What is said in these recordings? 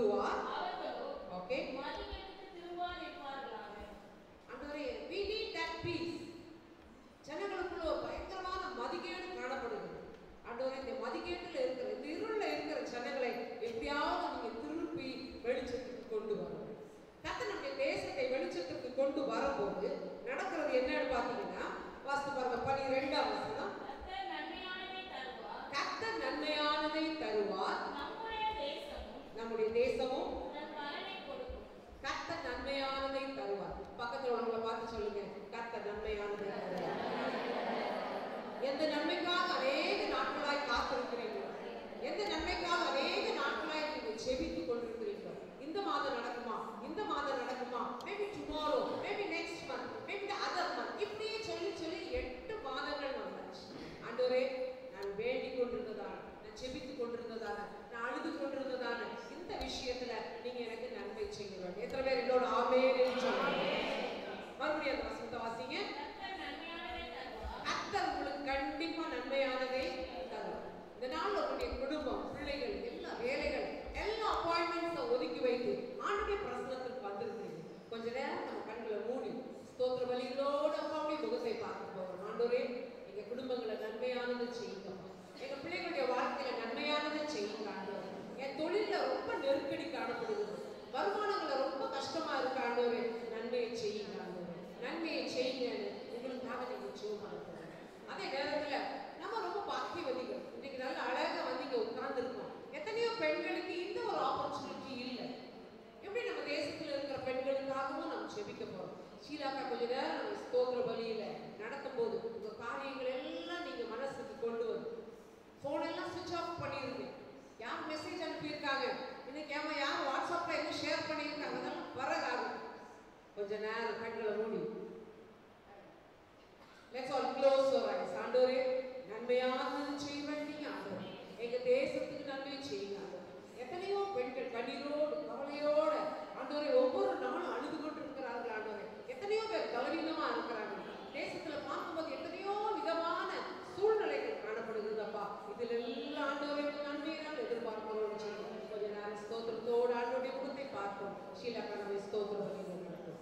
திரும்புவார் அவர்களோ ஓகே மதிகெட்டு திரும்பாதிருப்பார்களாக. ஆண்டவரே we need that peace ஜனங்களுக்குள்ள ஒரு பயங்கரமான மதிகேடு காணப்படுது ஆண்டவரே இந்த மதிகேட்டுல இருக்கிற இந்த இருள்ல இருக்கிற ஜனங்களை எப்படியாவது நீங்க திருப்பி வெளிச்சத்துக்கு கொண்டு வரணும் கத்த நம்முடைய தேசத்தை வெளிச்சத்துக்கு கொண்டு வரும்போது நடக்கிறது என்னன்னு பாத்தீங்கன்னா வாஸ்து பாருங்க பனிரெண்டாம் வசனம் கர்த்தர் நன்மையானதை தருவார். கத்த நன்மையானதை தருவார் நம்முடைய தேசமும் நம்முடைய தேசமும் தன் பலனை கொடுக்கும். கத்த நன்மையானதை தருவார் பக்கத்துல உள்ளவங்களை பார்த்து சொல்லுங்க கத்த நன்மையானதை தருவார் எந்த நன்மைக்காக அநேக நாட்களாய் காத்திருக்கிறீர்களோ எந்த நன்மைக்காக அநேக நாட்களாய் நீங்கள் செபித்துக் கொண்டிருக்கிறீர்களோ இந்த மாதம் நடக்குமா இந்த மாதம் நடக்குமா maybe tomorrow maybe next month maybe other month இப்படியே சொல்லி சொல்லி எட்டு மாதங்கள் வந்தாச்சு ஆண்டவரே நான் வேண்டிக் கொண்டிருந்ததான நான் செபித்துக் கொண்டிருந்ததான நான் அழுது கொண்டிருந்ததான இந்த விஷயத்துல நீங்க எனக்கு நன்மை செய்ய வேண்டும் எத்தனை பேர் என்னோட ஆமேன்னு சொல்லுங்க மறுபடியும் அந்த வசனத்தை வாசிங்க கர்த்தர் நன்மையானதை தருவார். கர்த்தர் உங்களுக்கு கண்டிப்பா நன்மையானதை தரும் இந்த நாள் உங்களுடைய குடும்பம் பிள்ளைகள் எல்லா வேலைகள் எல்லா அப்பாயின்மெண்ட்ஸை ஒதுக்கி வைத்து ஆண்டுடைய பிரசனத்துக்கு வந்திருக்கீங்க கொஞ்ச நேரம் நம்ம கண்களை மூடி ஸ்தோத்திர வழிகளோட அப்பாவுடைய முகத்தை பார்க்க போகிறோம் ஆண்டோரே எங்க குடும்பங்களை நன்மையானதை செய்யுங்கப்பா எங்க பிள்ளைகளுடைய வாழ்க்கையில நன்மையானதை செய்யுங்க ஆண்டவரே என் தொழில்ல ரொம்ப நெருக்கடி காணப்படுது வருமானங்களை ரொம்ப கஷ்டமா இருக்கு ஆண்டவரே நன்மையை செய்யுங்க ஆண்டவரே நன்மையை செய்யுங்கன்னு உங்களுக்காக நீங்க ஜோம் அதே நேரத்துல நம்ம ரொம்ப பாக்கியவதிகள் இன்னைக்கு நல்ல அழகா வந்து இங்க உட்கார்ந்துருக்கோம் எத்தனையோ பெண்களுக்கு இந்த ஒரு ஆப்பர்ச்சுனிட்டி இல்லை எப்படி நம்ம தேசத்துல இருக்கிற பெண்களுக்காகவும் நம்ம செபிக்க போறோம் ஷீலாக்கா கொஞ்ச நேரம் நம்ம ஸ்தோத்திர பலியில நடத்தும் போது உங்க காரியங்கள் எல்லாம் நீங்க மனசுக்கு கொண்டு வந்து போன் எல்லாம் சுவிட்ச் ஆஃப் பண்ணிருங்க யார் மெசேஜ் அனுப்பியிருக்காங்க இன்னைக்கு ஏமா யார் வாட்ஸ்அப்ல என்ன ஷேர் பண்ணியிருக்காங்க அதெல்லாம் வரகாகும் கொஞ்ச நேரம் கண்களை மூடி let's all close your eyes ஆண்டவரே நன்மையானது செய்ய வேண்டிய ஆண்டவரே எங்க தேசத்துக்கு நன்மை செய்யுங்க ஆண்டவரே. எத்தனையோ பெண்கள் கண்ணீரோடு கவலையோடு ஆண்டவரே ஒவ்வொரு நாளும் அழுது கொண்டு இருக்கிறார்கள் ஆண்டவரே எத்தனையோ பேர் கவனீனமா இருக்கிறாங்க தேசத்துல பார்க்கும்போது எத்தனையோ விதமான சூழ்நிலைகள் காணப்படுகிறதப்பா இதில் எல்லாம் ஆண்டவரே நன்மையை நான் எதிர்பார்க்கிறோம் செய்யும் கொஞ்ச நேரம் ஸ்தோத்திரத்தோடு ஆண்டோடைய முகத்தை பார்ப்போம் ஷீலா கணவை ஸ்தோத்திரம் நடக்கும்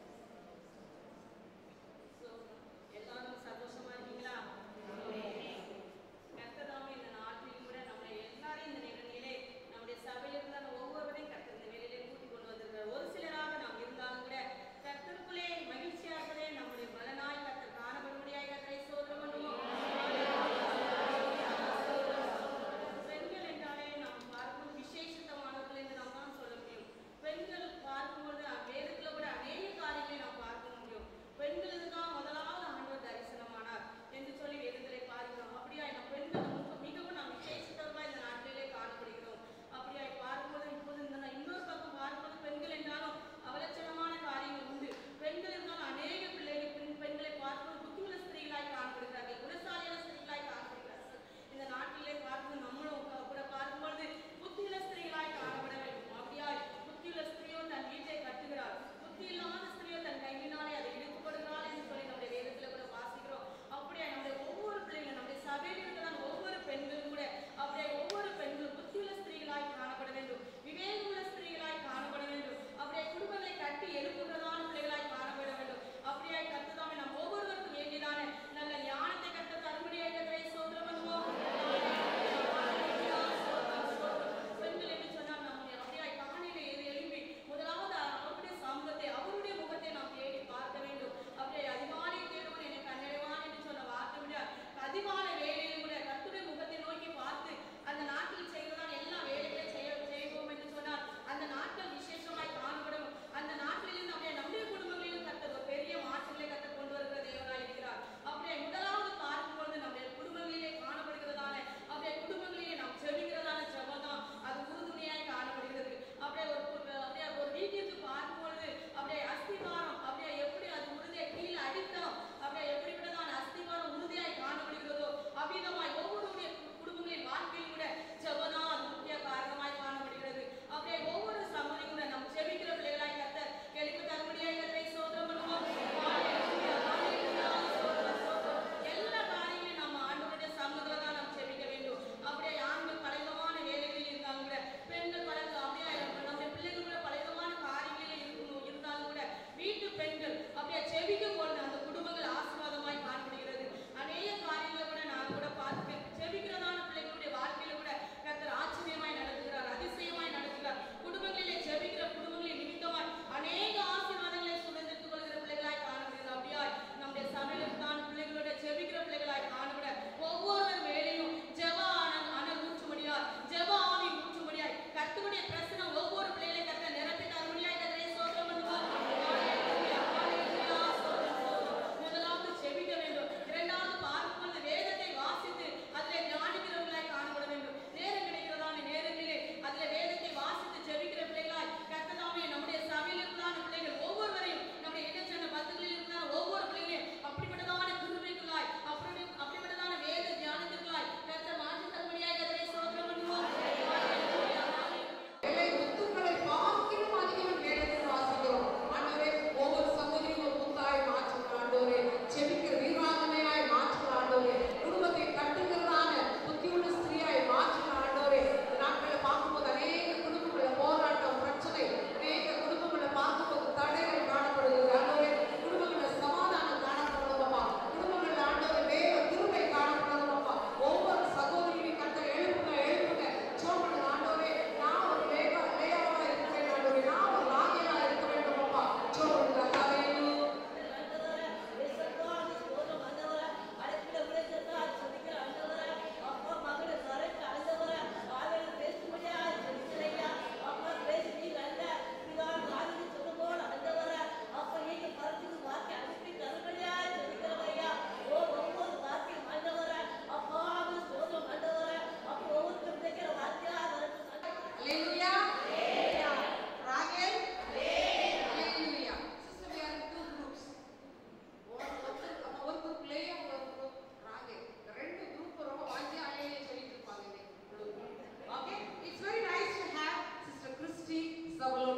எல்லாரும் சந்தோஷமா இருக்கீங்களா கர்த்ததாமே இந்த நாட்டிலும் கூட நம்மளை எல்லாரையும் இந்த நிகழ்ச்சியிலே நம்முடைய சபையில் இருந்த ஒவ்வொருவரையும் கர்த்தர் இந்த வேலையிலே கூட்டி கொண்டு வந்திருக்கிறார் ஒரு சிலராக நாம் இருந்தாலும் கூட கர்த்தருக்குள்ளே மகிழ்ச்சியாகவே நம்முடைய பலனாய் கர்த்தர் காணப்படும்படியாய் கர்த்தரை சோதனை பண்ணுவோம் பெண்கள் என்றாலே நாம் பார்க்கும் விசேஷித்தமானவர்கள் என்று நாம் தான் சொல்ல முடியும் பெண்கள் பார்க்கும்போது வேதத்துல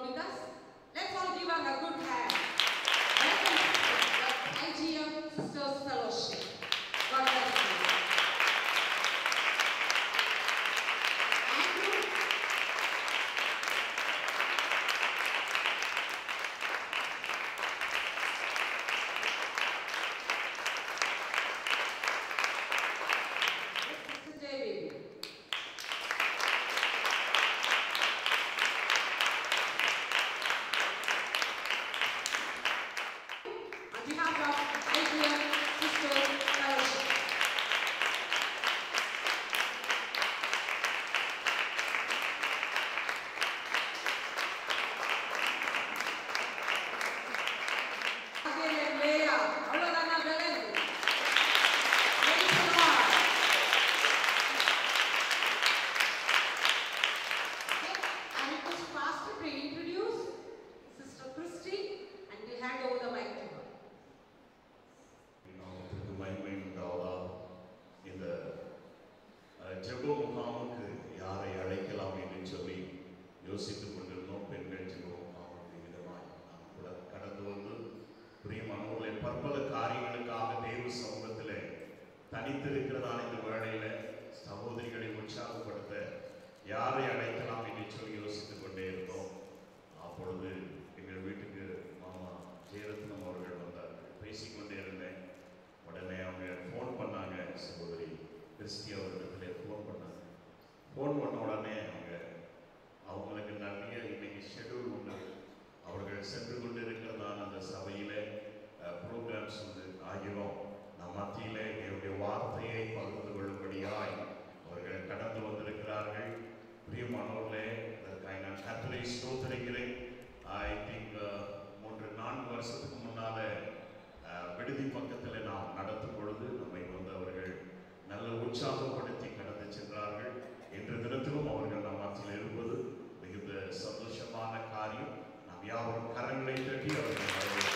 along with us? Let's all give her a good hand. Welcome to IGM Sisters Fellowship. God bless you. Andrew, Sister David. On behalf of IGM Sisters Fellowship. Again, Leah. அவ்வளவுதானா Belen? Praise the Lord. Okay, I request Pastor to introduce Sister Christy and we hand over the mic to her. நாமத்திற்கு மகிமை உண்டாவதாக. இந்த அஹ், ஜெப முகாமுக்கு யாரை அழைக்கலாம் என்று சொல்லி யோசித்துக் கொண்டிருந்தோம் பெண்கள் ஜெப முகாமுக்கு விதமாய் நாம் கூட கடந்து வந்து பிரியமானவர்களை பற்பல காரியங்களுக்காக தேவ சமூகத்திலே தனித்திருக்கிறதான இந்த வேளையில சகோதரிகளை உற்சாகப்படுத்த யாரை அழைக்கலாம் என்று சொல்லி யோசித்துக் கொண்டே இருந்தோம் அப்பொழுது எங்கள் வீட்டுக்கு மாமா ஜெயரத்னம் அவர்கள் வந்தார்கள் பேசிக்கொண்டே இருந்தேன் உடனே அவங்க ஃபோன் பண்ணாங்க சகோதரி கிறிஸ்டி அவர்களிடத்துல ஃபோன் பண்ணாங்க ஃபோன் பண்ண உடனே அவங்க அவங்களுக்கு நிறைய இன்னைக்கு ஷெட்யூல் உண்டு அவர்கள் சென்று கொண்டிருக்கிறதான அந்த சபையில ப்ரோக்ராம்ஸ் வந்து ஆகியோம் நம் மத்தியிலே என்னுடைய வார்த்தையை பகிர்ந்து கொள்ளும்படியாய் அவர்கள் கடந்து வந்திருக்கிறார்கள் பிரியமானவர்களே அதற்காக நான் கத்தரை ஸ்தோத்தரிக்கிறேன் ஐ திங்க் மூன்று நான்கு வருஷத்துக்கு முன்னால அஹ், விடுதி பக்கத்தில் நாம் நடத்தும் பொழுது நம்மை வந்து அவர்கள் நல்ல உற்சாகப்படுத்தி கடந்து சென்றார்கள் இன்று தினத்திலும் அவர்கள் நம் மத்தியில் இருப்பது மிகுந்த சந்தோஷமான காரியம் நாம் யாவரும் கரங்களை தட்டி அவர்கள் வரவேற்கிறோம்.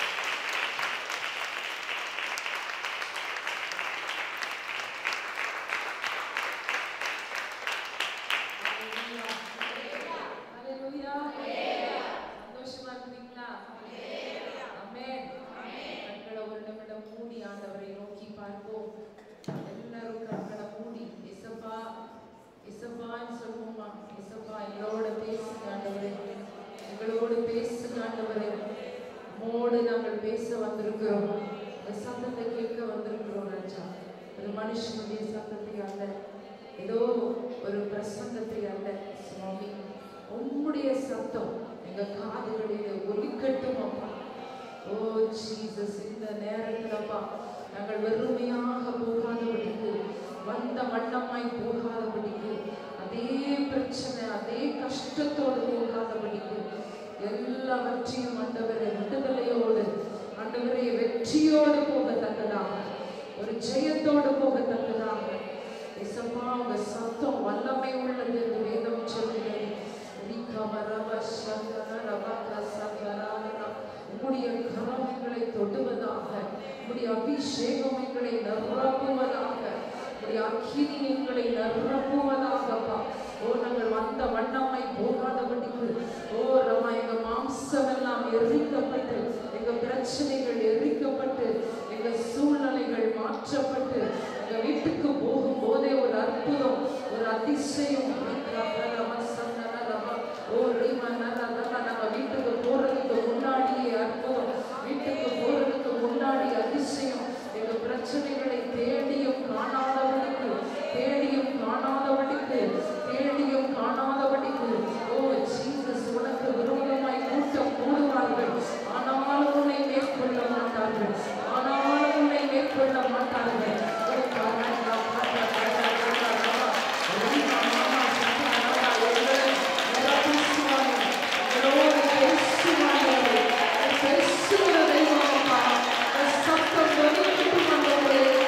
சந்தோஷமா இருக்கிறீங்களா ஆமென் கண்களை ஒரு நிமிடம் மூடி ஆண்டவரை நோக்கி பார்ப்போம் எல்லாரும் கண்களை மூடி இசப்பா இசப்பான்னு சொல்லுவோமா இசப்பா எங்களோட பேசுங்க ஆண்டவரே எங்களோடு பேசுங்க ஆண்டவரே மோடு நாங்கள் பேச வந்திருக்கிறோம் இந்த சத்தத்தை கேட்க வந்திருக்கிறோம் ராஜா ஒரு மனுஷனுடைய சத்தத்தை அல்ல ஏதோ ஒரு பிரசங்கத்தை அல்ல சுவாமி உம்முடைய சத்தம் எங்க காதுகளிலே ஒலிக்கட்டும் அப்பா ஓ ஜீசஸ் இந்த நேரத்திலப்பா நாங்கள் வெறுமையாக போகாதபடிக்கு வந்த வண்ணமாய் போகாதபடிக்கு அதே பிரச்சனை அதே கஷ்டத்தோடு போகாதபடிக்கு எல்லாவற்றையும் ஆண்டவரை விடுதலையோடு ஆண்டவரை வெற்றியோடு போகத்தக்கதாக ஒரு ஜெயத்தோடு போகத்தக்கதாக இசப்பா உங்க சத்தம் வல்லமை உள்ளது என்று வேதம் சொல்கிறது ரிகவரவ சங்கர ரவக சங்கராவர. உம்முடைய கரம் எங்களை தொடுவதாக உம்முடைய அபிஷேகம் எங்களை நிரப்புவதாக உம்முடைய அக்கினி எங்களை நிரப்புவதாகப்பா ஓ நாங்கள் வந்த வண்ணமாய் போகாதபடிக்கு ஓ ரமா எங்க மாம்சம் எல்லாம் எரிக்கப்பட்டு எங்க பிரச்சனைகள் எரிக்கப்பட்டு எங்க சூழ்நிலைகள் மாற்றப்பட்டு எங்க வீட்டுக்கு போகும் போதே ஒரு அற்புதம் ஒரு அதிசயம் ஓ ரீமா நம்ம வீட்டுக்கு போறதுக்கு முன்னாடியே அற்புதம் வீட்டுக்கு போறதுக்கு முன்னாடி அதிசயம் எங்க பிரச்சனைகளை தேடியும் காணாதபடிக்கு தேடியும் காணாதபடிக்கு தேடியும் காணாதபடிக்கு ஓ ஜீசஸ் உனக்கு விரோதமாய் கூட்டம் கூடுவார்கள் ஆனாலும் உன்னை மேற்கொள்ள மாட்டார்கள் ஆனாலும் உன்னை மேற்கொள்ள மாட்டார்கள் ஓ காரணா காரணா காரணா காரணா ரீமா மாமா சத்தா எங்களை நிரப்பிசுவாங்க எங்களோடு பேசுவாங்க பேசுகிற தெய்வம் அப்பா சத்தம் வெளியிட்டு வந்தவர்களே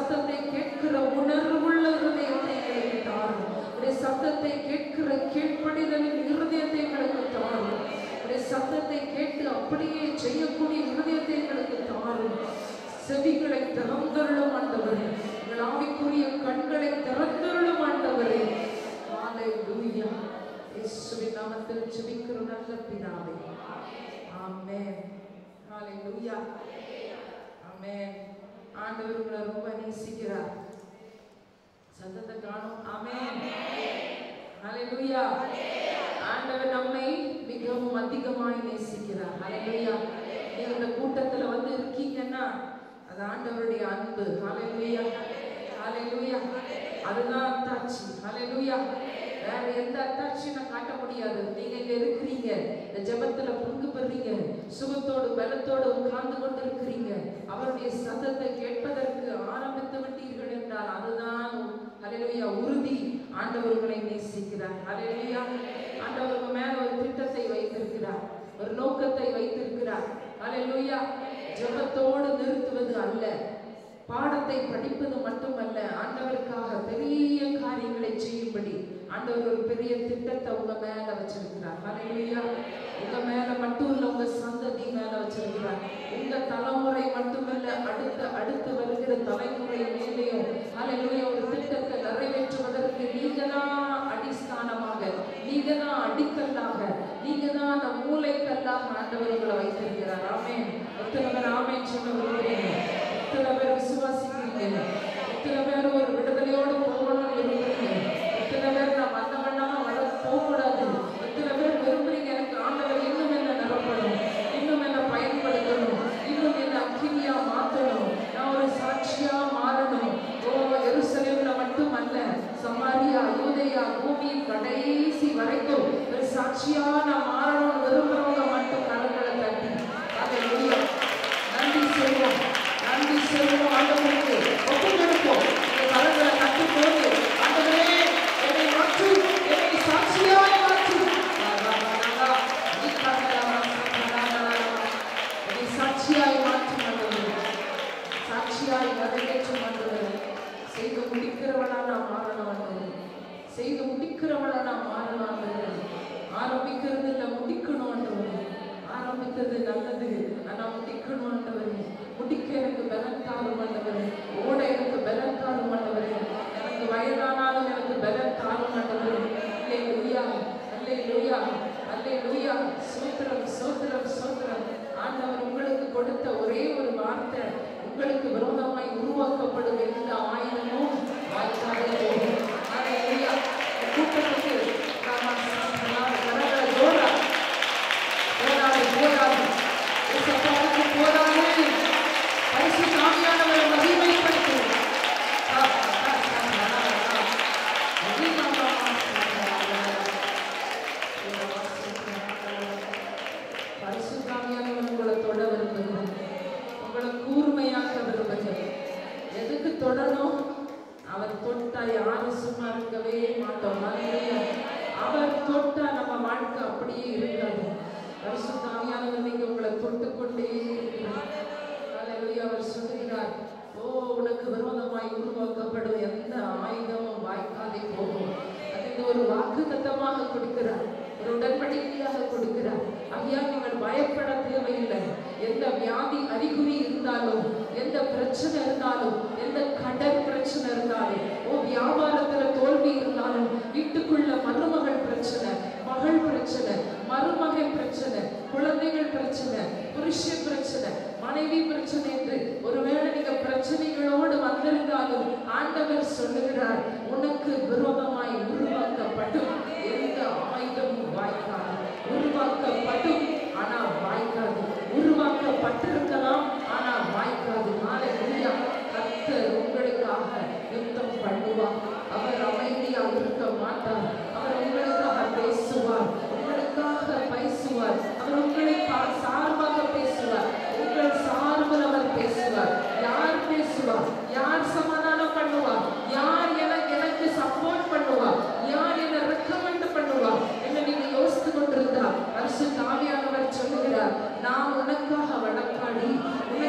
சத்தத்தை கேட்கிற உணர்வுள்ள இருதயத்தை எங்களுக்கு தாரும் உடைய சத்தத்தை கேட்கிற கீழ்ப்படிதலின் இருதயத்தை எங்களுக்கு தாரும் உடைய சத்தத்தை கேட்டு அப்படியே செய்யக்கூடிய இருதயத்தை எங்களுக்கு தாரும் செவிகளை திறந்தருளும் ஆண்டவரே எங்கள் ஆவிக்குரிய கண்களை திறந்தருளும் ஆண்டவரே ஹalleluya இயேசுவின் நாமத்தில் ஜெபிக்கிற நல்ல பிதாவே ஆமென் ஹalleluya ஆமென் ஆண்டவர் உங்களை ரொம்ப நேசிக்கிறார் சத்தத்தை காணும் ஆமென் ஹalleluya ஆண்டவர் நம்மை மிகவும் அதிகமாய் நேசிக்கிறார் ஹalleluya நீங்க இந்த கூட்டத்துல வந்து இருக்கீங்கன்னா அது ஆண்டவருடைய அன்பு ஹalleluya ஹalleluya அதுதான் அத்தாட்சி ஹalleluya வேற எந்த அத்தாட்சியும் நான் காட்ட முடியாது நீங்க இங்க இருக்கிறீங்க இந்த ஜெபத்துல பங்கு பெறீங்க சுகத்தோடு பலத்தோடு உட்கார்ந்து கொண்டு இருக்கிறீங்க அவருடைய சத்தத்தை கேட்பதற்கு ஆரம்பித்து விட்டீர்கள் என்றால் அதுதான் ஹalleluya உறுதி ஆண்டவர் உங்களை நேசிக்கிறார் ஹalleluya ஆண்டவர் உங்க மேல ஒரு திட்டத்தை வைத்திருக்கிறார் ஒரு நோக்கத்தை வைத்திருக்கிறார் ஹalleluya ஜெபத்தோடு நிறுத்துவது அல்ல பாடத்தை படிப்பது மட்டுமல்ல ஆண்டவருக்காக பெரிய காரியங்களை செய்யும்படி ஆண்டவர் ஒரு பெரிய திட்டத்தை உங்க மேல வச்சிருக்கிறார் ஹalleluya உங்க மேல மட்டும் இல்ல உங்க சந்ததி மேல வச்சிருக்கிறார் உங்க தலைமுறை மட்டுமல்ல அடுத்த அடுத்து வருகிற தலைமுறை மேலேயும் ஹalleluya ஒரு திட்டத்தை நிறைவேற்றுவதற்கு நீங்க தான் அடிஸ்தானமாக நீங்க தான் அடிக்கல்லாக நீங்க தான் அந்த மூளைக்கல்லாக ஆண்டவர் உங்களை வைத்திருக்கிறார் ஆமென் எத்தனை பேர் ஆமென் சொல்ல விரும்புறீங்க எத்தனை பேர் விசுவாசிக்கிறீங்க எத்தனை பேர் ஒரு விடுதலையோடு போகணும்னு விரும்புறீங்க எத்தனை பேர் நான் வந்த வண்ணமா வர போகக்கூடாது எத்தனை பேர் விரும்புறீங்க எனக்கு ஆண்டவர் இன்னும் என்ன நிரப்பணும் இன்னும் என்ன பயன்படுத்தணும் இன்னும் என்ன அக்கினியா மாத்தணும் நான் ஒரு சாட்சியா மாறணும் ஓ எருசலேம்ல மட்டும் அல்ல சமாரியா யூதேயா பூமியின் கடைசி வரைக்கும் ஒரு சாட்சியா நான் மாறணும்னு விரும்புறவங்க மட்டும் கரங்களை தட்டி அதை நன்றி சொல்வோம் நன்றி சொல்வோம் ஆண்டவருக்கு ஒப்பு கொடுப்போம் இந்த கரங்களை தட்டி போது ஆண்டவரே என்னை மாற்று என்னை சாட்சியாய் மாற்று லா, லா, லா, லா, லா. நீ கரங்களை மாற்று, லா, லா, லா, லா. என்னை சாட்சியாய் மாற்று ஆண்டவரே சாட்சியாய் நிறைவேற்றும் ஆண்டவரே செய்து முடிக்கிறவனா நான் மாறணும் ஆண்டவரே செய்து முடிக்கிறவனா நான் மாறணும் ஆண்டவரே ஆரம்பிக்கிறது இல்ல முடிக்கணும் ஆண்டவரே ஆரம்பித்தது நல்லது ஆனா முடிக்கணும் ஆண்டவரே முடிக்க எனக்கு பலன் தாரும் ஆண்டவரே ஓட எனக்கு பலன் தாரும் ஆண்டவரே எனக்கு வயதானாலும் எனக்கு பலன் தாரும் ஆண்டவரே அல்லே லூயா அல்லே லூயா அல்லே லூயா சோத்திரம் சோத்திரம் சோத்திரம் ஆண்டவர் உங்களுக்கு கொடுத்த ஒரே ஒரு வார்த்தை உங்களுக்கு விரோதமாய் உருவாக்கப்படும் எந்த ஆயுதமும் வாய்க்காதே போகும் அல்லேலூயா. இந்த கூட்டத்துக்கு நாம நாம் கரங்களை ஜோடா போராடு போராடு இயேசப்பாவுக்கு போராடு பரிசுத்த ஆவியானவரை மகிமைப்படுத்து ஆ, ஆ, ஆ, ஆ, ஆ. மகிமைமா, பரிசுத்தாமியானவர் உங்களை தொட விரும்புகிறேன் உங்களை கூர்மையாக்க விரும்புகிறேன் எதுக்கு தொடணும் அவர் தொட்டா யாரும் சும்மா இருக்கவே மாட்டோம் அல்லேலூயா. அவர் தொட்டா நம்ம வாழ்க்கை அப்படியே இருக்காது பரிசுத்தாமியானவர் நீங்க உங்களை தொட்டு கொண்டே இருக்கிறார் அல்லேலூயா. அவர் சொல்லுகிறார் ஓ உனக்கு விரோதமாய் உருவாக்கப்படும் எந்த ஆயுதமும் வாய்க்காதே போகும் அதுக்கு ஒரு வாக்கு தத்தமாக கொடுக்கிறார் ஒரு உடன்படிக்கையாக கொடுக்கிறார் ஐயா நீங்கள் பயப்பட தேவையில்லை எந்த வியாதி அறிகுறி இருந்தாலும் எந்த பிரச்சனை இருந்தாலும் எந்த கடன் பிரச்சனை இருந்தாலும் ஓ வியாபாரத்துல தோல்வி இருந்தாலும் வீட்டுக்குள்ள மருமகள் பிரச்சனை மகள் பிரச்சனை மருமகன் பிரச்சனை குழந்தைகள் பிரச்சனை புருஷன் பிரச்சனை மனைவி பிரச்சனை என்று ஒருவேளை நீங்க பிரச்சனைகளோடு வந்திருந்தாலும் ஆண்டவர் சொல்லுகிறார் உனக்கு விரோதமாய் உருவாக்கப்படும் எந்த ஆயுதமும் வாய்க்காது உருவாக்கப்படும் ஆனா வாய்க்காது உருவாக்கப்பட்டிருக்கலாம் ஆனா வாய்க்காது நாளை கர்த்தர் உங்களுக்காக யுத்தம் பண்ணுவார் அவர் அமைதியா இருக்க மாட்டார் அவர் உங்களுக்காக பேசுவார் உங்களுக்காக பேசுவார் அவர் உங்களை பா- சார்பாக பேசுவார் உங்கள் சார்பில் அவர் பேசுவார் யார் பேசுவார் யார் சமாதானம் பண்ணுவார் யார் எனக்கு எனக்கு சப்போர்ட் பண்ணுவார் யார் என்ன ரெக்கமெண்ட் பண்ணுவார் என்ன நீங்க யோசித்து கொண்டிருந்தா பரிசு தாவியானவர் சொல்லுகிறார் நான் உனக்காக வழக்காடி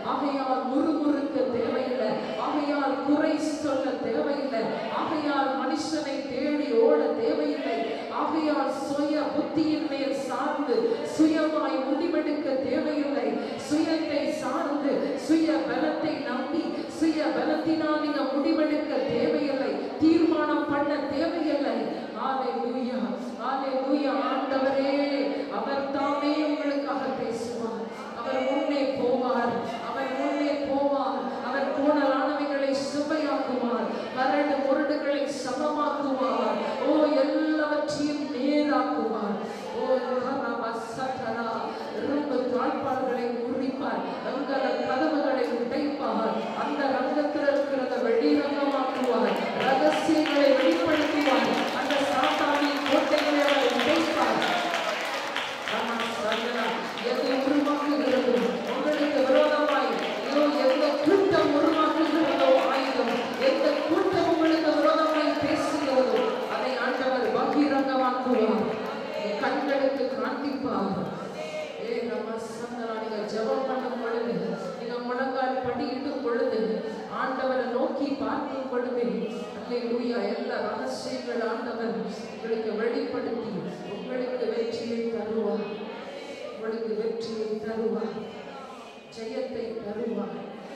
ஆகையால் முறுமுறுக்க தேவையில்லை ஆகையால் குறை சொல்ல தேவையில்லை ஆகையால் மனுஷனை தேடி ஓட தேவையில்லை ஆகையால் சுய புத்தியின் மேல் சார்ந்து சுயமாய் முடிவெடுக்க தேவையில்லை சுயத்தை சார்ந்து சுய பலத்தை நம்பி சுய பலத்தினால் நீங்க முடிவெடுக்க தேவையில்லை தீர்மானம் பண்ண தேவையில்லை ஹalleluya ஹalleluya ஆண்டவரே அவர் தாமே உங்களுக்காக பேசுவார் அவர் முன்னே போவார் அவர் முன்னே போவார் அவர் கோணலானவைகளை சுவையாக்குவார் கரடு முரடுகளை சமமாக்குவார் ஓ எல்லாவற்றையும் நேராக்குவார் ஓ கரவசகரா ரொம்ப தாழ்பாடுகளை முறிப்பார் ரங்கல கதவுகளை உடைப்பார் அந்த ரங்கத்தில் இருக்கிறத வெளிரங்கமாக்குவார் ரகசியங்களை வெளிப்படுத்துவார் அந்த சாத்தானின் கோட்டைகளை அவர் உடைப்பார் ஆமா, சந்தனா, எது உருவாக்குகிறதோ உங்களுக்கு விரோதமாய் இதோ எந்த கூட்டம் உருவாக்குகிறதோ ஆயுதம் எந்த கூட்டம் உங்களுக்கு விரோதமாய் பேசுகிறதோ அதை ஆண்டவர் பகிரங்கமாக்குவார் உங்க கண்களுக்கு காண்பிப்பார் ஏ நம்ம சந்தனா நீங்க ஜெபம் பண்ணும் பொழுது நீங்க முழங்கால் படியிடும் பொழுது ஆண்டவரை நோக்கி பார்க்கும் பொழுது அல்லேலூயா எல்லா ரகசியங்கள் ஆண்டவர் உங்களுக்கு வெளிப்படுத்தி உங்களுக்கு வெற்றியை தருவார் உங்களுக்கு வெற்றியை தருவார் ஜெயத்தை தருவார்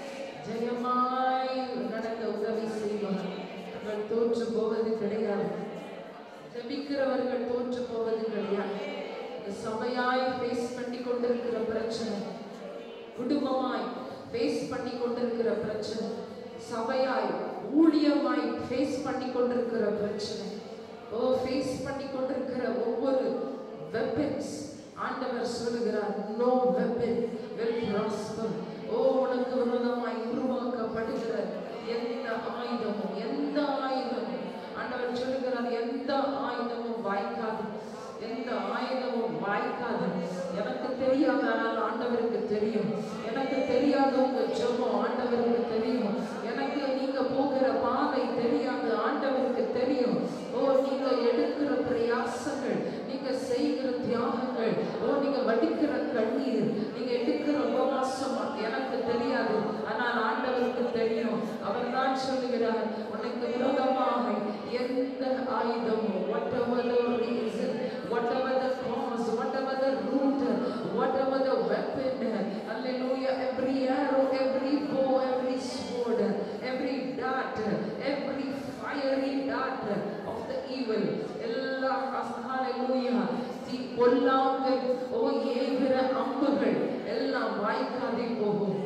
ஜெயமாய் நடக்க உதவி செய்வார் அவர்கள் தோற்று போவது கிடையாது ஜெபிக்கிறவர்கள் தோற்று போவது கிடையாது இந்த சபையாய் ஃபேஸ் பண்ணி கொண்டிருக்கிற பிரச்சனை குடும்பமாய் ஃபேஸ் பண்ணி கொண்டிருக்கிற பிரச்சனை சபையாய் ஊழியமாய் ஃபேஸ் பண்ணி கொண்டிருக்கிற பிரச்சனை ஓ ஃபேஸ் பண்ணி கொண்டிருக்கிற ஒவ்வொரு வெப்பன்ஸ் ஆண்டவர் சொல்லுகிறார் நோ வெப்பன் will prosper ஓ உனக்கு விரோதமாய் உருவாக்கப்படுகிற எந்த ஆயுதமும் எந்த ஆயுதமும் ஆண்டவர் சொல்லுகிறார் எந்த ஆயுதமும் வாய்க்காது எந்த ஆயுதமும் வாய்க்காது எனக்கு தெரியாது ஆனால் ஆண்டவருக்கு தெரியும் எனக்கு தெரியாது உங்க ஜெபம் ஆண்டவருக்கு தெரியும் எனக்கு நீங்க போகிற பாதை தெரியாது ஆண்டவருக்கு தெரியும் ஓ நீங்க எடுக்கிற பிரயாசங்கள் நீங்க செய்கிற தியாகங்கள் ஓ நீங்க வடிக்கிற கண்ணீர் நீங்க எடுக்கிற உபவாசம் எனக்கு தெரியாது ஆனால் ஆண்டவருக்கு தெரியும் அவர் தான் சொல்லுகிறார் உனக்கு விரோதமாக எந்த ஆயுதமும் whatever the reason whatever the cause whatever the root whatever the weapon hallelujah every arrow every bow every sword every dart every fiery dart of the evil எல்லா hallelujah தீ பொல்லாங்கு ஓ ஏகிற அம்புகள் எல்லாம் வாய்க்காதே போகும்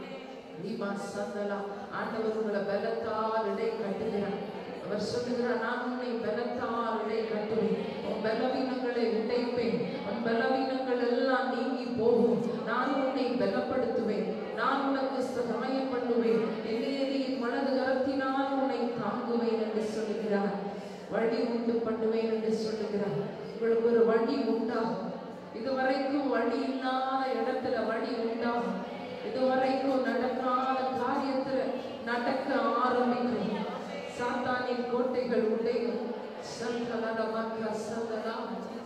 நீமா சந்தலா ஆண்டவர் உங்களை பலத்தால் இடை கட்டுகிறார் அவர் சொல்லுகிறார் நான் உன்னை பலத்தால் இடை கட்டுவேன் உன் பலவீனங்களை உடைப்பேன் உன் பலவீனங்கள் எல்லாம் நீங்கி போகும் நான் உன்னை பலப்படுத்துவேன் நான் உனக்கு சகாயம் பண்ணுவேன் என் வலது கரத்தினால் உன்னை தாங்குவேன் என்று சொல்லுகிறார் வழி உண்டு பண்ணுவேன் என்று சொல்லுகிறார் உங்களுக்கு ஒரு வழி உண்டாகும் இதுவரைக்கும் வழி இல்லாத இடத்துல வழி உண்டாகும் இதுவரைக்கும் நடக்காத காரியத்துல நடக்க ஆரம்பிக்கும் சாத்தானின் கோட்டைகள் உடையும் சந்தலமக்க சந்தலா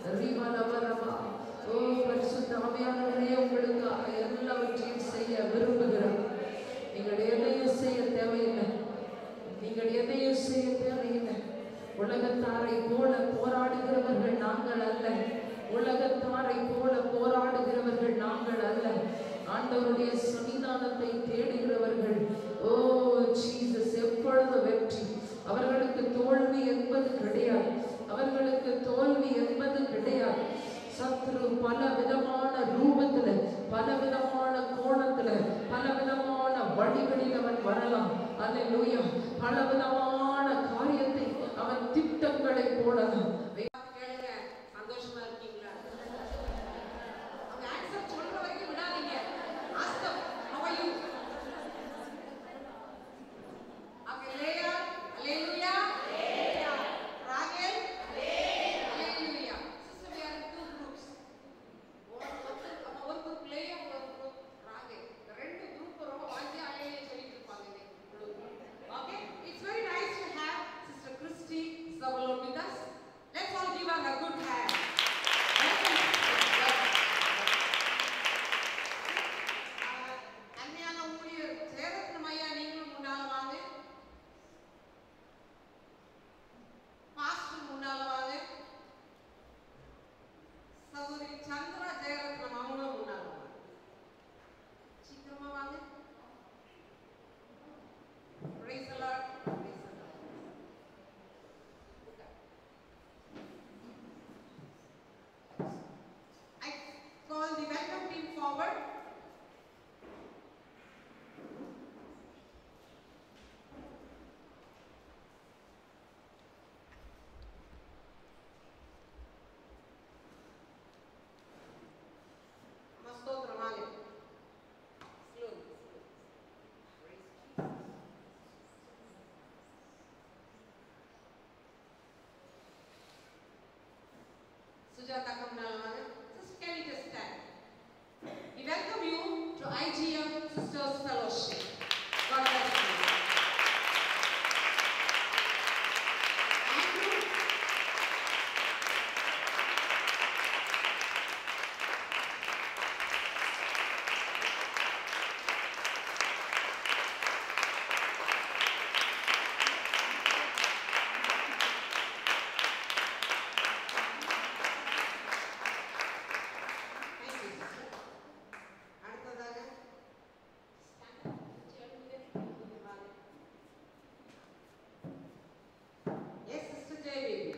ரிவலவரமா ஓ பரிசுத்த ஆவியானவரே உங்களுக்கு எல்லாவற்றையும் செய்ய விரும்புகிறார் நீங்கள் எதையும் செய்ய தேவையில்லை நீங்கள் எதையும் செய்ய தேவையில்லை உலகத்தாரை போல போராடுகிறவர்கள் நாங்கள் அல்ல உலகத்தாரை போல போராடுகிறவர்கள் நாங்கள் அல்ல ஆண்டவருடைய சன்னிதானத்தை தேடுகிறவர்கள் ஓ ஜீசஸ் எப்பொழுது வெற்றி அவர்களுக்கு தோல்வி என்பது கிடையாது அவர்களுக்கு தோல்வி என்பது கிடையாது சத்ரு பல விதமான ரூபத்துல பல விதமான கோணத்துல பல விதமான வழிகளில் அவன் வரலாம் அல்லேலூயா பல விதமான காரியத்தை அவன் திட்டங்களை போடலாம் கேளுங்க சந்தோஷமா இருக்கீங்களா அவங்க ஆன்சர் சொல்ற வரைக்கும் விடாதீங்க ask them how are you okay Leah hallelujah Raquel hallelujah sister we are in two groups ஒரு ஒருத்தர் நம்ம ஒரு group Leah ஒரு group Raquel இந்த ரெண்டு group ரொம்ப வாஞ்சி அலையிலே சொல்லிட்டு இருப்பாங்க இன்னைக்கு okay it's very nice to have sister Christy is our Sujata Kamnalana. Sister, can you just stand? We welcome you to IGM Sisters Fellowship. God bless you. Andrew, Thank you, sister. அடுத்ததாக Yes, Sister Devi.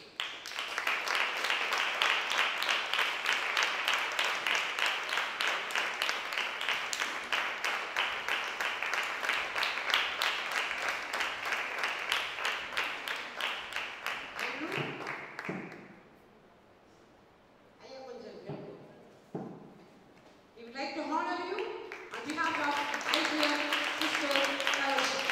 Andrew? ஐயா கொஞ்சம் கேளுங்க. We would like to honor you on behalf of IGM Sister Fellowship.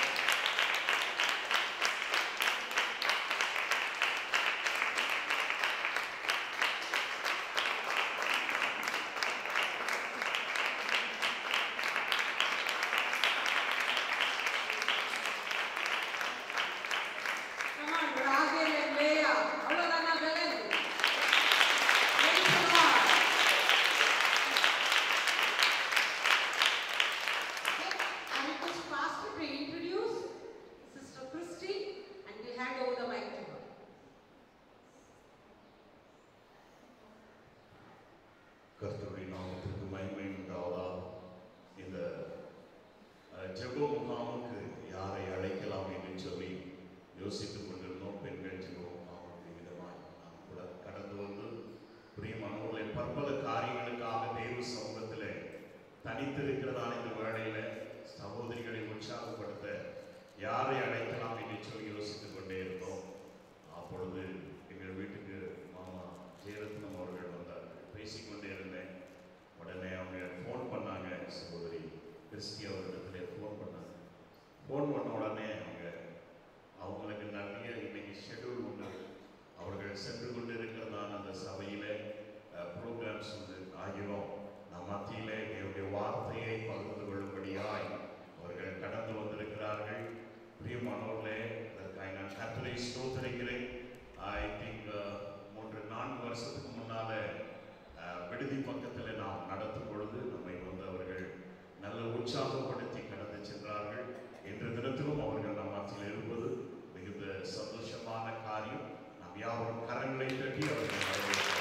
Come on, Rahel and Leah. அவ்வளவுதானா பெலன்? Praise the Lord. Okay, I request Pastor to introduce Sister Christy and we hand over the mic to her. கர்த்தருடைய நாமத்திற்கு மகிமை உண்டாவதா இந்த அஹ், ஜெப முகாமுக்கு யாரை அழைக்கலாம் என்று சொல்லி யோசித்துக் கொண்டிருந்தோம் பெண்கள் ஜெப முகாமுக்கு விதமாய் நாம் கூட கடந்து வந்து பிரியமானவர்களை பற்பல காரியங்களுக்காக தேவ சமூகத்தில் தனித்திருக்கிறதான இந்த வேளையில சகோதரிகளை உற்சாகப்படுத்த யாரை அழைக்கலாம் என்று சொல்லி யோசித்துக் கொண்டே இருந்தோம் அப்பொழுது எங்கள் வீட்டுக்கு மாமா ஜெயரத்னம் அவர்கள் வந்தார்கள் பேசிக்கொண்டே இருந்தேன் உடனே அவங்க ஃபோன் பண்ணாங்க சகோதரி கிறிஸ்டி அவர்களிடத்துல ஃபோன் பண்ணாங்க ஃபோன் பண்ண உடனே அவங்க அவங்களுக்கு நிறைய இன்னைக்கு ஷெட்யூல் உண்டு அவர்கள் சென்று கொண்டு இருக்கிறதான அந்த சபையில ப்ரோக்ராம்ஸ் வந்து ஆகியோம் நம் மத்தியிலே என்னுடைய வார்த்தையை பகிர்ந்து கொள்ளும்படியாய் அவர்கள் கடந்து வந்திருக்கிறார்கள் பிரியமானவர்களே அதற்காக நான் கத்தரை ஸ்தோத்தரிக்கிறேன் ஐ திங்க் மூன்று நான்கு வருஷத்துக்கு முன்னால அஹ், விடுதி பக்கத்தில் நாம் நடத்தும் பொழுது நம்மை வந்து அவர்கள் நல்ல உற்சாகப்படுத்தி கடந்து சென்றார்கள் இன்று தினத்திலும் அவர்கள் நம் மத்தியில் இருப்பது மிகுந்த சந்தோஷமான காரியம் நாம் யாவரும் கரங்களை தட்டி அவர்கள் வரவேற்கிறோம்.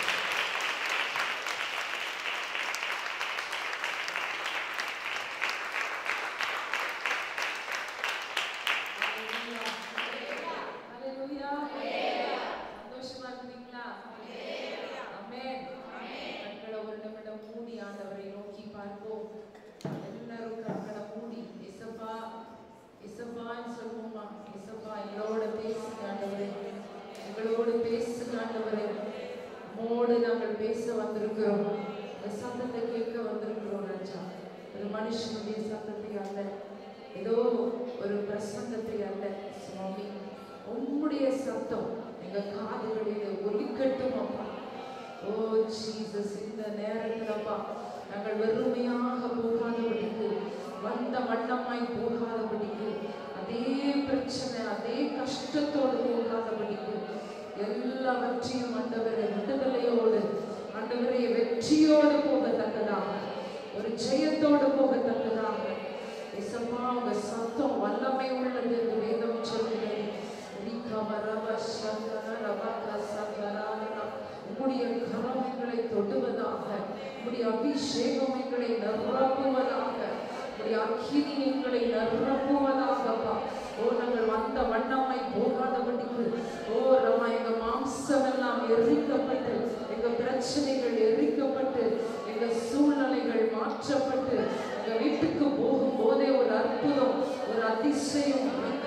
சந்தோஷமா இருக்கிறீங்களா ஆமென் கண்களை ஒரு நிமிடம் மூடி ஆண்டவரை நோக்கி பார்ப்போம் எல்லாரும் கண்களை மூடி இசப்பா இசப்பான்னு சொல்லுவோமா இசப்பா எங்களோட பேசுங்க ஆண்டவரே எங்களோடு பேசுங்க ஆண்டவரே மோடு நாங்கள் பேச வந்திருக்கிறோம் இந்த சத்தத்தை கேட்க வந்திருக்கிறோம் ராஜா ஒரு மனுஷனுடைய சத்தத்தை அல்ல ஏதோ ஒரு பிரசங்கத்தை அல்ல சுவாமி உம்முடைய சத்தம் எங்க காதுகளிலே ஒலிக்கட்டும் அப்பா ஓ ஜீசஸ் இந்த நேரத்திலப்பா நாங்கள் வெறுமையாக போகாதபடிக்கு வந்த வண்ணமாய் போகாதபடிக்கு அதே பிரச்சனை அதே கஷ்டத்தோடு போகாதபடிக்கு எல்லாவற்றையும் ஆண்டவரை விடுதலையோடு ஆண்டவரை வெற்றியோடு போகத்தக்கதாக ஒரு ஜெயத்தோடு போகத்தக்கதாக இசப்பா உங்க சத்தம் வல்லமை உள்ளது என்று வேதம் சொல்கிறது உம்முடைய கரம் எங்களை தொடுவதாக உம்முடைய அபிஷேகம் எங்களை நிரப்புவதாக உம்முடைய அக்கினி எங்களை நிரப்புவதாகப்பா ஓ நாங்கள் வந்த வண்ணமாய் போகாதபடிக்கு ஓ ரமா எங்க மாம்சம் எல்லாம் எரிக்கப்பட்டு எங்க பிரச்சனைகள் எரிக்கப்பட்டு எங்க சூழ்நிலைகள் மாற்றப்பட்டு எங்க வீட்டுக்கு போகும் போதே ஒரு அற்புதம் ஒரு அதிசயம்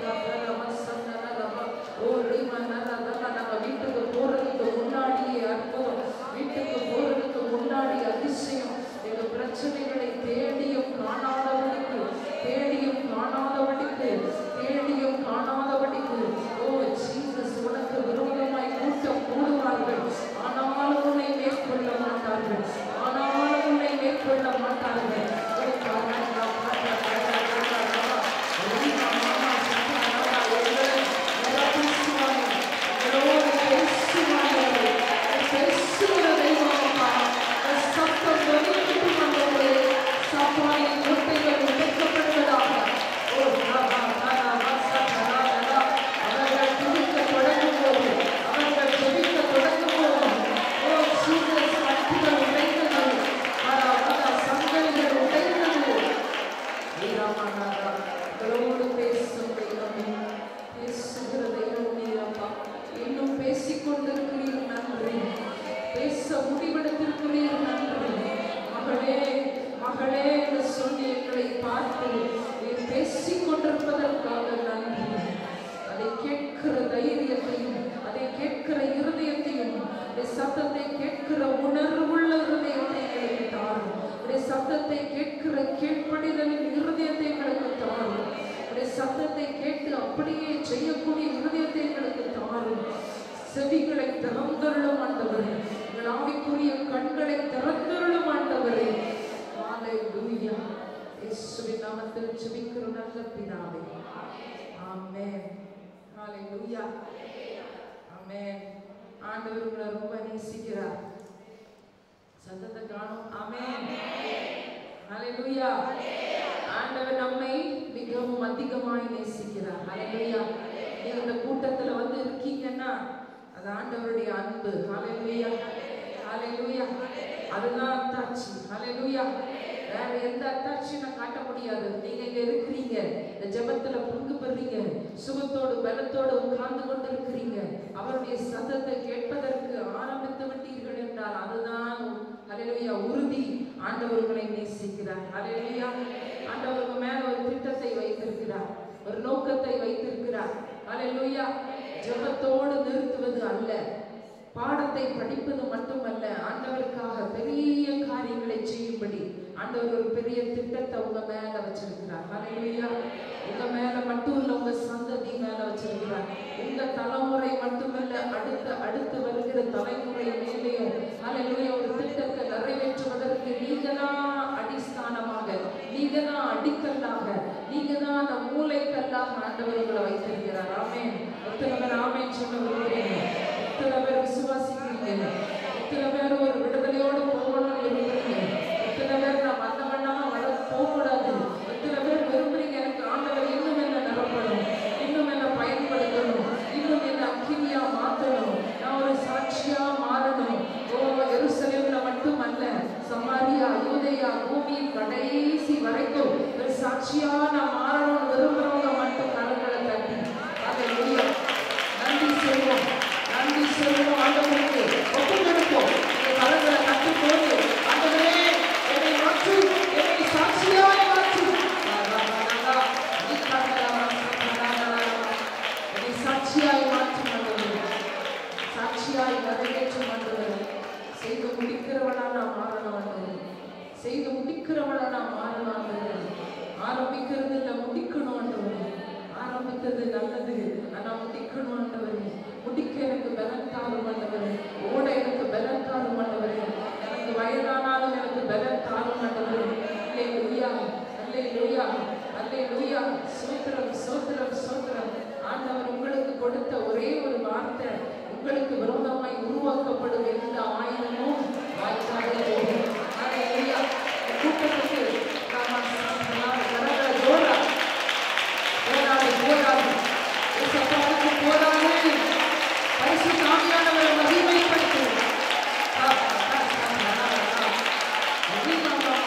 ஓ ரீமா நல்லா நம்ம வீட்டுக்கு போறதுக்கு முன்னாடியே அற்புதம் வீட்டுக்கு போறதுக்கு முன்னாடி அதிசயம் எங்க பிரச்சனைகளை தேடியும் காணாதபடிக்கு தேடியும் காணாதபடிக்கு தேடியும் காணாதபடிக்கு ஓ ஜீசஸ் உனக்கு விரோதமாய் கூட்டம் கூடுவார்கள் ஆனாலும் உன்னை திறந்தருளும் ஆண்டவரே எங்கள் ஆவிக்குரிய கண்களை திறந்தருளும் ஆண்டவரே ஹalleluya இயேசுவின் நாமத்தில் ஜெபிக்கிற நல்ல பிதாவே ஆமென் ஹalleluya ஆமென் ஆண்டவர் உங்களை ரொம்ப நேசிக்கிறார் சத்தத்தை காணும் ஆமென் ஹalleluya ஆண்டவர் நம்மை மிகவும் அதிகமாய் நேசிக்கிறார் ஹalleluya நீங்க இந்த கூட்டத்துல வந்து இருக்கீங்கன்னா அது ஆண்டவருடைய அன்பு ஹalleluya ஹalleluya அதுதான் அத்தாட்சி ஹalleluya வேற எந்த அத்தாட்சியும் நான் காட்ட முடியாது நீங்க இங்க இருக்கிறீங்க இந்த ஜெபத்துல பங்கு பெறீங்க சுகத்தோடு பலத்தோடு உட்கார்ந்து கொண்டு இருக்கிறீங்க அவருடைய சத்தத்தை கேட்பதற்கு ஆரம்பித்து விட்டீர்கள் என்றால் அதுதான் ஹalleluya உறுதி ஆண்டவர் உங்களை நேசிக்கிறார் ஹalleluya ஆண்டவர் உங்க மேல ஒரு திட்டத்தை வைத்திருக்கிறார் ஒரு நோக்கத்தை வைத்திருக்கிறார் ஹalleluya ஜெபத்தோடு நிறுத்துவது அல்ல பாடத்தை படிப்பது மட்டுமல்ல ஆண்டவருக்காக பெரிய காரியங்களை செய்யும்படி ஆண்டவர் ஒரு பெரிய திட்டத்தை உங்க மேல வச்சிருக்கிறார் ஹalleluya உங்க மேல மட்டும் இல்ல உங்க சந்ததி மேல வச்சிருக்கிறார் உங்க தலைமுறை மட்டுமல்ல அடுத்த அடுத்து வருகிற தலைமுறை மேலேயும் ஹalleluya ஒரு திட்டத்தை நிறைவேற்றுவதற்கு நீங்க தான் அடிஸ்தானமாக நீங்க தான் அடிக்கல்லாக நீங்க தான் அந்த மூளைக்கல்லாக ஆண்டவர் உங்களை வைத்திருக்கிறார் ஆமென் எத்தனை பேர் ஆமென் சொல்ல விரும்புறீங்க எத்தனை பேர் விசுவாசிக்கிறீங்க எத்தனை பேர் ஒரு விடுதலையோடு போகணும்னு விரும்புறீங்க எத்தனை பேர் நான் வந்த வண்ணமா வர போகக்கூடாது எத்தனை பேர் விரும்புறீங்க எனக்கு ஆண்டவர் இன்னும் என்ன நிரப்பணும் இன்னும் என்ன பயன்படுத்தணும் இன்னும் என்ன அக்கினியா மாத்தணும் நான் ஒரு சாட்சியா மாறணும் ஓ எருசலேம்ல மட்டும் அல்ல சமாரியா யூதேயா பூமியின் கடைசி வரைக்கும் ஒரு சாட்சியா நான் மாறணும்னு விரும்புறவங்க மட்டும் கரங்களை தட்டி அதை நன்றி சொல்வோம் நன்றி சொல்வோம் ஆண்டவருக்கு ஒப்பு கொடுப்போம் இந்த கரங்களை தட்டும் போது ஆண்டவரே என்னை மாற்று என்னை சாட்சியாய் மாற்று லா, லா, லா, லா, லா. நீ கரங்களை என்னை சாட்சியாய் மாற்றும் ஆண்டவரே சாட்சியாய் நிறைவேற்றும் ஆண்டவரே செய்து முடிக்கிறவனா நான் மாறணும் ஆண்டவரே செய்து முடிக்கிறவனா நான் மாறணும் ஆண்டவரே ஆரம்பிக்கிறது இல்ல முடிக்கணும் ஆண்டவரே ஆரம்பித்தது நல்லது ஆனா முடிக்கணும் ஆண்டவரே முடிக்க எனக்கு பலன் தாரும் ஆண்டவரே ஓட எனக்கு பலன் தாரும் ஆண்டவரே எனக்கு வயதானாலும் எனக்கு பலன் தாரும் ஆண்டவரே அல்லே லூயா அல்லே லூயா அல்லே லூயா சோத்திரம் சோத்திரம் சோத்திரம் ஆண்டவர் உங்களுக்கு கொடுத்த ஒரே ஒரு வார்த்தை உங்களுக்கு விரோதமாய் உருவாக்கப்படும் எந்த ஆயுதமும் வாய்க்காதே போகும் அல்லேலூயா. இந்த கூட்டத்துக்கு நாம நாம கரங்களை ஜோரா போராடு போராடு இயேசப்பாவுக்கு போராடு பரிசுத்த ஆவியானவரை மகிமைப்படுத்து ஆ, ஆ, ஆ, ஆ, ஆ, ஆ. மகிமைப்பா,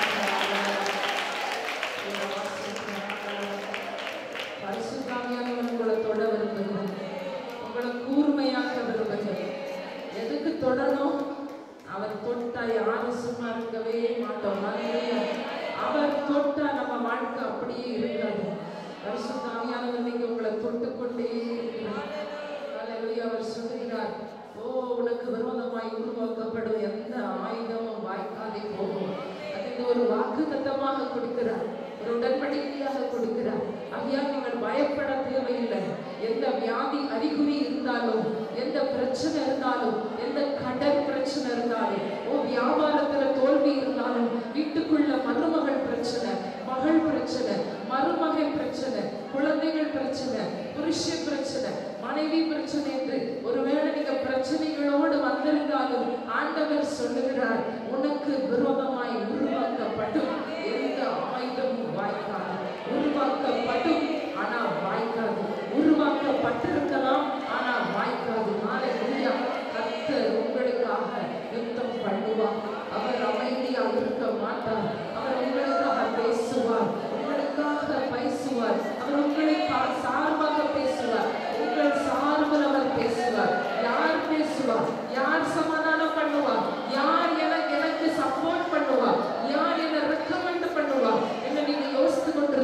பரிசுத்தாவியானவர் உங்களை தொட விரும்புகிறேன் உங்களை கூர்மையாக்க விரும்புகிறேன் எதுக்கு தொடணும் அவர் தொட்டா யாரும் சும்மா இருக்கவே மாட்டோம் ஹalleluya. அவர் தொட்டா நம்ம வாழ்க்கை அப்படியே இருக்காது பரிசுத்தாவியானவர் நீங்க உங்களை தொட்டு கொண்டே இருக்கிறார் ஹalleluya. அவர் சொல்கிறார் ஓ உனக்கு விரோதமாய் உருவாக்கப்படும் எந்த ஆயுதமும் வாய்க்காதே போகும் அதுக்கு ஒரு வாக்குத்தத்தமாக கொடுக்கிறார் ஒரு உடன்படிக்கையாக கொடுக்கிறார் ஆகையால் நீங்கள் பயப்பட தேவையில்லை எந்த வியாதி அறிகுறி இருந்தாலும் எந்த பிரச்சனை இருந்தாலும் எந்த கடன் பிரச்சனை இருந்தாலும் ஓ வியாபாரத்துல தோல்வி இருந்தாலும் வீட்டுக்குள்ள மருமகள் பிரச்சனை மகள் பிரச்சனை மருமகன் பிரச்சனை குழந்தைகள் பிரச்சனை புருஷ பிரச்சனை மனைவி பிரச்சனை என்று ஒருவேளை நீங்க பிரச்சனைகளோடு வந்திருந்தாலும் ஆண்டவர் சொல்லுகிறார் உனக்கு விரோதமாய் உருவாக்கப்படும் எந்த ஆயுதமும் வாய்க்காது உருவாக்கப்படும் ஆனா வாய்க்காது உருவாக்கப்பட்டிருக்கலாம் ஆனா வாய்க்காது நாளை கர்த்தர் உங்களுக்காக யுத்தம் பண்ணுவார் அவர் அமைதியா இருக்க மாட்டார் அவர் உங்களுக்காக பேசுவார் உங்களுக்காக பேசுவார் அவர் உங்களுக்காக சார்பாக பேசுவார் உங்கள் சார்பில் அவர் பேசுவார் யார் பேசுவார் யார் சமாதானம் பண்ணுவார் யார் எனக்கு எனக்கு சப்போர்ட் பண்ணுவார் யார் என்ன ரெக்கமெண்ட் பண்ணுவார் என்ன நீங்க யோசித்து கொண்டு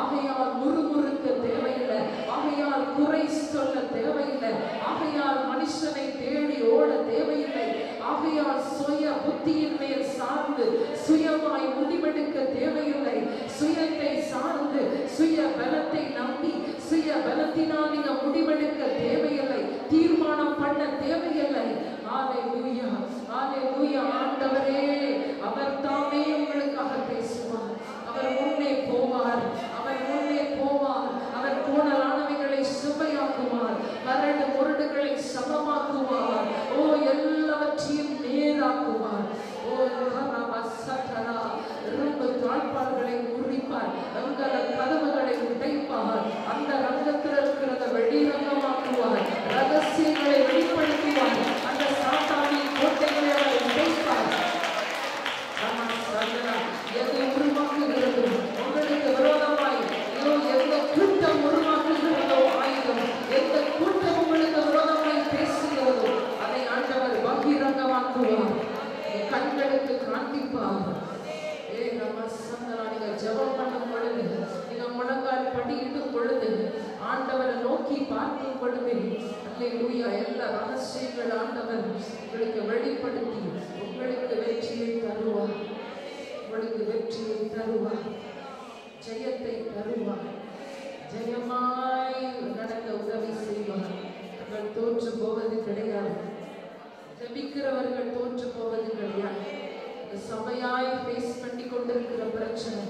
ஆகையால் முறுமுறுக்க தேவையில்லை ஆகையால் குறை சொல்ல தேவையில்லை ஆகையால் மனுஷனை தேடி ஓட தேவையில்லை ஆகையால் சுய புத்தியின் மேல் சார்ந்து சுயமாய் முடிவெடுக்க தேவையில்லை சுயத்தை சார்ந்து சுய பலத்தை நம்பி சுய பலத்தினால் நீங்க முடிவெடுக்க தேவையில்லை தீர்மானம் பண்ண தேவையில்லை ஹalleluya ஹalleluya ஆண்டவரே அவர் தாமே உங்களுக்காக பேசுவார் அவர் முன்னே போவார் அவர் முன்னே போவார் அவர் கோணலானவைகளை சுவையாக்குவார் வறண்டு முரடுகளை சமமாக்குவார் ஓ எல்லாவற்றையும் நேராக்குவார் ஓ கரபசதரா இரும்பு தாழ்பாள்களை முறிப்பார் வெங்கல கதவுகளை உடைப்பார் அந்த ரங்கத்தில் இருக்கிறத வெளிரங்கமாக்குவார் ரகசியங்களை வெளிப்படுத்துவார் அந்த சாத்தானின் கோட்டைகளை அவர் உடைப்பார் ஆமா, சந்தனா, எதை உருவாக்குகிறது உங்களுக்கு விரோதமாய் இதோ எந்த கூட்டம் உருவாக்குகிறதோ ஆயுதம் எந்த கூட்டம் உங்களுக்கு விரோதமாய் பேசுகிறதோ அதை ஆண்டவர் பகிரங்கமாக்குவார் உன் கண்களுக்கு காண்பிப்பார் ஏ நம்ம சந்தனா நீங்க ஜெபம் பண்ணும் பொழுது நீங்க முழங்கால் படியிடும் பொழுது ஆண்டவரை நோக்கி பார்க்கும் பொழுது அல்லேலூயா எல்லா ரகசியங்கள் ஆண்டவர் உங்களுக்கு வெளிப்படுத்தி உங்களுக்கு வெற்றியை தருவார் உங்களுக்கு வெற்றியை தருவார் ஜெயத்தை தருவார் ஜெயமாய் நடக்க உதவி செய்வார் அவர்கள் தோற்று போவது கிடையாது ஜெபிக்கிறவர்கள் தோற்று போவது கிடையாது இந்த சபையாய் ஃபேஸ் பண்ணி கொண்டிருக்கிற பிரச்சனை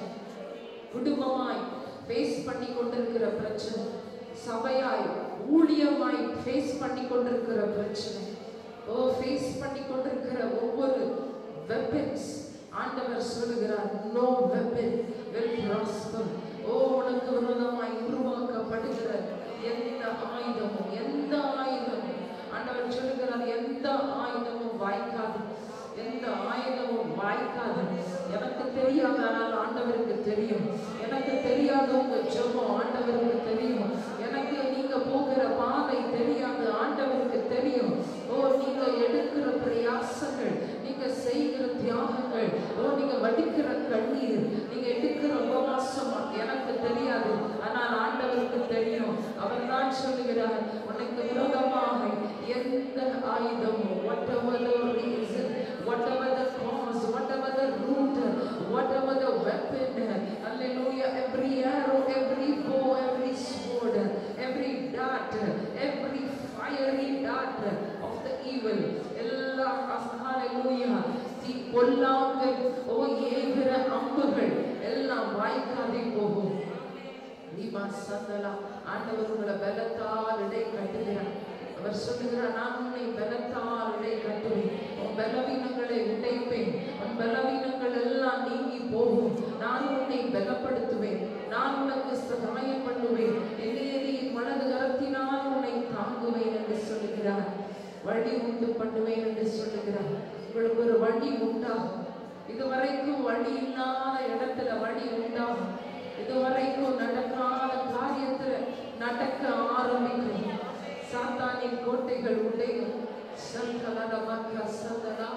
குடும்பமாய் ஃபேஸ் பண்ணி கொண்டிருக்கிற பிரச்சனை சபையாய் ஊழியமாய் ஃபேஸ் பண்ணி கொண்டிருக்கிற பிரச்சனை ஓ ஃபேஸ் பண்ணி கொண்டிருக்கிற ஒவ்வொரு வெப்பன்ஸ் ஆண்டவர் சொல்லுகிறார் நோ வெப்பன் will prosper ஓ உனக்கு விரோதமாய் உருவாக்கப்படுகிற எந்த ஆயுதமும் எந்த ஆயுதமும் ஆண்டவர் சொல்லுகிறார் எந்த ஆயுதமும் வாய்க்காது எந்த ஆயுதமும் வாய்க்காது எனக்கு தெரியாது ஆனால் ஆண்டவருக்கு தெரியும் எனக்கு தெரியாத உங்க ஜெபம் ஆண்டவருக்கு தெரியும் எனக்கு நீங்க போகிற பாதை தெரியாது ஆண்டவருக்கு தெரியும் ஓ நீங்க எடுக்கிற பிரயாசங்கள் நீங்க செய்கிற தியாகங்கள் ஓ நீங்க வடிக்கிற கண்ணீர் நீங்க எடுக்கிற உபவாசம் எனக்கு தெரியாது ஆனால் ஆண்டவருக்கு தெரியும் அவர் தான் சொல்லுகிறார் உனக்கு விரோதமாக எந்த ஆயுதமும் whatever the reason whatever the cause whatever the root whatever the weapon hallelujah every arrow every bow every sword every dart every fiery dart of the evil எல்லா hallelujah தீ பொல்லாங்கு ஓ ஏகிற அம்புகள் எல்லாம் வாய்க்காதே போகும் நீமா சந்தலா ஆண்டவர் உங்களை பலத்தால் இடை கட்டுகிறார் அவர் சொல்லுகிறார் நான் உன்னை பலத்தால் இடை கட்டுவேன் உன் பலவீனங்களை உடைப்பேன் உன் பலவீனங்கள் எல்லாம் நீங்கி போகும் நான் உன்னை பலப்படுத்துவேன் நான் உனக்கு சகாயம் பண்ணுவேன் என் வலது கரத்தினால் உன்னை தாங்குவேன் என்று சொல்லுகிறார் வழி உண்டு பண்ணுவேன் என்று சொல்லுகிறார் உங்களுக்கு ஒரு வழி உண்டாகும் இதுவரைக்கும் வழி இல்லாத இடத்துல வழி உண்டாகும் இதுவரைக்கும் நடக்காத காரியத்துல நடக்க ஆரம்பிக்கும் சாத்தானின் கோட்டைகள் உடையும் சந்தலரமக்க சந்தலா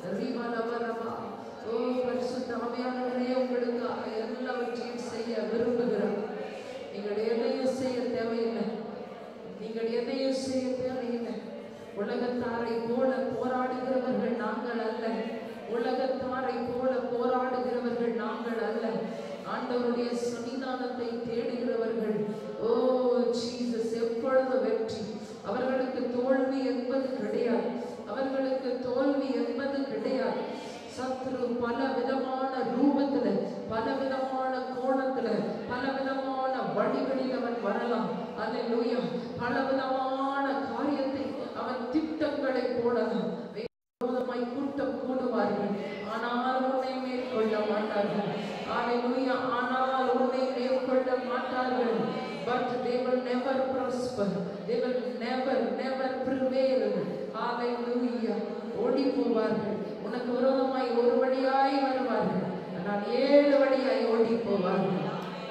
ரிவலவரமா ஓ பரிசுத்த ஆவியானவரே உங்களுக்காக எல்லாவற்றையும் செய்ய விரும்புகிறார் நீங்கள் எதையும் செய்ய தேவையில்லை நீங்கள் எதையும் செய்ய தேவையில்லை உலகத்தாரை போல போராடுகிறவர்கள் நாங்கள் அல்ல உலகத்தாரை போல போராடுகிறவர்கள் நாங்கள் அல்ல ஆண்டவருடைய சன்னிதானத்தை தேடுகிறவர்கள் ஓ ஜீசஸ் எப்பொழுது வெற்றி அவர்களுக்கு தோல்வி என்பது கிடையாது அவர்களுக்கு தோல்வி என்பது கிடையாது சத்ரு பல விதமான ரூபத்துல பல விதமான கோணத்துல பல விதமான வழிகளில் அவன் வரலாம் அல்லேலூயா பல விதமான காரியத்தை அவன் திட்டங்களை போடலாம் விரோதமாய் கூட்டம் கூடுவார்கள் ஆனால் உன்னை மேற்கொள்ள மாட்டார்கள் அல்லேலூயா ஆனால் உன்னை மேற்கொள்ள மாட்டார்கள் but they will never prosper they will never never prevail hallelujah ஓடி போவார்கள் உனக்கு விரோதமாய் ஒரு வழியாய் வருவார்கள் ஆனால் ஏழு வழியாய் ஓடி போவார்கள்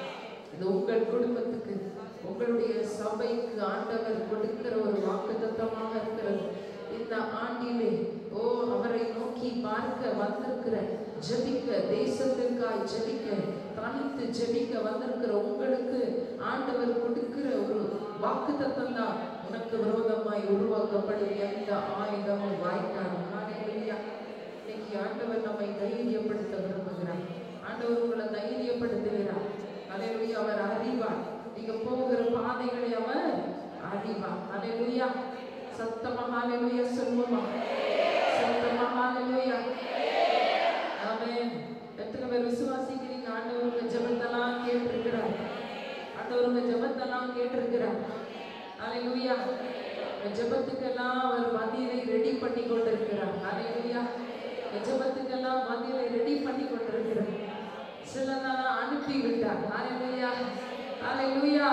இது உங்கள் குடும்பத்துக்கு உங்களுடைய சபைக்கு ஆண்டவர் கொடுக்கிற ஒரு வாக்குத்தத்தமாக இருக்கிறது இந்த ஆண்டிலே ஓ அவரை நோக்கி பார்க்க வந்திருக்கிற ஜெபிக்க தேசத்திற்காய் ஜெபிக்க தனித்து ஜெபிக்க வந்திருக்கிற உங்களுக்கு ஆண்டவர் கொடுக்கிற ஒரு வாக்கு தான் உனக்கு விரோதமாய் உருவாக்கப்படும் எந்த ஆயுதமும் வாய்க்காது ஹalleluya. இன்னைக்கு ஆண்டவர் நம்மை தைரியப்படுத்த விரும்புகிறார் ஆண்டவர் உங்களை தைரியப்படுத்துகிறார் ஹalleluya. அவர் அறிவார் நீங்க போகிற பாதைகளை அவர் அறிவார் ஹalleluya. சத்தமா ஹalleluya சொல்லுவோமா சத்தமா ஹalleluya. ஆமென் எத்தனை பேர் விசுவாசிக்கிறீங்க ஆண்டவர் உங்க ஜெபத்தெல்லாம் கேட்டிருக்கிறார் ஆண்டவர் உங்க ஜெபத்தெல்லாம் கேட்டிருக்கிறார் ஹalleluya உங்க ஜெபத்துக்கெல்லாம் அவர் பதிலை ரெடி பண்ணி கொண்டிருக்கிறார் ஹalleluya உங்க ஜெபத்துக்கெல்லாம் பதிலை ரெடி பண்ணி கொண்டிருக்கிறார் சிலதெல்லாம் அனுப்பி விட்டார் ஹalleluya ஹalleluya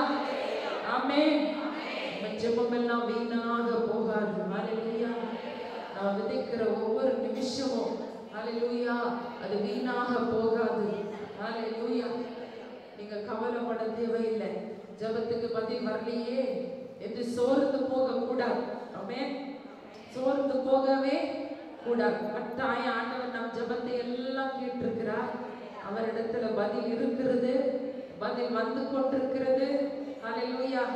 ஆமென் உங்க ஜெபம் எல்லாம் வீணாக போகாது ஹalleluya நான் விதைக்கிற ஒவ்வொரு நிமிஷமும் ஹalleluya அது வீணாக போகாது ஹalleluya நீங்க கவலைப்பட தேவையில்லை ஜெபத்துக்கு பதில் வரலையே என்று சோர்ந்து போக கூடாது ஆமென் சோர்ந்து போகவே கூடாது கட்டாய ஆண்டவர் நம் ஜெபத்தை எல்லாம் கேட்டிருக்கிறார் அவரிடத்துல பதில் இருக்கிறது பதில் வந்து கொண்டிருக்கிறது ஹalleluya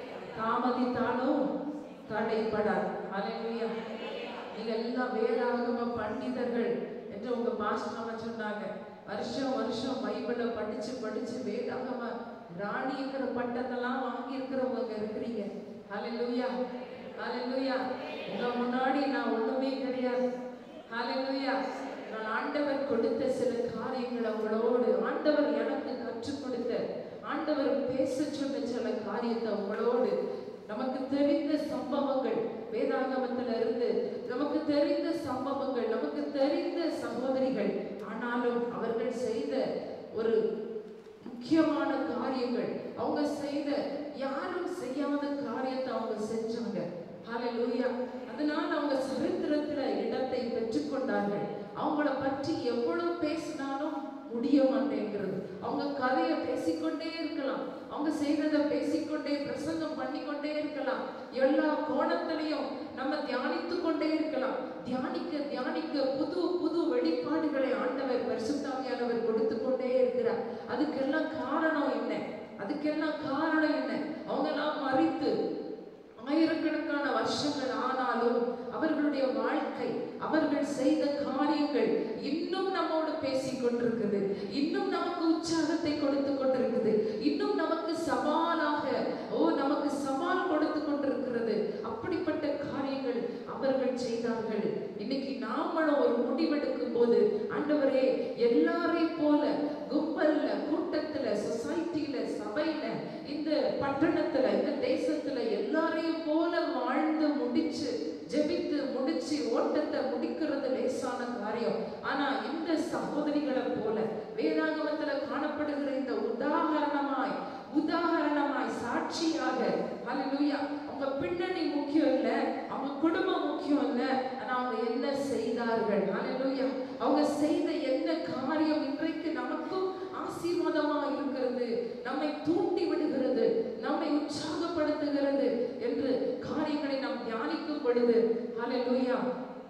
தாமதித்தாலும் தடைப்படாது ஹalleluya நீங்க எல்லாம் வேதாகம பண்டிதர்கள் என்று உங்க பாஸ்டர் அம்மா சொன்னாங்க வருஷம் வருஷம் பைபிளை படிச்சு படிச்சு வேதாகம ராணிங்கிற பட்டத்தெல்லாம் வாங்கி இருக்கிறவங்க இருக்கிறீங்க ஹalleluya ஹalleluya உங்க முன்னாடி நான் ஒண்ணுமே கிடையாது ஹalleluya நான் ஆண்டவர் கொடுத்த சில காரியங்கள் அவங்களோடு ஆண்டவர் எனக்கு கற்றுக் கொடுத்த ஆண்டவர் பேச சொன்ன சில காரியத்தை அவங்களோடு நமக்கு தெரிந்த சம்பவங்கள் வேதாகமத்துல இருந்து நமக்கு தெரிந்த சம்பவங்கள் நமக்கு தெரிந்த சகோதரிகள் ஆனாலும் அவர்கள் செய்த ஒரு முக்கியமான காரியங்கள் அவங்க செய்த யாரும் செய்யாத காரியத்தை அவங்க செஞ்சாங்க ஹalleluya அதனால அவங்க சரித்திரத்துல இடத்தை பெற்றுக்கொண்டார்கள் அவங்கள பற்றி எவ்வளவு பேசினாலும் முடிய மாட்டேங்கிறது அவங்க கதையை பேசிக்கொண்டே இருக்கலாம் அவங்க செய்ததை பேசிக்கொண்டே பிரசங்கம் பண்ணிக்கொண்டே இருக்கலாம் எல்லா கோணத்திலையும் நம்ம தியானித்து கொண்டே இருக்கலாம் தியானிக்க தியானிக்க புது புது வெளிப்பாடுகளை ஆண்டவர் பரிசுத்தாவியானவர் கொடுத்து கொண்டே இருக்கிறார் அதுக்கெல்லாம் காரணம் என்ன அதுக்கெல்லாம் காரணம் என்ன அவங்க எல்லாம் மறித்து ஆயிரக்கணக்கான வருஷங்கள் ஆனாலும் அவர்களுடைய வாழ்க்கை அவர்கள் செய்த காரியங்கள் இன்னும் நம்மோடு பேசிக் கொண்டிருக்குது இன்னும் நமக்கு உற்சாகத்தை கொடுத்து கொண்டிருக்குது இன்னும் நமக்கு சவாலாக ஓ நமக்கு சவால் கொடுத்து கொண்டிருக்கிறது அப்படிப்பட்ட காரியங்கள் அவர்கள் செய்தார்கள் இன்னைக்கு நாமளும் ஒரு முடிவெடுக்கும் போது ஆண்டவரே எல்லாரையும் போல கும்பல்ல கூட்டத்துல சொசைட்டில சபையில இந்த பட்டணத்துல இந்த தேசத்துல எல்லாரையும் போல வாழ்ந்து முடிச்சு ஜெபித்து முடிச்சு ஓட்டத்தை முடிக்கிறது லேசான காரியம் ஆனா இந்த சகோதரிகளை போல வேதாகமத்துல காணப்படுகிற இந்த உதாகரணமாய் உதாகரணமாய் சாட்சியாக ஹalleluya அவங்க பின்னணி முக்கியம் இல்ல அவங்க குடும்பம் முக்கியம் இல்ல ஆனா அவங்க என்ன செய்தார்கள் ஹalleluya அவங்க செய்த என்ன காரியம் இன்றைக்கு நமக்கும் ஆசீர்வாதமா இருக்கிறது நம்மை தூண்டி விடுகிறது நம்மை உற்சாகப்படுத்துகிறது என்று காரியங்களை நாம் தியானிக்கும் பொழுது ஹalleluya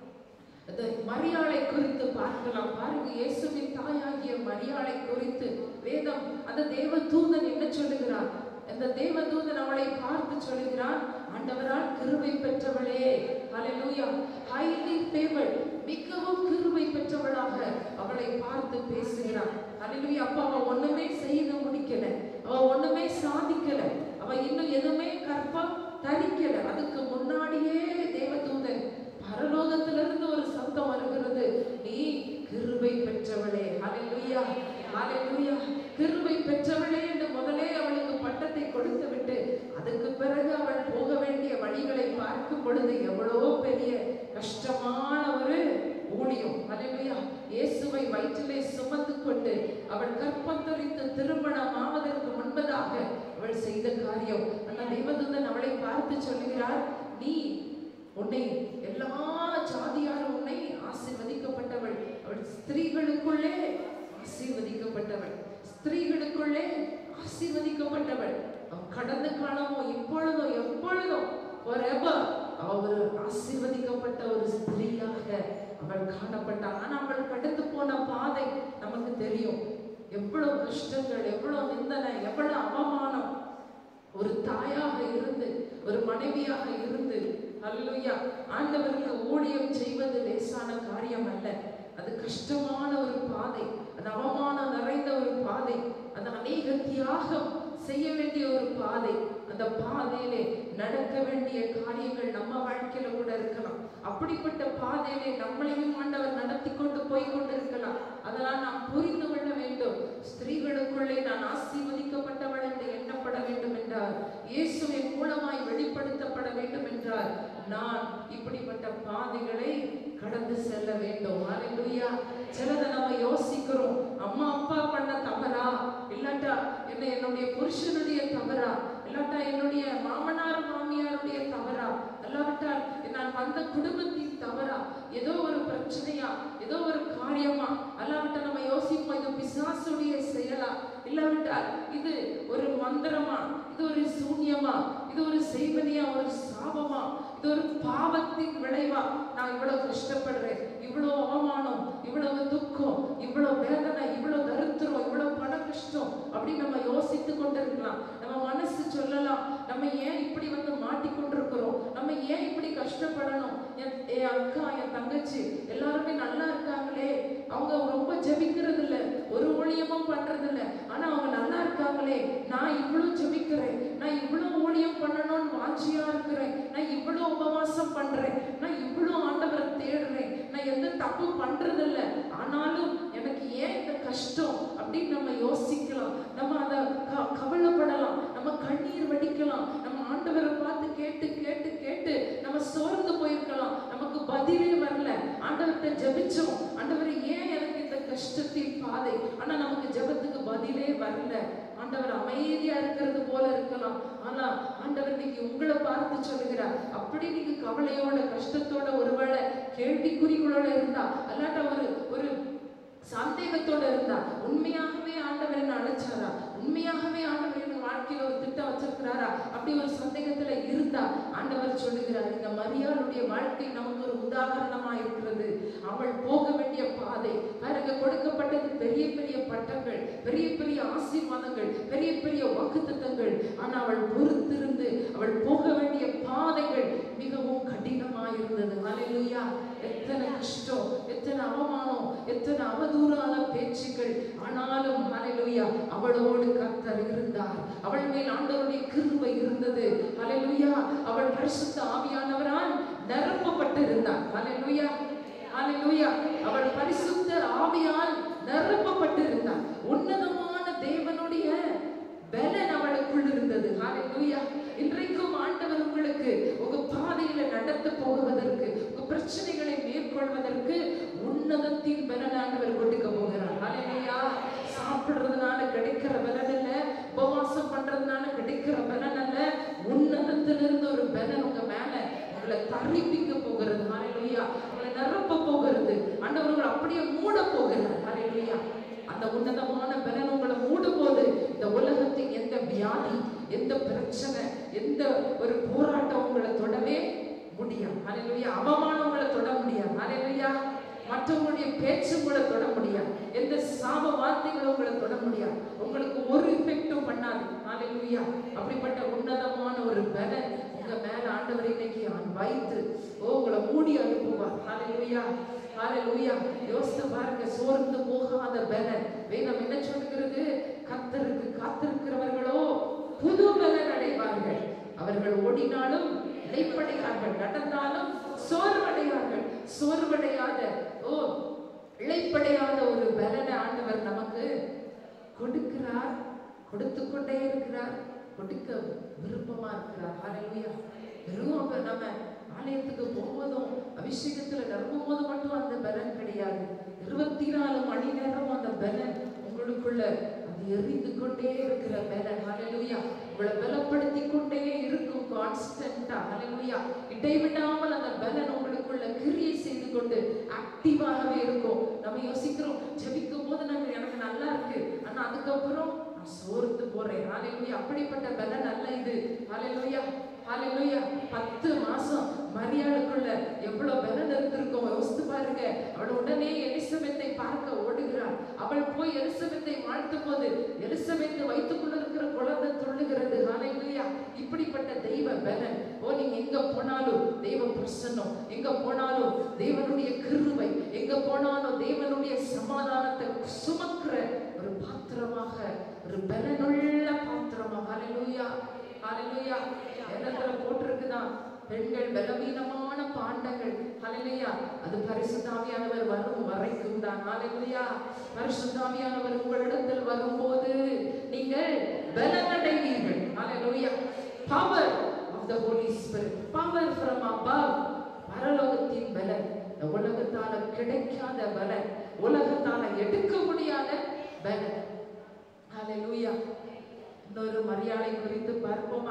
அந்த மரியாளை குறித்து பார்க்கலாம் பாருங்க இயேசுவின் தாயாகிய மரியாளை குறித்து வேதம் அந்த தேவ தூதன் என்ன சொல்லுகிறார் அந்த தேவ தூதன் அவளை பார்த்து சொல்லுகிறான் ஆண்டவரால் கிருபை பெற்றவளே ஹalleluya highly favored மிகவும் கிருபை பெற்றவளாக அவளை பார்த்து பேசுகிறான் ஹalleluya அப்ப அவ ஒண்ணுமே செய்து முடிக்கல அவ ஒண்ணுமே சாதிக்கல அவ இன்னும் எதுவுமே கற்பம் தரிக்கல அதுக்கு முன்னாடியே தேவதூதன் பரலோகத்திலிருந்து ஒரு சத்தம் வருகிறது நீ கிருபை பெற்றவளே ஹalleluya ஹalleluya கிருபை பெற்றவளே என்று முதலே அவளுக்கு பட்டத்தை கொடுத்து விட்டு அதுக்கு பிறகு அவள் போக வேண்டிய வழிகளை பார்க்கும் பொழுது எவ்வளோ பெரிய கஷ்டமான ஒரு ஊழியம் ஹalleluya இயேசுவை வயிற்றிலே சுமந்து கொண்டு அவள் கற்பம் தரித்து திருமணம் ஆவதற்கு முன்பதாக அவள் செய்த காரியம் ஆனால் தேவதூதன் அவளை பார்த்து சொல்லுகிறார் நீ உன்னை எல்லா ஜாதியாரும் உன்னை ஆசீர்வதிக்கப்பட்டவள் அவள் ஸ்திரீகளுக்குள்ளே ஆசீர்வதிக்கப்பட்டவள் ஸ்திரீகளுக்குள்ளே ஆசீர்வதிக்கப்பட்டவள் அவள் கடந்த காலமோ இப்பொழுதோ எப்பொழுதும் forever அவ ஒரு ஆசீர்வதிக்கப்பட்ட ஒரு ஸ்திரீயாக அவள் காணப்பட்டாள் ஆனா அவள் கடந்து போன பாதை நமக்கு தெரியும் எவ்வளவு கஷ்டங்கள் எவ்வளவு நிந்தனை எவ்வளவு அவமானம் ஒரு தாயாக இருந்து ஒரு மனைவியாக இருந்து அல்லையா ஆண்டவருக்கு ஊழியம் செய்வது லேசான காரியம் அல்ல அது கஷ்டமான ஒரு பாதை அது அவமானம் நிறைந்த ஒரு பாதை அது அநேக தியாகம் செய்ய வேண்டிய ஒரு பாதை அந்த பாதையிலே நடக்க வேண்டிய காரியங்கள் நம்ம வாழ்க்கையில கூட இருக்கலாம் அப்படிப்பட்ட பாதையிலே நம்மளையும் ஆண்டவர் நடத்தி கொண்டு போய் கொண்டு இருக்கலாம் அதெல்லாம் நாம் புரிந்து கொள்ள வேண்டும் ஸ்திரீகளுக்குள்ளே நான் ஆசீர்வதிக்கப்பட்டவள் என்று எண்ணப்பட வேண்டும் என்றால் இயேசுவின் மூலமாய் வெளிப்படுத்தப்பட வேண்டும் என்றால் நான் இப்படிப்பட்ட பாதைகளை கடந்து செல்ல வேண்டும் ஹalleluya சிலதை நம்ம யோசிக்கிறோம் அம்மா அப்பா பண்ண தவறா இல்லாட்டா என்ன என்னுடைய புருஷனுடைய தவறா இல்லாட்டா என்னுடைய மாமனார் மாமியாருடைய தவறா அல்லாவிட்டால் நான் வந்த குடும்பத்தின் தவறா ஏதோ ஒரு பிரச்சனையா ஏதோ ஒரு காரியமா அல்லாவிட்டால் நம்ம யோசிப்போம் இது பிசாசுடைய செயலா இல்லாவிட்டால் இது ஒரு மந்திரமா இது ஒரு சூன்யமா இது ஒரு செய்வனியா ஒரு சாபமா இது ஒரு பாவத்தின் விளைவா நான் இவ்வளவு கஷ்டப்படுறேன் இவ்வளவு அவமானம் இவ்வளவு துக்கம் இவ்வளவு வேதனை இவ்வளவு தரித்திரம் இவ்வளவு பண கஷ்டம் அப்படின்னு நம்ம யோசித்து கொண்டிருக்கலாம் நம்ம மனசு சொல்லலாம் நம்ம ஏன் இப்படி வந்து மாட்டிக்கொண்டிருக்கிறோம் நம்ம ஏன் இப்படி கஷ்டப்படணும் என் என் அக்கா என் தங்கச்சி எல்லாருமே நல்லா இருக்காங்களே அவங்க ரொம்ப ஜெபிக்கிறது இல்ல ஒரு ஊழியமும் பண்றது இல்ல ஆனா அவங்க நல்லா இருக்காங்களே நான் இவ்வளவு ஜெபிக்கிறேன் நான் இவ்வளவு ஊழியம் பண்ணணும்னு வாஞ்சியா இருக்கிறேன் நான் இவ்வளவு உபவாசம் பண்றேன் நான் இவ்வளவு ஆண்டவரை தேடுறேன் நான் எந்த தப்பு பண்றது இல்ல ஆனாலும் எனக்கு ஏன் இந்த கஷ்டம் அப்படின்னு நம்ம யோசிக்கலாம் நம்ம அதை க- கவலைப்படலாம் நம்ம கண்ணீர் வடிக்கலாம் நம்ம ஆண்டவரை பார்த்து கேட்டு கேட்டு கேட்டு நம்ம சோர்ந்து போயிருக்கலாம் நமக்கு பதிலே வரல ஆண்டவர்கிட்ட ஜெபிச்சோம் ஆண்டவரை ஏன் எனக்கு இந்த கஷ்டத்தின் பாதை ஆனா நமக்கு ஜெபத்துக்கு பதிலே வரல ஆண்டவர் அமைதியா இருக்கிறது போல இருக்கலாம் ஆனா ஆண்டவர் இன்னைக்கு உங்களை பார்த்து சொல்லுகிறார் அப்படி நீங்க கவலையோட கஷ்டத்தோட ஒருவேளை கேள்விக்குறிகளோட இருந்தா அல்லாட்ட ஒரு ஒரு சந்தேகத்தோட இருந்தா உண்மையாகவே ஆண்டவர் என்ன அழைச்சாரா உண்மையாகவே ஆண்டவர் என் வாழ்க்கையில ஒரு திட்டம் வச்சிருக்கிறாரா அப்படி ஒரு சந்தேகத்துல இருந்தா ஆண்டவர் சொல்லுகிறார் இந்த மரியாளுடைய வாழ்க்கை நமக்கு ஒரு உதாரணமா இருக்கிறது அவள் போக வேண்டிய பாதை பாருங்க கொடுக்கப்பட்டது பெரிய பெரிய பட்டங்கள் பெரிய பெரிய ஆசீர்வாதங்கள் பெரிய பெரிய வாக்குத்தத்தங்கள் ஆனா அவள் பொறுத்திருந்து அவள் போக வேண்டிய பாதைகள் மிகவும் கடினமா இருந்தது ஹalleluya எத்தனை கஷ்டம் எத்தனை அவமானம் எத்தனை அவதூறான பேச்சுக்கள் ஆனாலும் ஹalleluya அவளோடு கர்த்தர் இருந்தார் அவள் மேல் ஆண்டவருடைய கிருபை இருந்தது ஹalleluya அவள் பரிசுத்த ஆவியானவரால் நிரப்பப்பட்டு இருந்தார் ஹalleluya ஹalleluya அவள் பரிசுத்த ஆவியால் நிரப்பப்பட்டு இருந்தார் உன்னதமான தேவனுடைய பலன் அவளுக்குள் இருந்தது ஹalleluya இன்றைக்கும் ஆண்டவர் உங்களுக்கு உங்க பாதையில நடத்த போகுவதற்கு உங்க பிரச்சனைகளை மேற்கொள்வதற்கு உன்னதத்தின் பலன் ஆண்டவர் கொடுக்க போகிறார் ஹalleluya சாப்பிடுறதுனால கிடைக்கிற பலன் இல்ல உபவாசம் பண்றதுனால கிடைக்கிற பலன் அல்ல உன்னதத்திலிருந்து ஒரு பலன் உங்க மேல உங்களை தரிப்பிக்க போகிறது ஹalleluya உங்களை நிரப்ப போகிறது ஆண்டவர் உங்களை அப்படியே மூட போகிறார் ஹalleluya அந்த உன்னதமான பலன் உங்களை மூடும் போது இந்த உலகத்தின் எந்த வியாதி எந்த பிரச்சனை எந்த ஒரு போராட்டம் உங்களை தொடவே முடியாது ஹalleluya அவமானம் உங்களை தொட முடியாது ஹalleluya மற்றவங்களுடைய பேச்சு உங்களை தொட முடியாது எந்த சாப வார்த்தைகளும் உங்களை தொட முடியாது உங்களுக்கு ஒரு இஃபெக்டும் பண்ணாது ஹalleluya அப்படிப்பட்ட உன்னதமான ஒரு பலன் உங்க மேல ஆண்டவர் இன்னைக்கு அவன் வைத்து ஓ உங்களை மூடி அனுப்புவார் ஹalleluya ஹalleluya யோசித்து பாருங்க சோர்ந்து போகாத பலன் வேதம் என்ன சொல்லுகிறது கர்த்தருக்கு காத்திருக்கிறவர்களோ புது பலன் அடைவார்கள் அவர்கள் ஓடினாலும் இளைப்படையார்கள் நடந்தாலும் சோர்வடையார்கள் சோர்வடையாத ஓ இளைப்படையாத ஒரு பலனை ஆண்டவர் நமக்கு கொடுக்கிறார் கொடுத்து கொண்டே இருக்கிறார் கொடுக்க விருப்பமா இருக்கிறார் ஹalleluya வெறும் அப்ப நம்ம ஆலயத்துக்கு போவதும் அபிஷேகத்துல நிரம்பும் போது மட்டும் அந்த பலன் கிடையாது இருபத்தி நாலு மணி நேரம் அந்த பலன் உங்களுக்குள்ள அது எரிந்து கொண்டே இருக்கிற பலன் ஹalleluya உங்களை பலப்படுத்தி கொண்டே இருக்கும் கான்ஸ்டன்டா ஹalleluya இடைவிடாமல் அந்த பலன் உங்களுக்குள்ள கிரியை செய்து கொண்டு ஆக்டிவாகவே இருக்கும் நம்ம யோசிக்கிறோம் ஜெபிக்கும் போது நாங்க எனக்கு நல்லா இருக்கு ஆனா அதுக்கப்புறம் நான் சோர்ந்து போறேன் ஹalleluya அப்படிப்பட்ட பலன் அல்ல இது ஹalleluya ஹalleluya பத்து மாசம் மரியாளுக்குள்ள எவ்வளவு பலன் இருந்திருக்கும் யோசித்து பாருங்க அவள் உடனே எலிசபெத்தை பார்க்க ஓடுகிறாள் அவள் போய் எலிசபெத்தை வாழ்த்தும் போது எலிசபெத்தை வைத்துக் இருக்கிற குழந்தை துள்ளுகிறது ஹalleluya இப்படிப்பட்ட தெய்வ பலன் ஓ நீங்க எங்க போனாலும் தெய்வ பிரசன்னம் எங்க போனாலும் தேவனுடைய கிருபை எங்க போனாலும் தேவனுடைய சமாதானத்தை சுமக்கிற ஒரு பாத்திரமாக ஒரு பலனுள்ள பாத்திரமாக ஹalleluya ஹalleluya என்னத்துல போட்டிருக்குதான் பெண்கள் பலவீனமான பாண்டங்கள் ஹalleluya அது பரிசுத்தாவியானவர் வரும் வரைக்கும் தான் ஹalleluya பரிசுத்தாவியானவர் உங்களிடத்தில் வரும்போது நீங்கள் பலனடைவீர்கள் hallelujah power of the Holy Spirit power from above பரலோகத்தின் பலன் இந்த உலகத்தால கிடைக்காத பலன் உலகத்தால எடுக்க முடியாத பலன் ஹalleluya இன்னொரு மரியாதை குறித்து பார்ப்போமா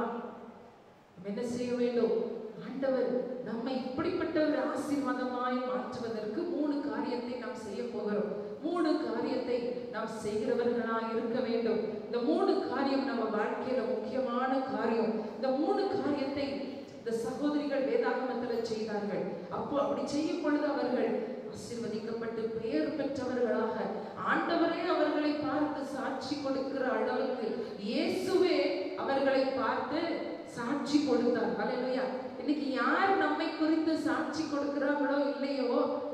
நாம் என்ன செய்ய வேண்டும் ஆண்டவர் நம்மை இப்படிப்பட்ட ஒரு ஆசீர்வாதமாய் மாற்றுவதற்கு மூணு காரியத்தை நாம் செய்ய போகிறோம் மூணு காரியத்தை நாம் செய்கிறவர்களாய் இருக்க வேண்டும் இந்த மூணு காரியம் நம்ம வாழ்க்கையில முக்கியமான காரியம் இந்த மூணு காரியத்தை இந்த சகோதரிகள் வேதாகமத்துல செய்தார்கள் அப்போ அப்படி செய்யும் பொழுது அவர்கள் ஆசீர்வதிக்கப்பட்டு பெயர் பெற்றவர்களாக ஆண்டவரே அவர்களை பார்த்து சாட்சி கொடுக்கிற அளவுக்கு இயேசுவே அவர்களை பார்த்து சாட்சி கொடுத்தார் ஹalleluya இன்னைக்கு யார் நம்மை குறித்து சாட்சி கொடுக்கிறாங்களோ இல்லையோ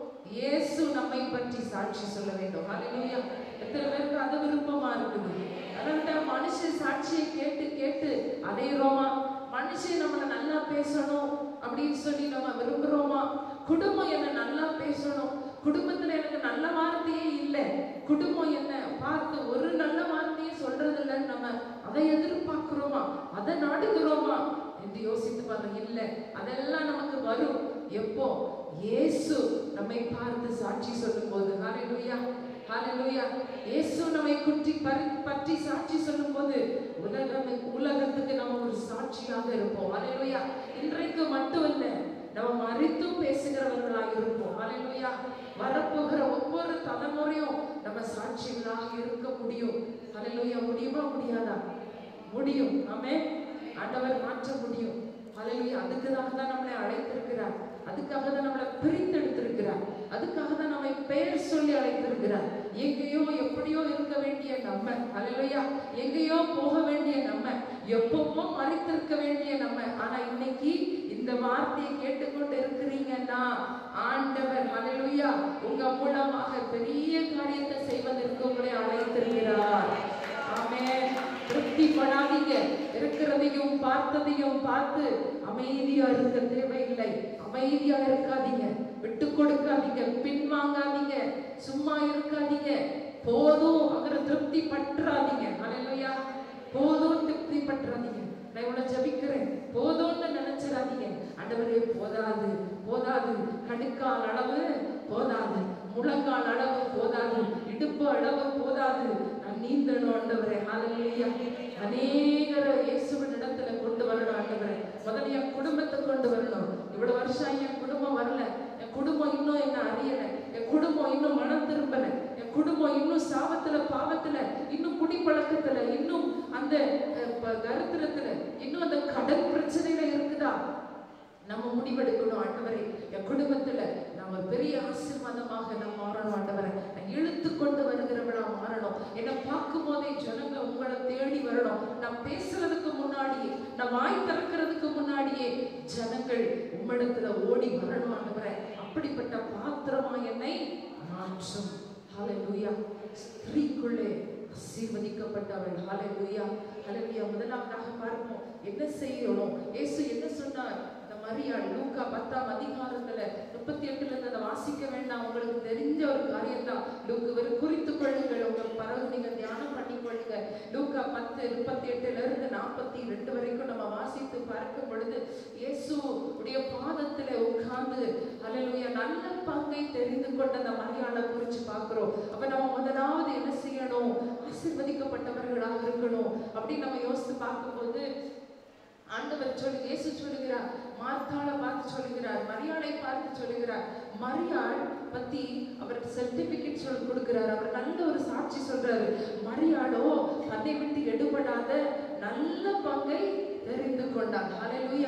இயேசு நம்மை பற்றி சாட்சி சொல்ல வேண்டும் ஹalleluya எத்தனை பேருக்கு அது விருப்பமா இருக்குது அதனால மனுஷன் சாட்சியை கேட்டு கேட்டு அடையிறோமா மனுஷன் நம்மளை நல்லா பேசணும் அப்படின்னு சொல்லி நம்ம விரும்புறோமா குடும்பம் என்ன நல்லா பேசணும் குடும்பத்துல எனக்கு நல்ல வார்த்தையே இல்லை குடும்பம் என்ன பார்த்து ஒரு நல்ல வார்த்தையே சொல்றது இல்லைன்னு நம்ம அதை எதிர்பார்க்கிறோமா அதை நாடுகிறோமா என்று யோசித்து பாருங்க இல்ல அதெல்லாம் நமக்கு வரும் எப்போ இயேசு நம்மை பார்த்து சாட்சி சொல்லும் போது ஹalleluya ஹalleluya இயேசு நம்மை குற்றி பறி- பற்றி சாட்சி சொல்லும் போது உலகம் உலகத்துக்கு நம்ம ஒரு சாட்சியாக இருப்போம் ஹalleluya இன்றைக்கு மட்டும் இல்ல நம்ம மறித்தும் பேசுகிறவர்களாக இருப்போம் ஹalleluya வரப்போகிற ஒவ்வொரு தலைமுறையும் நம்ம சாட்சிகளாக இருக்க முடியும் ஹalleluya முடியுமா முடியாதா முடியும் ஆமென் ஆண்டவர் மாற்ற முடியும் ஹalleluya அதுக்காக தான் நம்மளை அழைத்திருக்கிறார் அதுக்காக தான் நம்மளை பிரித்தெடுத்திருக்கிறார் அதுக்காக தான் நம்மை பெயர் சொல்லி அழைத்திருக்கிறார் எங்கேயோ எப்படியோ இருக்க வேண்டிய நம்ம ஹalleluya எங்கேயோ போக வேண்டிய நம்ம எப்பவோ மறைத்திருக்க வேண்டிய நம்ம ஆனா இன்னைக்கு இந்த வார்த்தையை கேட்டுக்கொண்டு இருக்கிறீங்கன்னா ஆண்டவர் ஹalleluya உங்க மூலமாக பெரிய காரியத்தை செய்வதற்கு உங்களை அழைத்திருக்கிறார் ஆமென் திருப்திப்படாதீங்க இருக்கிறதையும் பார்த்ததையும் பார்த்து அமைதியா இருக்க தேவையில்லை அமைதியா இருக்காதீங்க விட்டு கொடுக்காதீங்க பின்வாங்காதீங்க சும்மா இருக்காதீங்க போதும் அங்கிற திருப்தி பற்றாதீங்க ஹalleluya போதும் திருப்தி பற்றாதீங்க நான் இவ்வளவு ஜபிக்கிறேன் போதும்னு நினைச்சிடாதீங்க ஆண்டவரே போதாது போதாது கணுக்கால் அளவு போதாது முழங்கால் அளவு போதாது இடுப்பு அளவு போதாது நான் நீந்தணும் ஆண்டவரே ஹalleluya அநேகர இயேசுவின் இடத்துல கொண்டு வரணும் ஆண்டவரே முதல்ல என் குடும்பத்தை கொண்டு வரணும் இவ்வளவு வருஷம் என் குடும்பம் வரல என் குடும்பம் இன்னும் என்ன அறியல என் குடும்பம் இன்னும் மனம் திரும்பல என் குடும்பம் இன்னும் சாபத்துல பாவத்துல இன்னும் குடிப்பழக்கத்துல இன்னும் அந்த அஹ், ப- தரித்திரத்துல இன்னும் அந்த கடன் பிரச்சனையில இருக்குதா நம்ம முடிவெடுக்கணும் ஆண்டவரே என் குடும்பத்துல நம்ம பெரிய ஆசீர்வாதமாக நான் மாறணும் ஆண்டவரே நான் இழுத்து கொண்டு வருகிறவளா மாறணும் என்னை பார்க்கும் போதே ஜனங்க உங்களை தேடி வரணும் நான் பேசுறதுக்கு முன்னாடியே நான் வாய் திறக்கிறதுக்கு முன்னாடியே ஜனங்கள் உம்மிடத்துல ஓடி வரணும் ஆண்டவரே அப்படிப்பட்ட பாத்திரமா என்னை மாற்றும் ஹalleluya ஸ்திரீக்குள்ளே ஆசீர்வதிக்கப்பட்டவள் ஹalleluya ஹalleluya முதலாவதாக பார்ப்போம் என்ன செய்யணும் இயேசு என்ன சொன்னார் இந்த மரியாள் லூக்கா பத்தாம் அதிகாரத்துல முப்பத்தி எட்டுல இருந்து அதை வாசிக்க வேண்டாம் உங்களுக்கு தெரிஞ்ச ஒரு காரியம் தான் லூக்கு வெறும் குறித்துக் கொள்ளுங்கள் உங்க பிறகு நீங்க தியானம் பண்ணி கொள்ளுங்க லூக்கா பத்து முப்பத்தி எட்டுல இருந்து நாற்பத்தி ரெண்டு வரைக்கும் நம்ம வாசித்து பார்க்கும் பொழுது இயேசு உடைய பாதத்துல உட்கார்ந்து ஹalleluya நல்ல பங்கை தெரிந்து கொண்ட அந்த மரியாதை குறிச்சு பார்க்கிறோம் அப்ப நம்ம முதலாவது என்ன செய்யணும் ஆசீர்வதிக்கப்பட்டவர்களாக இருக்கணும் அப்படின்னு நம்ம யோசித்து பார்க்கும்போது ஆண்டவர் சொல்லி இயேசு சொல்லுகிறார் மார்த்தாளை பார்த்து சொல்லுகிறார் மரியாளை பார்த்து சொல்லுகிறார் மரியாள் பத்தி அவர் சர்டிபிகேட் சொல்லி கொடுக்கிறார் அவர் நல்ல ஒரு சாட்சி சொல்றாரு மரியாளோ தன்னை விட்டு எடுபடாத நல்ல பங்கை தெரிந்து கொண்டார் ஹalleluya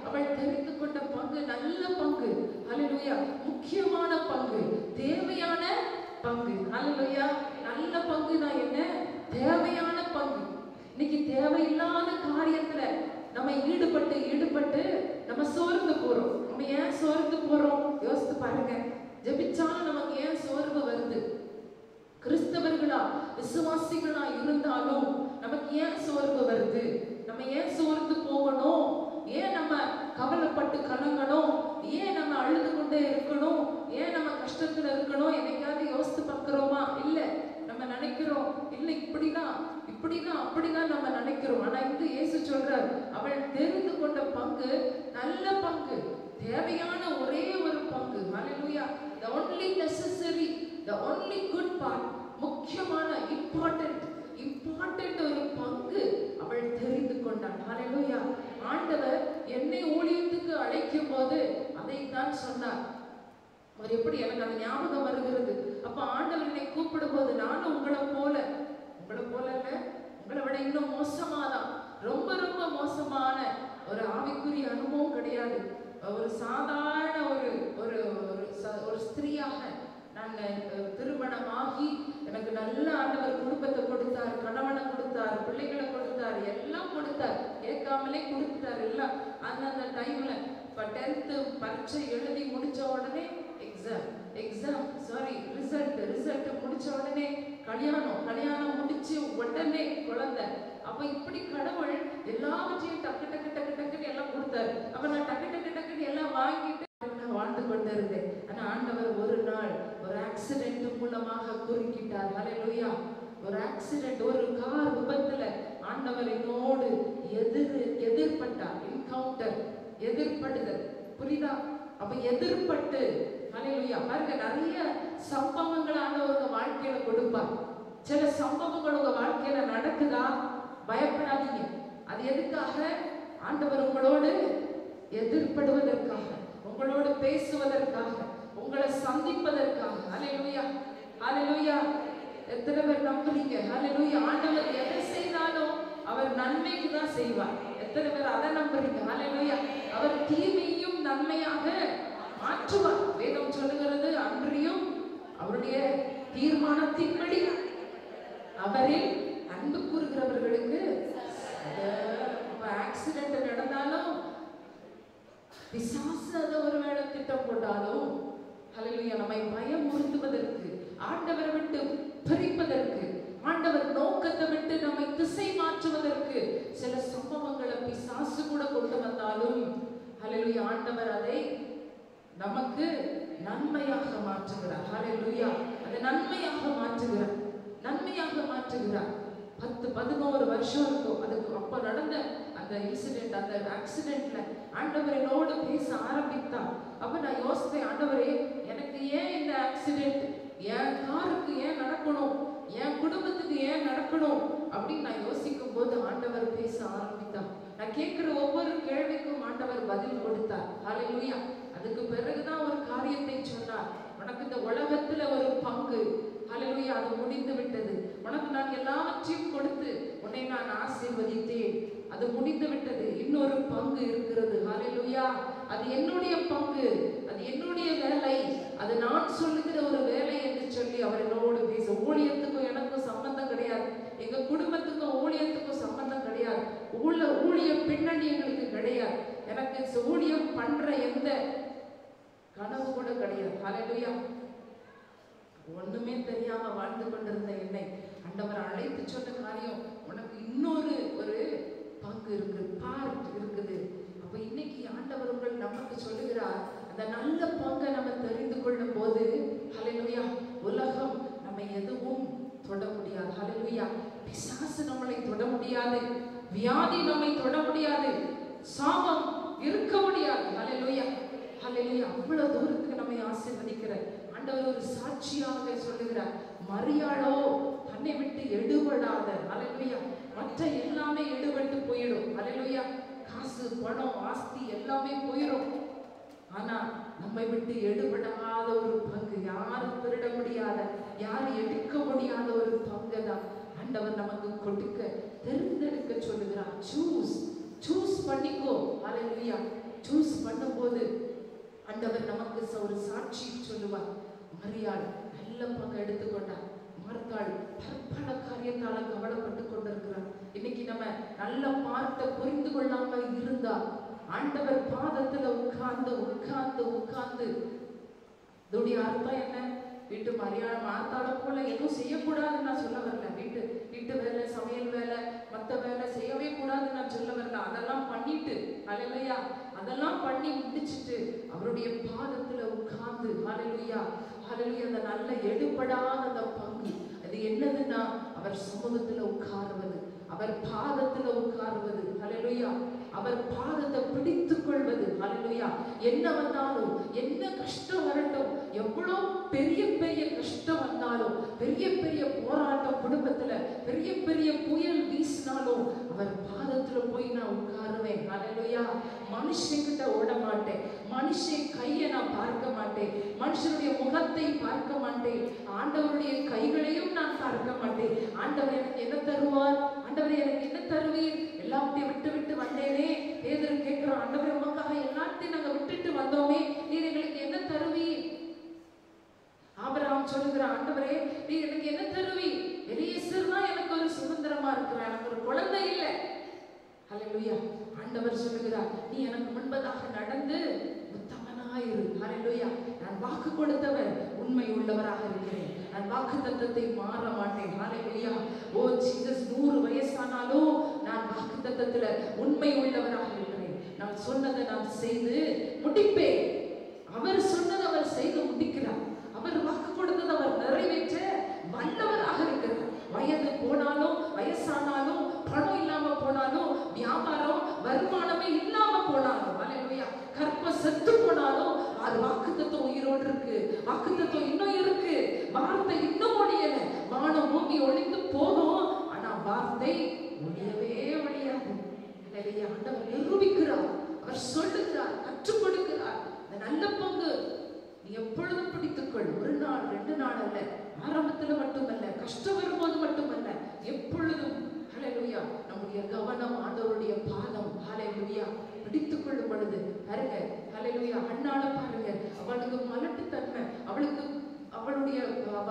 அவள் தெரிந்து கொண்ட பங்கு நல்ல பங்கு ஹalleluya முக்கியமான பங்கு தேவையான பங்கு ஹalleluya நல்ல பங்குனா என்ன தேவையான பங்கு இன்னைக்கு தேவையில்லாத காரியத்துல நம்ம ஈடுபட்டு ஈடுபட்டு நம்ம சோர்ந்து போறோம் நம்ம ஏன் சோர்ந்து போறோம் யோசித்து பாருங்க ஜெபிச்சாலும் நமக்கு ஏன் சோர்வு வருது கிறிஸ்தவர்களா விசுவாசிகளா இருந்தாலும் நமக்கு ஏன் சோர்வு வருது நம்ம ஏன் சோர்ந்து போகணும் ஏன் நம்ம கவலைப்பட்டு கலங்கணும் ஏன் நம்ம அழுது கொண்டே இருக்கணும் ஏன் நம்ம கஷ்டத்துல இருக்கணும் என்னைக்காவது யோசித்து பார்க்கிறோமா இல்ல நம்ம நினைக்கிறோம் இல்ல இப்படிதான் இப்படிதான் அப்படிதான் நம்ம நினைக்கிறோம் ஆனா இந்த இயேசு சொல்றார் அவள் தெரிந்து கொண்ட பங்கு நல்ல பங்கு தேவையான ஒரே ஒரு பங்கு hallelujah the only necessary the only good part முக்கியமான இம்பார்ட்டன்ட் இம்பார்ட்டன்ட் ஒரு பங்கு அவள் தெரிந்து கொண்டாள் ஹalleluya ஆண்டவர் என்னை ஊழியத்துக்கு அழைக்கும் போது அதைத்தான் சொன்னார் அவர் எப்படி எனக்கு அந்த ஞாபகம் வருகிறது அப்ப ஆண்டவர் என்னை கூப்பிடும் போது நானும் உங்களை போல உங்களை போல இல்ல உங்களை விட இன்னும் மோசமாதான் ரொம்ப ரொம்ப மோசமான ஒரு ஆவிக்குரிய அனுபவம் கிடையாது ஒரு சாதாரண ஒரு ஒரு ஒரு ச- ஒரு ஸ்திரீயாக நான் அஹ், திருமணமாகி எனக்கு நல்ல ஆண்டவர் குடும்பத்தை கொடுத்தார் கணவனை கொடுத்தார் பிள்ளைகளை கொடுத்தார் எல்லாம் கொடுத்தார் கேட்காமலே கொடுத்துட்டார் எல்லாம் அந்தந்த டைம்ல இப்போ டென்த்து பரீட்சை எழுதி முடிச்ச உடனே exam exam sorry result result முடிச்ச உடனே கல்யாணம் கல்யாணம் முடிச்சு உடனே குழந்தை அப்ப இப்படி கடவுள் எல்லாவற்றையும் டக்கு டக்கு டக்கு டக்குன்னு எல்லாம் கொடுத்தாரு அப்ப நான் டக்கு டக்கு டக்குன்னு எல்லாம் வாங்கிட்டு நான் வாழ்ந்து கொண்டு இருந்தேன் ஆனா ஆண்டவர் ஒரு நாள் ஒரு ஆக்சிடென்ட் மூலமாக குறுக்கிட்டார் ஹalleluya ஒரு ஆக்சிடென்ட் ஒரு கார் விபத்துல ஆண்டவர் என்னோடு எதிர் எதிர்பட்டார் என்கவுண்டர் எதிர்படுதல் புரியுதா அப்ப எதிர்பட்டு ஹalleluya பாருங்க நிறைய சம்பவங்கள் ஆண்டவர் உங்க வாழ்க்கையில கொடுப்பார் சில சம்பவங்கள் உங்க வாழ்க்கையில நடக்குதா பயப்படாதீங்க அது எதுக்காக ஆண்டவர் உங்களோடு எதிர்படுவதற்காக உங்களோடு பேசுவதற்காக உங்களை சந்திப்பதற்காக ஹalleluya ஹalleluya எத்தனை பேர் நம்புறீங்க ஹalleluya ஆண்டவர் எதை செய்தாலும் அவர் நன்மைக்கு தான் செய்வார் எத்தனை பேர் அதை நம்புறீங்க ஹalleluya அவர் தீமையும் நன்மையாக மாற்றுவார் வேதம் சொல்லுகிறது அன்றியும் அவருடைய தீர்மானத்தின்படி அவரில் அன்பு கூறுகிறவர்களுக்கு ஆக்சிடென்ட் நடந்தாலும் பிசாசு அதை ஒருவேளை திட்டம் போட்டாலும் ஹalleluya நம்மை பயமுறுத்துவதற்கு ஆண்டவரை விட்டு பிரிப்பதற்கு ஆண்டவர் நோக்கத்தை விட்டு நம்மை திசை மாற்றுவதற்கு சில சம்பவங்களை பிசாசு கூட கொண்டு வந்தாலும் ஹalleluya ஆண்டவர் அதை நமக்கு நன்மையாக மாற்றுகிறார் ஹalleluya அதை நன்மையாக மாற்றுகிறார் நன்மையாக மாற்றுகிறார் பத்து பதினோரு வருஷம் இருக்கும் அதுக்கு அப்ப நடந்த அந்த இன்சிடென்ட் அந்த ஆக்சிடென்ட்ல ஆண்டவர் என்னோடு பேச ஆரம்பித்தார் அப்ப நான் யோசித்தேன் ஆண்டவரே எனக்கு ஏன் இந்த ஆக்சிடென்ட் என் காருக்கு ஏன் நடக்கணும் என் குடும்பத்துக்கு ஏன் நடக்கணும் அப்படின்னு நான் யோசிக்கும் போது ஆண்டவர் பேச ஆரம்பித்தார் நான் கேட்கிற ஒவ்வொரு கேள்விக்கும் ஆண்டவர் பதில் கொடுத்தார் ஹalleluya அதுக்கு பிறகுதான் ஒரு காரியத்தை சொன்னார் உனக்கு இந்த உலகத்துல ஒரு பங்கு ஹalleluya அது முடிந்து விட்டது உனக்கு நான் எல்லாவற்றையும் கொடுத்து உன்னை நான் ஆசீர்வதித்தேன் அது முடிந்து விட்டது இன்னொரு பங்கு இருக்கிறது ஹalleluya அது என்னுடைய பங்கு அது என்னுடைய வேலை அது நான் சொல்லுகிற ஒரு வேலை என்று சொல்லி அவர் என்னோடு பேச ஊழியத்துக்கும் எனக்கும் சம்பந்தம் கிடையாது எங்க குடும்பத்துக்கும் ஊழியத்துக்கும் சம்பந்தம் கிடையாது ஊழ ஊழிய பின்னணி எங்களுக்கு கிடையாது எனக்கு இந்த ஊழியம் பண்ற எந்த கனவு கூட கிடையாது ஹalleluya ஒண்ணுமே தெரியாம வாழ்ந்து கொண்டிருந்த என்னை ஆண்டவர் அழைத்து சொன்ன காரியம் உனக்கு இன்னொரு ஒரு பங்கு இருக்கு பார்ட் இருக்குது அப்ப இன்னைக்கு ஆண்டவர் உங்கள் நமக்கு சொல்லுகிறார் அந்த நல்ல பங்கை நம்ம தெரிந்து கொள்ளும் போது ஹalleluya உலகம் நம்ம எதுவும் தொட முடியாது ஹalleluya பிசாசு நம்மளை தொட முடியாது வியாதி நம்மை தொட முடியாது சாபம் இருக்க முடியாது ஹalleluya ஹalleluya அவ்வளவு தூரத்துக்கு நம்மை ஆசீர்வதிக்கிற ஆண்டவர் ஒரு சாட்சியாக சொல்லுகிறார் மரியாளோ தன்னை விட்டு எடுபடாத ஹalleluya மற்ற எல்லாமே எடுபட்டு போயிடும் ஹalleluya காசு பணம் ஆஸ்தி எல்லாமே போயிடும் ஆனா நம்மை விட்டு எடுபடாத ஒரு பங்கு யாரும் திருட முடியாத யாரும் எடுக்க முடியாத ஒரு பங்கு தான் ஆண்டவர் நமக்கு கொடுக்க தேர்ந்தெடுக்க சொல்லுகிறார் சூஸ் சூஸ் பண்ணிக்கோ ஹalleluya சூஸ் பண்ணும்போது ஆண்டவர் நமக்கு ச- ஒரு சாட்சி சொல்லுவார் மரியாள் நல்ல பங்கு எடுத்துக்கொண்டார் மார்த்தாள் பற்பல காரியத்தால கவலைப்பட்டு கொண்டிருக்கிறார் இன்னைக்கு நம்ம நல்ல பார்த்த புரிந்து கொள்ளாம இருந்தா ஆண்டவர் பாதத்துல உட்கார்ந்து உட்கார்ந்து உட்கார்ந்து இதோடைய அர்த்தம் என்ன வீட்டு மரியாதை மாத்தாள போல எதுவும் செய்யக்கூடாதுன்னு நான் சொல்ல வரல வீட்டு வீட்டு வேலை சமையல் வேலை மத்த வேலை செய்யவே கூடாதுன்னு நான் சொல்ல வரல அதெல்லாம் பண்ணிட்டு அலையா அதெல்லாம் பண்ணி முடிச்சிட்டு அவருடைய பாதத்துல உட்கார்ந்து ஹalleluya ஹalleluya அந்த நல்ல எடுபடாத அந்த பங்கு அது என்னதுன்னா அவர் சமூகத்துல உட்காருவது அவர் பாதத்துல உட்காருவது ஹalleluya அவர் பாதத்தை பிடித்துக் கொள்வது ஹalleluya என்ன வந்தாலும் என்ன கஷ்டம் வரட்டும் எவ்வளோ பெரிய பெரிய கஷ்டம் வந்தாலும் பெரிய பெரிய போராட்டம் குடும்பத்துல பெரிய பெரிய புயல் வீசினாலும் அவர் பாதத்துல போய் நான் உட்காருவேன் ஹalleluya மனுஷங்கிட்ட ஓட மாட்டேன் மனுஷன் கையை நான் பார்க்க மாட்டேன் மனுஷனுடைய முகத்தை பார்க்க மாட்டேன் ஆண்டவருடைய கைகளையும் நான் பார்க்க மாட்டேன் ஆண்டவர் எனக்கு என்ன தருவார் ஆண்டவர் எனக்கு என்ன தருவீர் எல்லாத்தையும் விட்டு விட்டு வந்தேனே பேதர் கேட்கிறோம் ஆண்டவரே உமக்காக எல்லாத்தையும் நாங்க விட்டுட்டு வந்தோமே நீர் எங்களுக்கு என்ன தருவீர் ஆபிரகாம் சொல்லுகிறான் ஆண்டவரே நீ எனக்கு என்ன தருவி எலியேசர் தான் எனக்கு ஒரு சுதந்திரமா இருக்கிறான் எனக்கு ஒரு குழந்தை இல்லை ஹalleluya ஆண்டவர் சொல்லுகிறார் நீ எனக்கு முன்பதாக நடந்து உத்தமனாயிரு ஹalleluya நான் வாக்கு கொடுத்தவர் உண்மை உள்ளவராக இருக்கிறேன் நான் வாக்கு தத்தத்தை மாற மாட்டேன் ஹalleluya ஓ ஜீசஸ் நூறு வயசானாலும் நான் வாக்கு தத்தத்துல உண்மை உள்ளவராக இருக்கிறேன் நான் சொன்னதை நான் செய்து முடிப்பேன் அவர் சொன்னதை அவர் செய்து முடிக்கிறார் அவர் வாக்கு கொடுத்ததை அவர் நிறைவேற்ற வல்லவராக இருக்கிறார் வயது போனாலும் வயசானாலும் பணம் இல்லாம போனாலும் வியாபாரம் வருமானமே இல்லாம போனாலும் அல்லேலூயா கற்ப செத்து போனாலும் அது வாக்குத்தத்தம் உயிரோடு இருக்கு வாக்குத்தத்தம் இன்னும் இருக்கு வார்த்தை இன்னும் ஒழியல வானம் பூமி ஒழிந்து போகும் ஆனா வார்த்தை ஒழியவே ஒழியாது அல்லேலூயா ஆண்டவர் நிரூபிக்கிறார் அவர் சொல்லுகிறார் கற்றுக் கொடுக்கிறார் இந்த நல்ல பங்கு நீ எப்பொழுதும் பிடித்துக்கொள் ஒரு நாள் ரெண்டு நாள் அல்ல ஆரம்பத்துல மட்டுமல்ல கஷ்டம் வரும்போது மட்டுமல்ல எப்பொழுதும் ஹalleluya நம்முடைய கவனம் ஆண்டவருடைய பாதம் ஹalleluya பிடித்துக் கொள்ளும் பொழுது பாருங்க ஹalleluya அண்ணால பாருங்க அவளுக்கு மலட்டுத்தன்மை அவளுக்கு அவளுடைய அவ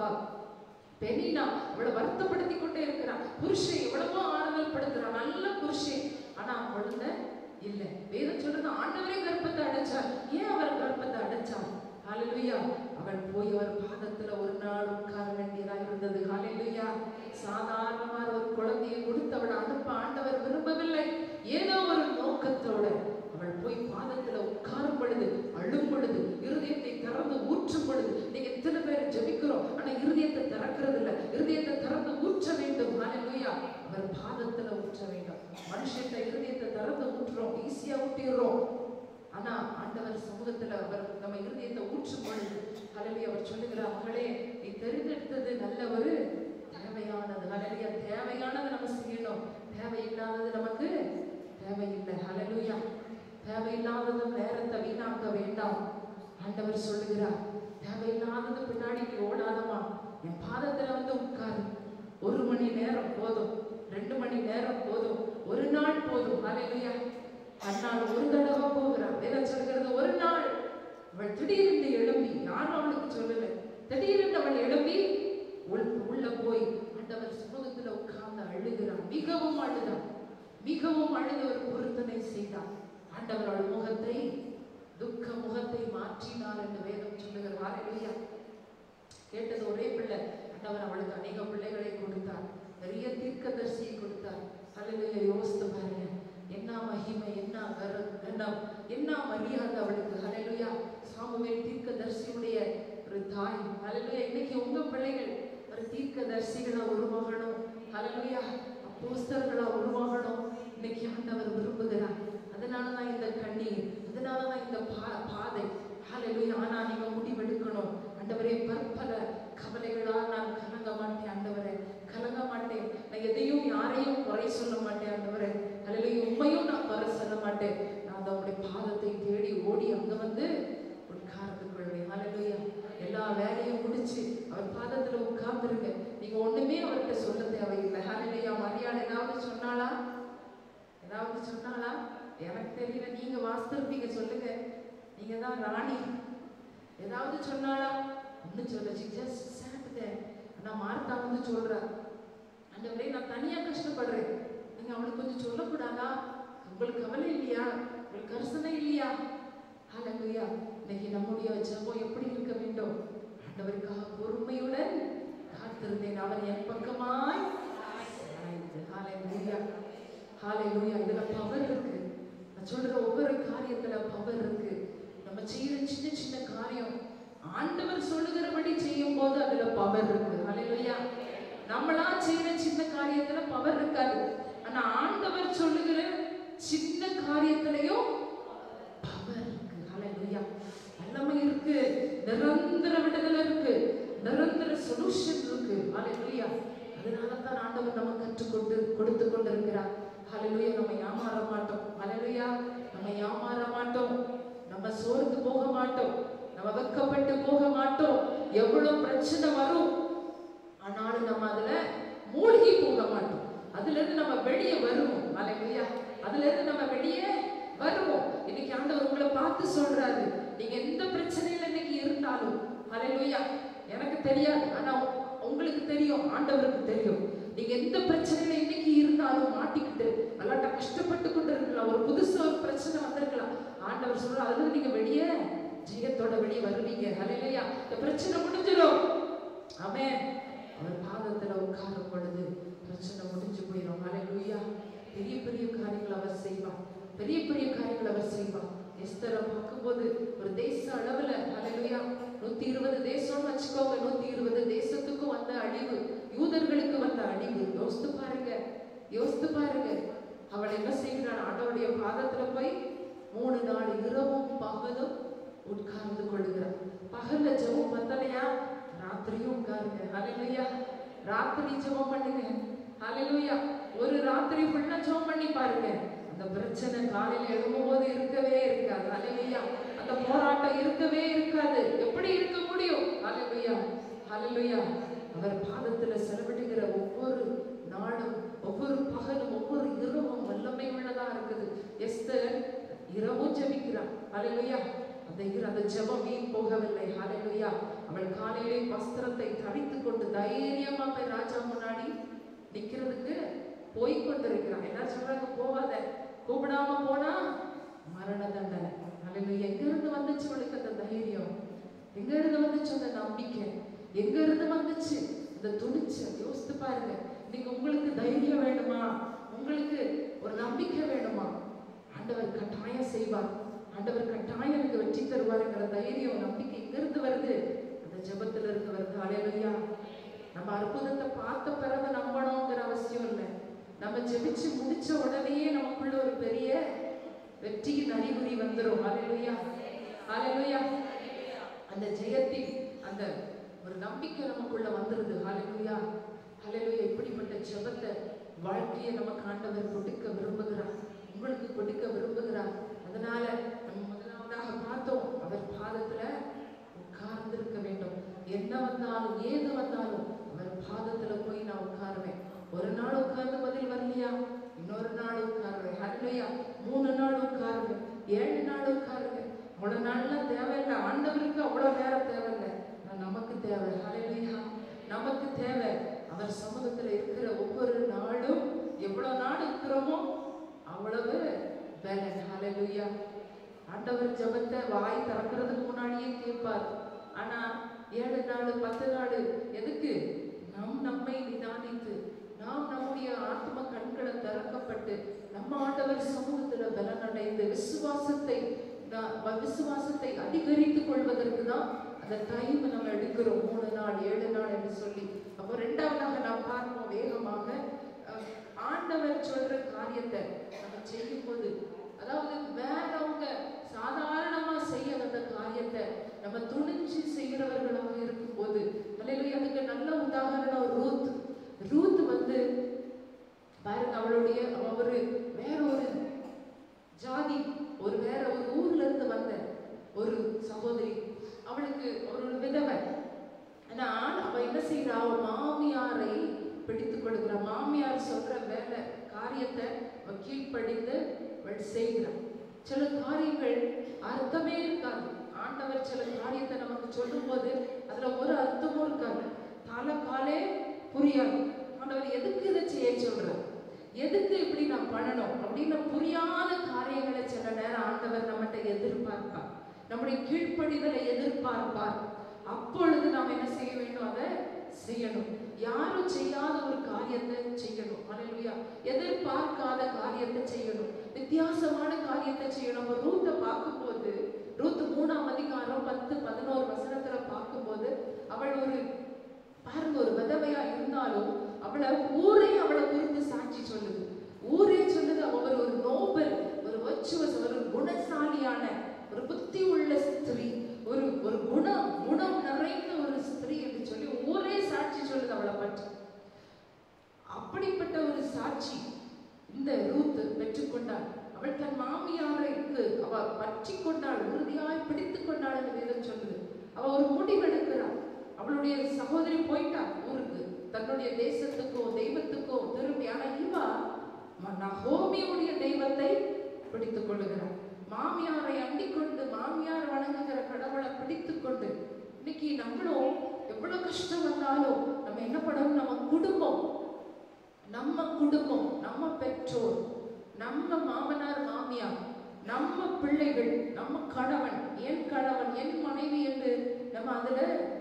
பெனினா அவளை வருத்தப்படுத்தி கொண்டே இருக்கிறான் புருஷன் எவ்வளவோ ஆறுதல் படுத்துறான் நல்ல புருஷன் ஆனா குழந்தை இல்ல வேதம் சொல்றது ஆண்டவரே கர்ப்பத்தை அடைச்சார் ஏன் அவர் கர்ப்பத்தை அடைச்சார் ஹalleluya அவள் போய் அவர் பாதத்துல ஒரு நாள் உட்கார வேண்டியதா இருந்தது ஹalleluya சாதாரணமா ஒரு குழந்தையை கொடுத்து அவளை அனுப்ப ஆண்டவர் விரும்பவில்லை ஏதோ ஒரு நோக்கத்தோட அவள் போய் பாதத்துல உட்காரும் பொழுது அழும் பொழுது இருதயத்தை திறந்து ஊற்றும் பொழுது நீங்க எத்தனை பேர் ஜெபிக்கிறோம் ஆனா இருதயத்தை திறக்கிறது இல்ல இருதயத்தை திறந்து ஊற்ற வேண்டும் ஹalleluya அவர் பாதத்துல ஊற்ற வேண்டும் மனுஷன் இருதயத்தை திறந்து ஊற்றுறோம் ஈஸியா ஊட்டிடுறோம் ஆனா ஆண்டவர் சமூகத்துல அவர் நம்ம இருதயத்தை ஊற்றும் பொழுது ஹalleluya அவர் சொல்லுகிறார் மகளே நீ தெரிந்தெடுத்தது நல்ல ஒரு தேவையானது ஹalleluya தேவையானது நம்ம செய்யணும் தேவையில்லாதது நமக்கு தேவையில்லை ஹalleluya தேவையில்லாதது நேரத்தை வீணாக்க வேண்டாம் ஆண்டவர் சொல்லுகிறார் தேவையில்லாதது பின்னாடி நீ ஓடாதமா என் பாதத்துல வந்து உட்காரு ஒரு மணி நேரம் போதும் ரெண்டு மணி நேரம் போதும் ஒரு நாள் போதும் ஹalleluya அந்நாள் ஒரு தடவை போகிறான் வேதம் சொல்கிறது ஒரு நாள் அவள் திடீரென்று எழும்பி யாரும் அவளுக்கு சொல்லல திடீரென்று அவள் எழும்பி உள் உள்ள போய் ஆண்டவர் சமூகத்துல உட்கார்ந்து அழுகிறான் மிகவும் அழுதான் மிகவும் அழுது ஒரு பொருத்தனை செய்தான் ஆண்டவர் அவள் முகத்தை துக்க முகத்தை மாற்றினார் என்று வேதம் சொல்லுகிறார் ஹalleluya கேட்டது ஒரே பிள்ளை ஆண்டவர் அவளுக்கு அநேக பிள்ளைகளை கொடுத்தார் நிறைய தீர்க்கதரிசியை கொடுத்தார் ஹalleluya யோசித்து பாருங்க என்ன மகிமை என்ன கர- கனம் என்ன மரியாதை அவளுக்கு ஹalleluya சாமுவேல் தீர்க்கதரிசியுடைய ஒரு தாய் ஹalleluya இன்னைக்கு உங்க பிள்ளைகள் ஒரு தீர்க்கதரிசிகளா உருவாகணும் ஹalleluya அப்போஸ்தலர்களா உருவாகணும் இன்னைக்கு ஆண்டவர் விரும்புகிறார் அதனால தான் இந்த கண்ணீர் அதனால தான் இந்த பா- பாதை ஹalleluya ஆனா நீங்க முடிவெடுக்கணும் ஆண்டவரே பற்பல கவலைகளால் நான் கலங்க மாட்டேன் ஆண்டவரே கலங்க மாட்டேன் நான் எதையும் யாரையும் குறை சொல்ல மாட்டேன் ஆண்டவரே ஹalleluya உண்மையும் நான் குறை சொல்ல மாட்டேன் நான் அவருடைய பாதத்தை தேடி ஓடி அங்க வந்து உட்கார்ந்து கொள்வேன் ஹalleluya எல்லா வேலையும் முடிச்சு அவர் பாதத்துல உட்கார்ந்துருங்க நீங்க ஒண்ணுமே அவர்கிட்ட சொல்ல தேவையில்லை ஹalleluya மரியாதை ஏதாவது சொன்னாளா ஏதாவது சொன்னாளா எனக்கு தெரியல நீங்க வாஸ்திருப்பீங்க சொல்லுங்க நீங்க தான் ராணி ஏதாவது சொன்னாளா ஒன்றும் சொல்ல ஜஸ்ட் சாப்பிட்டேன் நான் மார்த்தா வந்து சொல்றா ஆண்டவரே நான் தனியா கஷ்டப்படுறேன் நீங்க அவளுக்கு கொஞ்சம் சொல்லக்கூடாதா உங்களுக்கு கவலை இல்லையா உங்களுக்கு கரிசனை இல்லையா ஹalleluya இன்னைக்கு நம்முடைய ஜெபம் எப்படி இருக்க வேண்டும் ஆண்டவருக்காக பொறுமையுடன் காத்திருந்தேன் அவர் என் பக்கமாய் சாய்ந்து ஹalleluya ஹalleluya இதுல பவர் இருக்கு நான் சொல்ற ஒவ்வொரு காரியத்துல பவர் இருக்கு நம்ம செய்யற சின்ன சின்ன காரியம் ஆண்டவர் சொல்லுகிறபடி செய்யும் போது அதுல பவர் இருக்கு ஹalleluya நம்மளா செய்யற சின்ன காரியத்துல பவர் இருக்காது ஆனா ஆண்டவர் சொல்லுகிற சின்ன காரியத்திலையும் பவர் இருக்கு ஹalleluya எல்லாமே இருக்கு நிரந்தர விடுதலை இருக்கு நிரந்தர சொல்யூஷன் இருக்கு ஹalleluya அதனால தான் ஆண்டவர் நம்ம கற்றுக்கொண்டு கொடுத்து கொண்டிருக்கிறார் ஹalleluya நம்ம ஏமாற மாட்டோம் ஹalleluya நம்ம ஏமாற மாட்டோம் நம்ம சோர்ந்து போக மாட்டோம் நம்ம வெக்கப்பட்டு போக மாட்டோம் எவ்வளவு பிரச்சனை வரும் ஆனாலும் நம்ம அதுல மூழ்கி போக மாட்டோம் அதுல இருந்து நம்ம வெளியே வருவோம் ஹalleluya அதுல இருந்து நம்ம வெளியே வருவோம் இன்னைக்கு ஆண்டவர் உங்களை பார்த்து சொல்றாரு நீங்க எந்த பிரச்சனையில இன்னைக்கு இருந்தாலும் ஹalleluya எனக்கு தெரியாது ஆனா உங்களுக்கு தெரியும் ஆண்டவருக்கு தெரியும் நீங்க எந்த பிரச்சனையில இன்னைக்கு இருந்தாலும் மாட்டிக்கிட்டு நல்லாட்ட கஷ்டப்பட்டு கொண்டு இருக்கலாம் ஒரு புதுசா ஒரு பிரச்சனை வந்திருக்கலாம் ஆண்டவர் சொல்ற அதுல இருந்து நீங்க வெளியே ஜெயத்தோட வெளியே வருவீங்க ஹalleluya இந்த பிரச்சனை முடிஞ்சிடும் ஆமென் அவர் பாதத்துல உட்காரும் பொழுது பிரச்சனை முடிஞ்சு போயிடும் ஹalleluya பெரிய பெரிய காரியங்கள் அவர் செய்வார் பெரிய பெரிய காரியங்கள் அவர் செய்வார் எஸ்தரை பார்க்கும்போது ஒரு தேச அளவுல ஹalleluya நூத்தி இருபது தேசம்னு வச்சுக்கோங்க நூத்தி இருபது தேசத்துக்கும் வந்த அழிவு யூதர்களுக்கு வந்த அழிவு யோசித்து பாருங்க யோசித்து பாருங்க அவள் என்ன செய்கிறாள் ஆண்டவருடைய பாதத்துல போய் மூணு நாள் இரவும் பகலும் உட்கார்ந்து கொள்கிறார் பகல்ல ஜெபம் பத்தலையா ராத்திரியும் உட்காருங்க ஹalleluya ராத்திரி ஜெபம் பண்ணுங்க ஹalleluya ஒரு ராத்திரி ஃபுல்லா ஜெபம் பண்ணி பாருங்க அந்த பிரச்சனை காலையில எழும்பும்போது இருக்கவே இருக்காது ஹalleluya அந்த போராட்டம் இருக்கவே இருக்காது எப்படி இருக்க முடியும் ஹalleluya ஹalleluya அவர் பாதத்துல செலவிடுகிற ஒவ்வொரு நாளும் ஒவ்வொரு பகலும் ஒவ்வொரு இரவும் வல்லமை உள்ளதா இருக்குது எஸ்தர் இரவும் ஜெபிக்கிறார் ஹalleluya அந்த இரு அந்த ஜெபம் வீண் போகவில்லை ஹalleluya அவள் காலையிலே வஸ்திரத்தை தரித்து கொண்டு தைரியமா போய் ராஜா முன்னாடி நிக்கிறதுக்கு போய் கொண்டிருக்கிறான் எல்லாரும் சொல்றாங்க போகாத கூப்பிடாம போனா மரண தண்டனை ஹalleluya எங்க இருந்து வந்துச்சு அவளுக்கு அந்த தைரியம் எங்க இருந்து வந்துச்சு அந்த நம்பிக்கை எங்க இருந்து வந்துச்சு அந்த துணிச்சல் யோசித்து பாருங்க நீங்க உங்களுக்கு தைரியம் வேணுமா உங்களுக்கு ஒரு நம்பிக்கை வேணுமா ஆண்டவர் கட்டாயம் செய்வார் ஆண்டவர் கட்டாயம் எனக்கு வெற்றி தருவாருங்கிற தைரியம் நம்பிக்கை எங்க இருந்து வருது அந்த ஜெபத்துல இருந்து வருது அலையலையா நம்ம அற்புதத்தை பார்த்த பிறகு நம்பணுங்கிற அவசியம் இல்லை நம்ம ஜெபிச்சு முடிச்ச உடனேயே நமக்குள்ள ஒரு பெரிய வெற்றியின் அறிகுறி வந்துரும் அலையலையா அலையலையா அந்த ஜெயத்தின் அந்த ஒரு நம்பிக்கை நமக்குள்ள வந்துருது ஹalleluya ஹalleluya இப்படிப்பட்ட ஜெபத்தை வாழ்க்கையை நமக்கு ஆண்டவர் கொடுக்க விரும்புகிறார் உங்களுக்கு கொடுக்க விரும்புகிறார் அதனால நம்ம முதலாவதாக பார்த்தோம் அவர் பாதத்துல உட்கார்ந்திருக்க வேண்டும் என்ன வந்தாலும் ஏது வந்தாலும் அவர் பாதத்துல போய் நான் உட்காருவேன் ஒரு நாள் உட்கார்ந்து பதில் வரலையா இன்னொரு நாள் உட்காருவேன் ஹalleluya மூணு நாள் உட்காருவேன் ஏழு நாள் உட்காருவேன் அவ்வளவு நாள்லாம் தேவையில்லை ஆண்டவருக்கு அவ்வளவு நேரம் தேவையில்லை ஆனா நமக்கு தேவை ஹalleluya நமக்கு தேவை அவர் சமூகத்துல இருக்கிற ஒவ்வொரு நாளும் எவ்வளவு நாள் இருக்கிறோமோ அவ்வளவு பலன் ஹalleluya ஆண்டவர் ஜெபத்தை வாய் திறக்கிறதுக்கு முன்னாடியே கேட்பார் ஆனா ஏழு நாள் பத்து நாள் எதுக்கு நம் நம்மை நிதானித்து நாம் நம்முடைய ஆத்ம கண்களை திறக்கப்பட்டு நம்ம ஆண்டவர் சமூகத்துல பலன் அடைந்து விசுவாசத்தை நா- வ- விசுவாசத்தை அதிகரித்துக் கொள்வதற்கு தான் அந்த டைம் நம்ம எடுக்கிறோம் மூணு நாள் ஏழு நாள் என்று சொல்லி அப்போ ரெண்டாவதாக நாம் பார்ப்போம் வேகமாக அஹ், ஆண்டவர் சொல்ற காரியத்தை நம்ம செய்யும்போது அதாவது வேறவங்க சாதாரணமா செய்ய வந்த காரியத்தை நம்ம துணிஞ்சு செய்கிறவர்களாக இருக்கும்போது அல்லையில அதுக்கு நல்ல உதாரணம் ரூத் ரூத் வந்து பாருங்க அவளுடைய அவ ஒரு வேற ஒரு ஜாதி ஒரு வேற ஒரு ஊர்ல இருந்து வந்த ஒரு சகோதரி அவளுக்கு ஒரு விதவை ஆனால் அவ என்ன செய்யறா அவ மாமியாரை பிடித்து கொடுக்குறா மாமியார் சொல்ற வேலை காரியத்தை அவ கீழ்ப்படிந்து அவள் செய்கிறாள் சில காரியங்கள் அர்த்தமே இருக்காது ஆண்டவர் சில காரியத்தை நமக்கு சொல்லும்போது அதுல ஒரு அர்த்தமும் இருக்காது தலை காலே புரியாது ஆண்டவர் எதுக்கு இதை செய்ய சொல்றார் எதுக்கு இப்படி நான் பண்ணணும் அப்படின்னு புரியாத காரியங்களை சில நேரம் ஆண்டவர் நம்மகிட்ட எதிர்பார்ப்பார் நம்முடைய கீழ்ப்படிதலை எதிர்பார்ப்பார் அப்பொழுது நாம் என்ன செய்ய வேண்டும் அதை செய்யணும் யாரும் செய்யாத ஒரு காரியத்தை செய்யணும் அல்லேலூயா எதிர்பார்க்காத காரியத்தை செய்யணும் வித்தியாசமான காரியத்தை செய்யணும் நம்ம ரூத்தை பார்க்கும்போது ரூத் மூணாம் அதிகாரம் பத்து பதினோரு வசனத்துல பார்க்கும்போது அவள் ஒரு பாருங்க ஒரு விதவையா இருந்தாலும் அவளை ஊரே அவளை குறித்து சாட்சி சொல்லுது ஊரே சொல்லுது அவ ஒரு ஒரு நோபல் ஒரு வச்சுவஸ் ஒரு குணசாலியான ஒரு புத்தி உள்ள ஸ்திரீ ஒரு ஒரு குணம் குணம் நிறைந்த ஒரு ஸ்திரீ என்று சொல்லி ஊரே சாட்சி சொல்லுது அவளை பற்றி அப்படிப்பட்ட ஒரு சாட்சி இந்த ரூத் பெற்றுக்கொண்டாள் அவள் தன் மாமியாருக்கு அவ பற்றி கொண்டாள் உறுதியாய் பிடித்து கொண்டாள் என்று வேதம் சொல்லுது அவ ஒரு முடிவெடுக்கிறாள் அவளுடைய சகோதரி போயிட்டா ஊருக்கு தன்னுடைய தேசத்துக்கோ தெய்வத்துக்கோ திரும்பி ஆனா இவா ம- நகோமியுடைய தெய்வத்தை பிடித்துக் கொள்ளுகிறாள் மாமியாரை அண்டிக் கொண்டு மாமியார் வணங்குகிற கடவுளை பிடித்துக் கொண்டு இன்னைக்கு நம்மளும் எவ்வளவு கஷ்டம் வந்தாலும் நம்ம என்ன பண்ணணும் நம்ம குடும்பம் நம்ம குடும்பம் நம்ம பெற்றோர் நம்ம மாமனார் மாமியார் நம்ம பிள்ளைகள் நம்ம கணவன் என் கணவன் என் மனைவி என்று நம்ம அதுல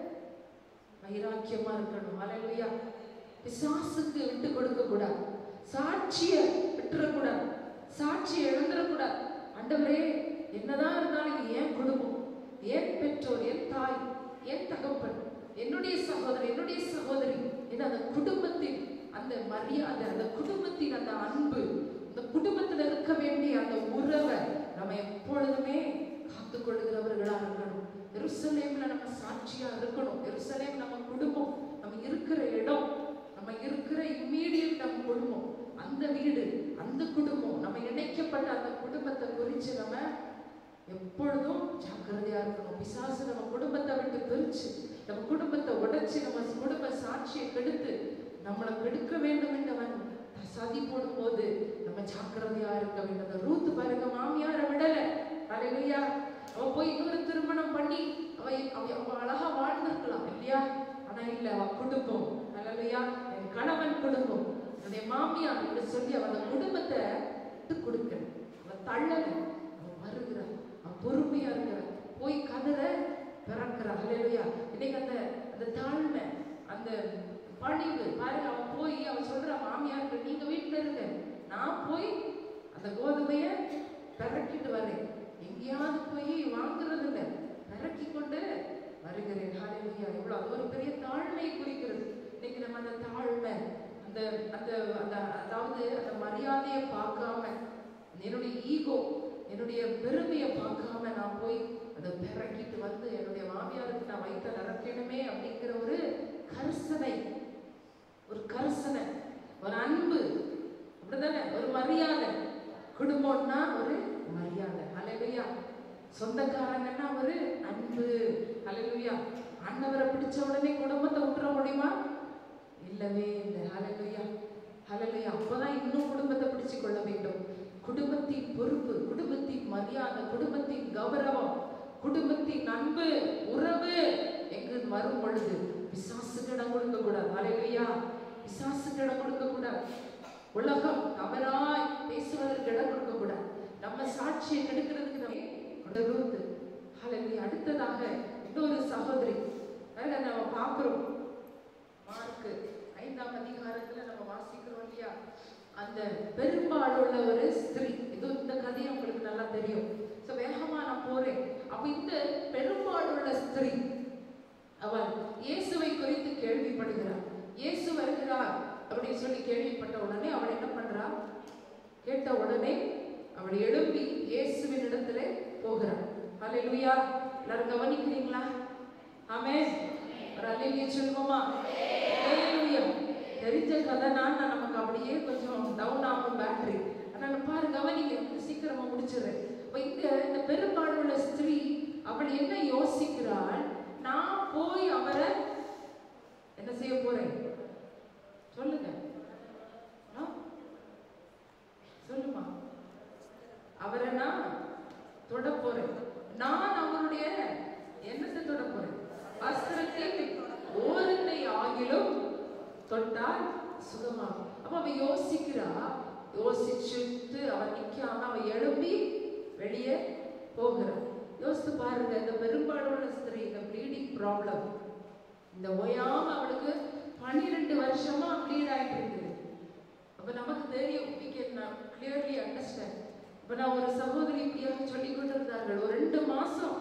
வைராக்கியமா இருக்கணும் அலையா பிசாசுக்கு விட்டு கொடுக்க கூடாது சாட்சிய விட்டுறக்கூடாது சாட்சி இழந்துடக்கூடாது ஆண்டவரே என்னதான் இருந்தாலும் இது என் குடும்பம் என் பெற்றோர் என் தாய் என் தகப்பன் என்னுடைய சகோதரன் என்னுடைய சகோதரி என் அந்த குடும்பத்தின் அந்த மரியாதை அந்த குடும்பத்தின் அந்த அன்பு அந்த குடும்பத்துல இருக்க வேண்டிய அந்த உறவை நம்ம எப்பொழுதுமே காத்து கொள்கிறவர்களா இருக்கணும் எருசலேம்ல நம்ம சாட்சியா இருக்கணும் எருசலேம் நம்ம குடும்பம் நம்ம இருக்கிற இடம் நம்ம இருக்கிற இம்மீடியட் நம்ம குடும்பம் அந்த வீடு அந்த குடும்பம் நம்ம இணைக்கப்பட்ட அந்த குடும்பத்தை குறித்து நம்ம எப்பொழுதும் ஜாக்கிரதையா இருக்கணும் பிசாசு நம்ம குடும்பத்தை விட்டு பிரிச்சு நம்ம குடும்பத்தை உடைச்சு நம்ம குடும்ப சாட்சியை கெடுத்து நம்மளை கெடுக்க வேண்டும் என்றவன் சதி போடும்போது நம்ம ஜாக்கிரதையா இருக்க வேண்டும் அந்த ரூத்து பாருங்க மாமியாரை விடல அலையா அவ போய் இன்னொரு திருமணம் பண்ணி அவ அவ அவ அழகா வாழ்ந்திருக்கலாம் இல்லையா ஆனா இல்ல அவ குடும்பம் அலையா என் கணவன் குடும்பம் என்னுடைய மாமியார் என்று சொல்லி அவ அந்த குடும்பத்தை விட்டு கொடுக்க அவ தள்ளல அவ வருகிறார் அவ பொறுமையா இருக்கிறார் போய் கதற பிறக்கிறார் அலையா இன்னைக்கு அந்த அந்த தாழ்மை அந்த பணிவு பாருங்க அவன் போய் அவன் சொல்ற மாமியாருக்கு நீங்க வீட்டுல இருங்க நான் போய் அந்த கோதுமைய பிறக்கிட்டு வரேன் எங்கேயாவது போய் வாங்குறது இல்லை பிறக்கி கொண்டு வருகிறேன் ஹalleluya இவ்வளவு அது ஒரு பெரிய தாழ்மை குறிக்கிறது இன்னைக்கு நம்ம அந்த தாழ்மை அந்த அந்த அந்த அதாவது அந்த மரியாதையை பார்க்காம என்னுடைய ஈகோ என்னுடைய பெருமையை பார்க்காம நான் போய் அதை பிறக்கிட்டு வந்து என்னுடைய மாமியாருக்கு நான் வைத்த நடக்கணுமே அப்படிங்கிற ஒரு கரிசனை ஒரு கரிசனை ஒரு அன்பு அப்படிதானே ஒரு மரியாதை குடும்பம்னா ஒரு மரியாதை அலையா சொந்தக்காரங்கன்னா ஒரு அன்பு அலையா அண்ணவரை பிடிச்ச உடனே குடும்பத்தை விட்டுற முடியுமா இல்லவே இல்லை ஹalleluya ஹalleluya அப்பதான் இன்னும் குடும்பத்தை பிடிச்சு கொள்ள வேண்டும் குடும்பத்தின் பொறுப்பு குடும்பத்தின் மரியாதை குடும்பத்தின் கௌரவம் குடும்பத்தின் அன்பு உறவு எங்கு வரும் பொழுது பிசாசுக்கு இடம் கொடுக்க கூடாது ஹalleluya பிசாசுக்கு இடம் கொடுக்க கூடாது உலகம் தவறாய் பேசுவதற்கு இடம் கொடுக்க கூடாது நம்ம சாட்சியை கெடுக்கிறதுக்கு நம்ம கொடுத்து ஹalleluya அடுத்ததாக இன்னொரு சகோதரி வேற நம்ம பார்க்கிறோம் மார்க்கு ஐந்தாம் அதிகாரத்துல நம்ம வாசிக்கிறோம் இல்லையா அந்த பெரும்பாலுள்ள ஒரு ஸ்திரீ இது இந்த கதையை உங்களுக்கு நல்லா தெரியும் ஸோ வேகமா நான் போறேன் அப்ப இந்த பெரும்பாலுள்ள ஸ்திரீ அவள் இயேசுவை குறித்து கேள்விப்படுகிறார் இயேசு வருகிறார் அப்படின்னு சொல்லி கேள்விப்பட்ட உடனே அவள் என்ன பண்றா கேட்ட உடனே அவள் எழும்பி இயேசுவின் இடத்துல போகிறாள் ஹalleluya எல்லாரும் கவனிக்கிறீங்களா ஆமென் ஒரு அல்லேலூயா சொல்லுவோமா ஹalleluya தெரிஞ்ச கதைனா நமக்கு அப்படியே கொஞ்சம் டவுன் ஆகும் பேட்டரி அதனால பாரு கவனிக்க சீக்கிரமா முடிச்சிடுறேன் இப்போ இங்க இந்த பெரும்பாலுள்ள ஸ்திரீ அவள் என்ன யோசிக்கிறாள் நான் போய் அவரை என்ன செய்ய போறேன் சொல்லுங்க ஆ? சொல்லுமா தொட்டால் சுகமாகும் அப்ப அவ யோசிக்கிறா யோசிச்சுட்டு அவ நிக்காம அவ எழும்பி வெளியே போகிறா யோசித்து பாருங்க இந்த பெரும்பாலான ஸ்திரீ இந்த ப்ளீடிங் ப்ராப்ளம் இந்த ஓயாம அவளுக்கு பன்னிரெண்டு வருஷமா ப்ளீட் ஆயிட்டு இருக்குது அப்ப நமக்கு தெரியும் we can clearly understand இப்ப நான் ஒரு சகோதரி இப்படியாக சொல்லி கொண்டிருந்தார்கள் ஒரு ரெண்டு மாசம்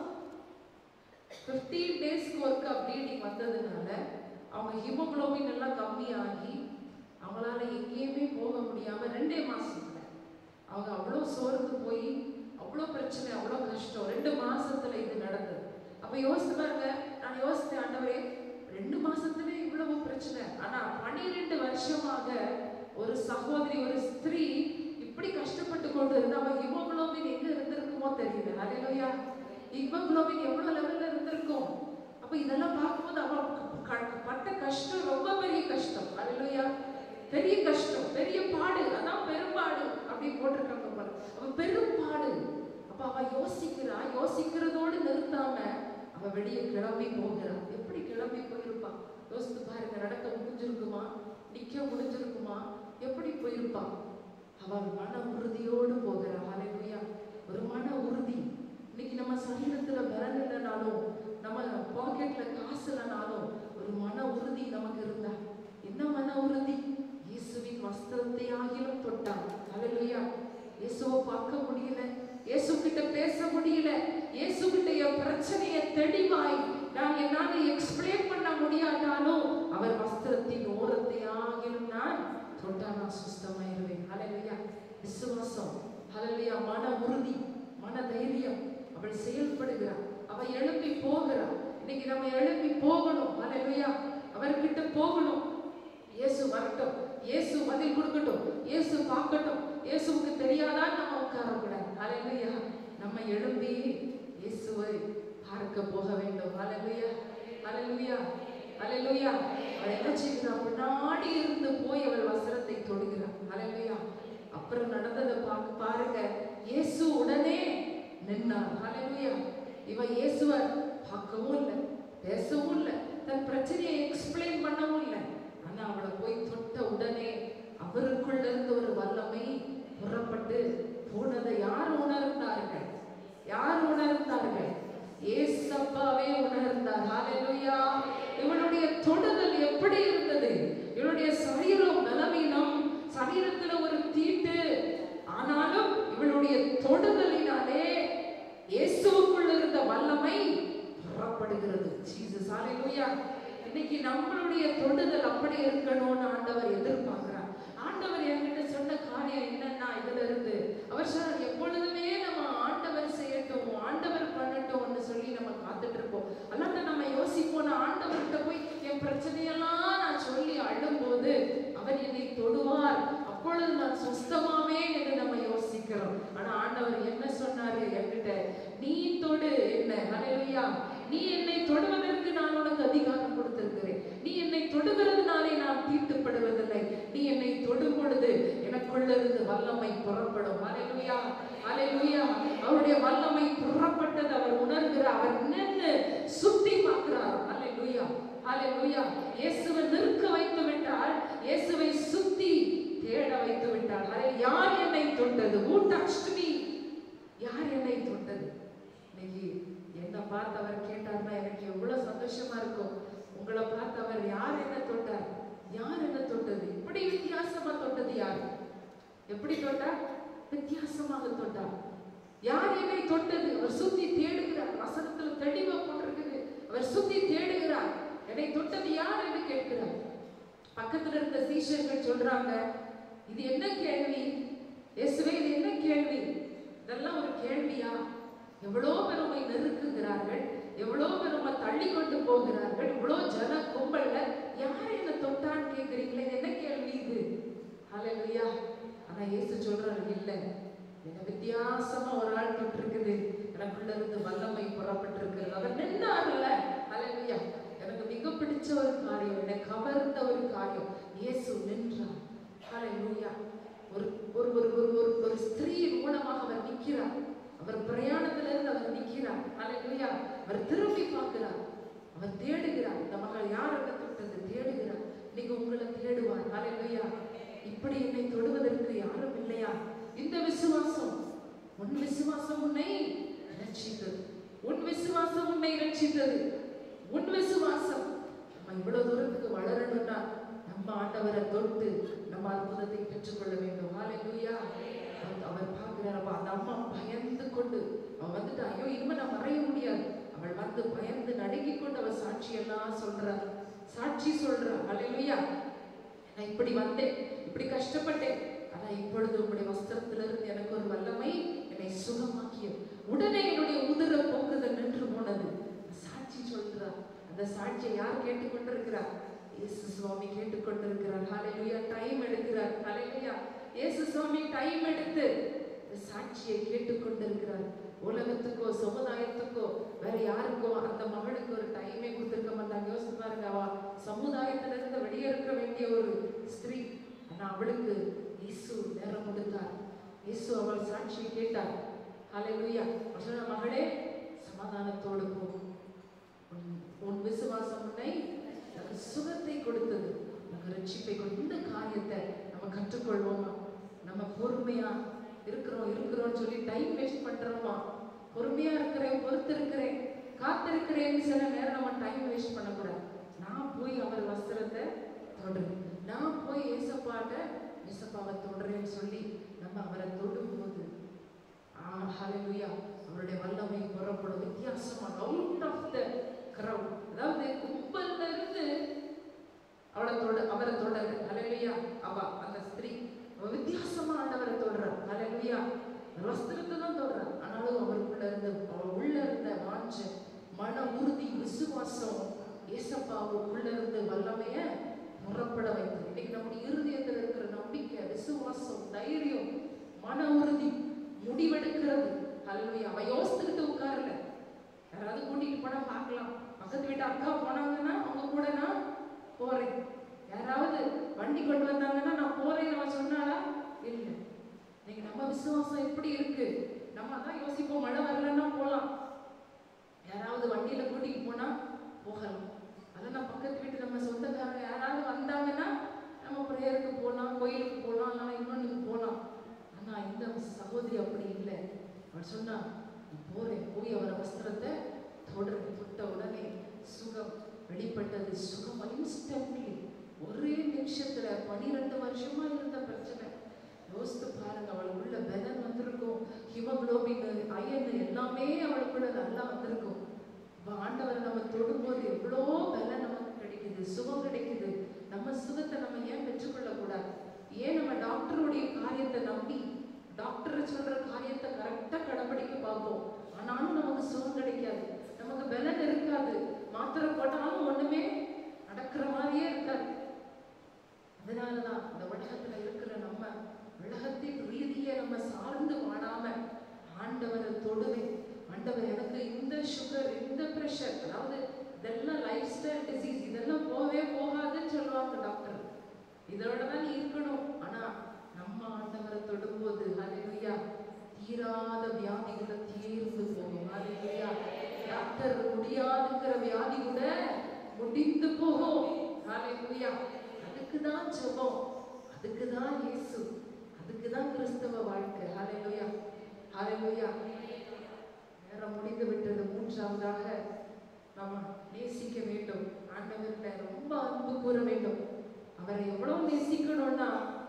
15 டேஸ்க்கு ஒருக்கா ப்ளீடிங் வந்ததுனால அவங்க ஹீமோகுளோபின் எல்லாம் கம்மியாகி அவங்களால எங்கேயுமே போக முடியாம ரெண்டே மாசத்துல அவங்க அவ்வளோ சோர்ந்து போய் அவ்வளோ பிரச்சனை அவ்வளோ கஷ்டம் ரெண்டு மாசத்துல இது நடந்தது அப்ப யோசித்து பாருங்க நான் யோசித்தேன் ஆண்டவரே ரெண்டு மாசத்துல இவ்வளவு பிரச்சனை ஆனா பன்னிரெண்டு வருஷமாக ஒரு சகோதரி ஒரு ஸ்திரீ இப்படி கஷ்டப்பட்டு கொண்டு இருந்தா அவ ஹீமோகுளோபின் எங்க இருந்திருக்குமோ தெரியல ஹalleluya ஹீமோகுளோபின் எவ்வளவு லெவல்ல இருந்திருக்கும் அப்ப இதெல்லாம் பார்க்கும்போது அவ க- பட்ட கஷ்டம் ரொம்ப பெரிய கஷ்டம் ஹalleluya பெரிய கஷ்டம் பெரிய பாடு அதான் பெரும்பாடு அப்படி போட்டிருக்காங்க பாரு அவ பெரும்பாடு அப்ப அவ யோசிக்கிறா யோசிக்கிறதோடு நிறுத்தாம அவ வெளியே கிளம்பி போகிறா எப்படி கிளம்பி போயிருப்பா யோசித்து பாருங்க நடக்க முடிஞ்சிருக்குமா நிக்க முடிஞ்சிருக்குமா எப்படி போயிருப்பா அவள் மன உறுதியோடு போகிறா ஹalleluya ஒரு மன உறுதி இன்னைக்கு நம்ம சரீரத்துல பலன் இல்லைனாலும் நம்ம பாக்கெட்ல காசு இல்லைனாலும் ஒரு மன உறுதி நமக்கு இருந்தா என்ன மன உறுதி இயேசுவின் வஸ்திரத்தை ஆகிலும் தொட்டார் ஹalleluya இயேசுவை பார்க்க முடியல இயேசு கிட்ட பேச முடியல இயேசு கிட்ட என் பிரச்சனையை தெளிவாய் நான் என்னால எக்ஸ்பிளைன் பண்ண முடியாட்டாலும் அவர் வஸ்திரத்தின் ஓரத்தை ஆகிலும் நான் தொட்டா நான் சுஸ்தமாயிருவேன் ஹalleluya விசுவாசம் ஹalleluya மன உறுதி மன தைரியம் அவள் செயல்படுகிறாள் அவ எழுப்பி போகிறா இன்னைக்கு நம்ம எழுப்பி போகணும் ஹalleluya அவர்கிட்ட போகணும் இயேசு வரட்டும் இயேசு பதில் கொடுக்கட்டும் இயேசு பார்க்கட்டும் இயேசுவுக்கு தெரியாதான் நம்ம உட்காரக்கூடாது ஹalleluya நம்ம எழும்பி இயேசுவை பார்க்க போக வேண்டும் ஹalleluya ஹalleluya ஹalleluya அவள் என்ன செய்கிறாள் முன்னாடி இருந்து போய் அவள் வஸ்திரத்தை தொடுகிறாள் ஹalleluya அப்புறம் நடந்ததை பார்க்க பாருங்க இயேசு உடனே நின்னார் ஹalleluya இவ இயேசுவை பார்க்கவும் இல்லை பேசவும் இல்லை தன் பிரச்சனையை எக்ஸ்பிளைன் பண்ணவும் இல்லை ஆனா அவளை போய் தொட்ட உடனே அவருக்குள்ள இருந்த ஒரு வல்லமை புறப்பட்டு போனதை யார் உணர்ந்தார்கள் யார் உணர்ந்தார்கள் ஏசப்பாவே உணர்ந்தார் ஹalleluya இவளுடைய தொடுதல் எப்படி இருந்தது இவளுடைய சரீரம் பலவீனம் சரீரத்துல ஒரு தீட்டு ஆனாலும் இவளுடைய தொடுதலினாலே இயேசுவுக்குள்ள இருந்த வல்லமை புறப்படுகிறது ஜீசஸ் ஹalleluya இன்னைக்கு நம்மளுடைய தொடுதல் அப்படி இருக்கணும்னு ஆண்டவர் எதிர்பார்க்கிறார் ஆண்டவர் என்கிட்ட சொன்ன காரியம் என்னன்னா இதுல இருந்து அவர் சொன்னார் எப்பொழுதுமே நம்ம ஆண்டவர் செய்யட்டும் ஆண்டவர் பண்ணட்டும்னு சொல்லி நம்ம காத்துட்டு இருப்போம் அல்லாட்ட நம்ம யோசிப்போம் நான் ஆண்டவர்கிட்ட போய் என் பிரச்சனையெல்லாம் நான் சொல்லி அழும்போது அவர் என்னை தொடுவார் அப்பொழுது நான் சுஸ்தமாவேன் என்று நம்ம யோசிக்கிறோம் ஆனா ஆண்டவர் என்ன சொன்னாரு என்கிட்ட நீ தொடு என்ன ஹalleluya நீ என்னை தொடுவதற்கு நான் உனக்கு அதிகாரம் கொடுத்திருக்கிறேன் நீ என்னை தொடுகிறதுனாலே நான் தீட்டுப்படுவதில்லை நீ என்னை தொடும் பொழுது எனக்குள்ள இருந்து வல்லமை புறப்படும் ஹalleluya ஹalleluya அவருடைய வல்லமை புறப்பட்டது அவர் உணர்கிறார் அவர் நின்று சுத்தி பார்க்கிறார் ஹalleluya ஹalleluya இயேசுவை நிற்க வைத்து விட்டால் இயேசுவை சுத்தி தேட வைத்து விட்டார் ஹalleluya யார் என்னை தொட்டது who touched me யார் என்னை தொட்டது இன்னைக்கு என்ன பார்த்து அவர் கேட்டார்னா எனக்கு எவ்வளவு சந்தோஷமா இருக்கும் உங்களை பார்த்து அவர் யார் என்ன தொட்டார் யார் என்ன தொட்டது இப்படி வித்தியாசமா தொட்டது யார் எப்படி தொட்டார் வித்தியாசமாக தொட்டார் யார் என்னை தொட்டது அவர் சுத்தி தேடுகிறார் வசனத்துல தெளிவா போட்டிருக்குது அவர் சுத்தி தேடுகிறார் என்னை தொட்டது யார் என்று கேட்கிறார் பக்கத்துல இருந்த சீஷர்கள் சொல்றாங்க இது என்ன கேள்வி இயேசுவே இது என்ன கேள்வி இதெல்லாம் ஒரு கேள்வியா எவ்வளோ பேர் உம்மை நெருக்குகிறார்கள் எவ்வளோ பேர் உம்மை தள்ளி கொண்டு போகிறார்கள் இவ்வளோ ஜன கும்பல்ல யார் என்ன தொட்டான்னு கேட்குறீங்களே இது என்ன கேள்வி இது ஹalleluya ஆனா இயேசு சொல்றாரு இல்ல என்ன வித்தியாசமா ஒரு ஆள் தொட்டிருக்குது எனக்குள்ள இருந்து வல்லமை புறப்பட்டிருக்கிறது அவர் நின்றார்ல ஹalleluya எனக்கு மிக பிடிச்ச ஒரு காரியம் என்னை கவர்ந்த ஒரு காரியம் இயேசு நின்றார் ஹalleluya ஒரு ஒரு ஒரு ஒரு ஒரு ஒரு ஸ்திரீயின் மூலமாக அவர் நிற்கிறார் அவர் பிரயாணத்திலிருந்து அவர் நிற்கிறார் ஹalleluya அவர் திரும்பி பார்க்கிறார் அவர் தேடுகிறார் இந்த மகள் யார் என்ன தொட்டது தேடுகிறார் இன்னைக்கு உங்களை தேடுவார் ஹalleluya இப்படி என்னை தொடுவதற்கு யாரும் இல்லையா இந்த விசுவாசம் உன் விசுவாசம் உன்னை ரட்சித்தது உன் விசுவாசம் உன்னை ரட்சித்தது உன் விசுவாசம் நம்ம இவ்வளவு தூரத்துக்கு வளரணும்னா நம்ம ஆண்டவரை தொட்டு நம்ம அற்புதத்தை பெற்றுக்கொள்ள வேண்டும் ஹalleluya அவர் அவர் பார்க்கிறாரப்பா அந்த அம்மா பயந்து கொண்டு அவன் வந்துட்டு ஐயோ இனிமே நான் மறைய முடியாது அவள் வந்து பயந்து நடுங்கி கொண்டு அவள் சாட்சி எல்லாம் சொல்றா சாட்சி சொல்றா ஹalleluya நான் இப்படி வந்தேன் இப்படி கஷ்டப்பட்டேன் ஆனா இப்பொழுது உங்களுடைய வஸ்திரத்திலிருந்து எனக்கு ஒரு வல்லமை என்னை சுகமாக்கியது உடனே என்னுடைய உதிர போக்குதல் நின்று போனது சாட்சி சொல்றா அந்த சாட்சியை யார் கேட்டுக்கொண்டிருக்கிறார் இயேசு சுவாமி கேட்டுக்கொண்டிருக்கிறார் ஹalleluya டைம் எடுக்கிறார் ஹalleluya இயேசு சுவாமி டைம் எடுத்து இந்த சாட்சியை கேட்டுக்கொண்டிருக்கிறார் உலகத்துக்கோ சமுதாயத்துக்கோ வேற யாருக்கோ அந்த மகளுக்கு ஒரு டைமே கொடுத்திருக்க மாட்டாங்க யோசிச்சு பாருங்க அவ சமுதாயத்துல இருந்து வெளியே இருக்க வேண்டிய ஒரு ஸ்திரீ ஆனா அவளுக்கு இயேசு நேரம் கொடுத்தார் இயேசு அவள் சாட்சியை கேட்டார் ஹalleluya அவர் சொன்னார், மகளே சமாதானத்தோடு போ உன்- உன் விசுவாசம் உன்னை உனக்கு சுகத்தை கொடுத்தது உனக்கு ரட்சிப்பை கொடு இந்த காரியத்தை நம்ம கற்றுக்கொள்வோமா நம்ம பொறுமையா இருக்கிறோம் இருக்கிறோம்னு சொல்லி டைம் வேஸ்ட் பண்றோமா பொறுமையா இருக்கிறேன் பொறுத்து இருக்கிறேன் காத்திருக்கிறேன்னு சில நேரம் நம்ம டைம் வேஸ்ட் பண்ணக்கூடாது நான் போய் அவர் வஸ்திரத்தை தொடுறேன் நான் போய் ஏசப்பாட்ட ஏசப்பாவை தொடுறேன்னு சொல்லி நம்ம அவரை தொடும்போது ஹalleluya அவருடைய வல்லமை புறப்படும் வித்தியாசமா அவுட் ஆஃப் த crowd அதாவது கும்பல்ல இருந்து அவளை தொட அவரை தொடரு ஹalleluya அவ அந்த ஸ்திரீ அவ வித்தியாசமா ஆண்டவரை தொடரா ஹalleluya வஸ்திரத்தை தான் தொடரா ஆனாலும் அவருக்குள்ள இருந்து அவ உள்ள இருந்த வாஞ்ச மன உறுதி விசுவாசம் ஏசப்பாவுக்குள்ள இருந்து வல்லமைய புறப்பட வைத்தது இன்னைக்கு நம்முடைய இருதயத்தில் இருக்கிற நம்பிக்கை விசுவாசம் தைரியம் மன உறுதி முடிவெடுக்கிறது ஹalleluya அவ யோசித்துக்கிட்டு உட்காரல யாராவது கூட்டிட்டு போனா பார்க்கலாம் பக்கத்து வீட்டு அக்கா போனாங்கன்னா அவங்க கூட நான் போறேன் யாராவது வண்டி கொண்டு வந்தாங்கன்னா நான் போறேன்னு அவன் சொன்னாளா இல்ல நீங்க நம்ம விசுவாசம் எப்படி இருக்கு நம்ம தான் யோசிப்போம் மழை வரலன்னா போலாம் யாராவது வண்டியில கூட்டிட்டு போனா போகலாம் அதெல்லாம் பக்கத்து வீட்டு நம்ம சொந்தக்காரங்க யாராவது வந்தாங்கன்னா நம்ம ப்ரேயருக்கு போகலாம் கோயிலுக்கு போகலாம் இல்லைன்னா இன்னொன்றுக்கு போகலாம் ஆனா இந்த சகோதரி அப்படி இல்லை அவள் சொன்னா நான் போறேன் போய் அவரை வஸ்திரத்தை தொடர் தொட்ட உடனே சுகம் வெளிப்பட்டது சுகம் இன்ஸ்டன்ட்லி ஒரே நிமிஷத்துல பனிரெண்டு வருஷமா இருந்த பிரச்சனை யோசித்து பாருங்க அவளுக்குள்ள பலன் வந்திருக்கும் ஹிமோகுளோபின் அயன் எல்லாமே அவளுக்குள்ள நல்லா வந்திருக்கும் அப்ப ஆண்டவரை நம்ம தொடும்போது எவ்வளோ பலன் நமக்கு கிடைக்குது சுகம் கிடைக்குது நம்ம சுகத்தை நம்ம ஏன் பெற்றுக்கொள்ள கூடாது ஏன் நம்ம டாக்டருடைய காரியத்தை நம்பி டாக்டர் சொல்ற காரியத்தை கரெக்டா கடைபிடிக்க பார்ப்போம் ஆனாலும் நமக்கு சுகம் கிடைக்காது நமக்கு பலன் இருக்காது மாத்திரை போட்டாலும் ஒண்ணுமே நடக்கிற மாதிரியே இருக்காது அதனாலதான் இந்த உலகத்துல இருக்கிற நம்ம உலகத்தின் ரீதியை நம்ம சார்ந்து வாழாம ஆண்டவரை தொடுவேன் ஆண்டவர் எனக்கு இந்த சுகர் இந்த பிரஷர் அதாவது இதெல்லாம் லைஃப் ஸ்டைல் டிசீஸ் இதெல்லாம் போகவே போகாதுன்னு சொல்லுவாங்க டாக்டர் இதோட தான் நீ இருக்கணும் ஆனா நம்ம ஆண்டவரை தொடும்போது ஹalleluya தீராத வியாதிகளை தீர்ந்து போகும் ஹalleluya டாக்டர் முடியாதுங்கிற வியாதி கூட முடிந்து போகும் ஹalleluya அதுக்கு தான் ஜெபம் அதுக்கு தான் இயேசு அதுக்கு தான் கிறிஸ்தவ வாழ்க்கை ஹalleluya ஹalleluya நேரம் முடிந்து விட்டது மூன்றாவதாக நம்ம நேசிக்க வேண்டும் ஆண்டவர்கிட்ட ரொம்ப அன்பு கூற வேண்டும் அவரை எவ்வளவு நேசிக்கணும்னா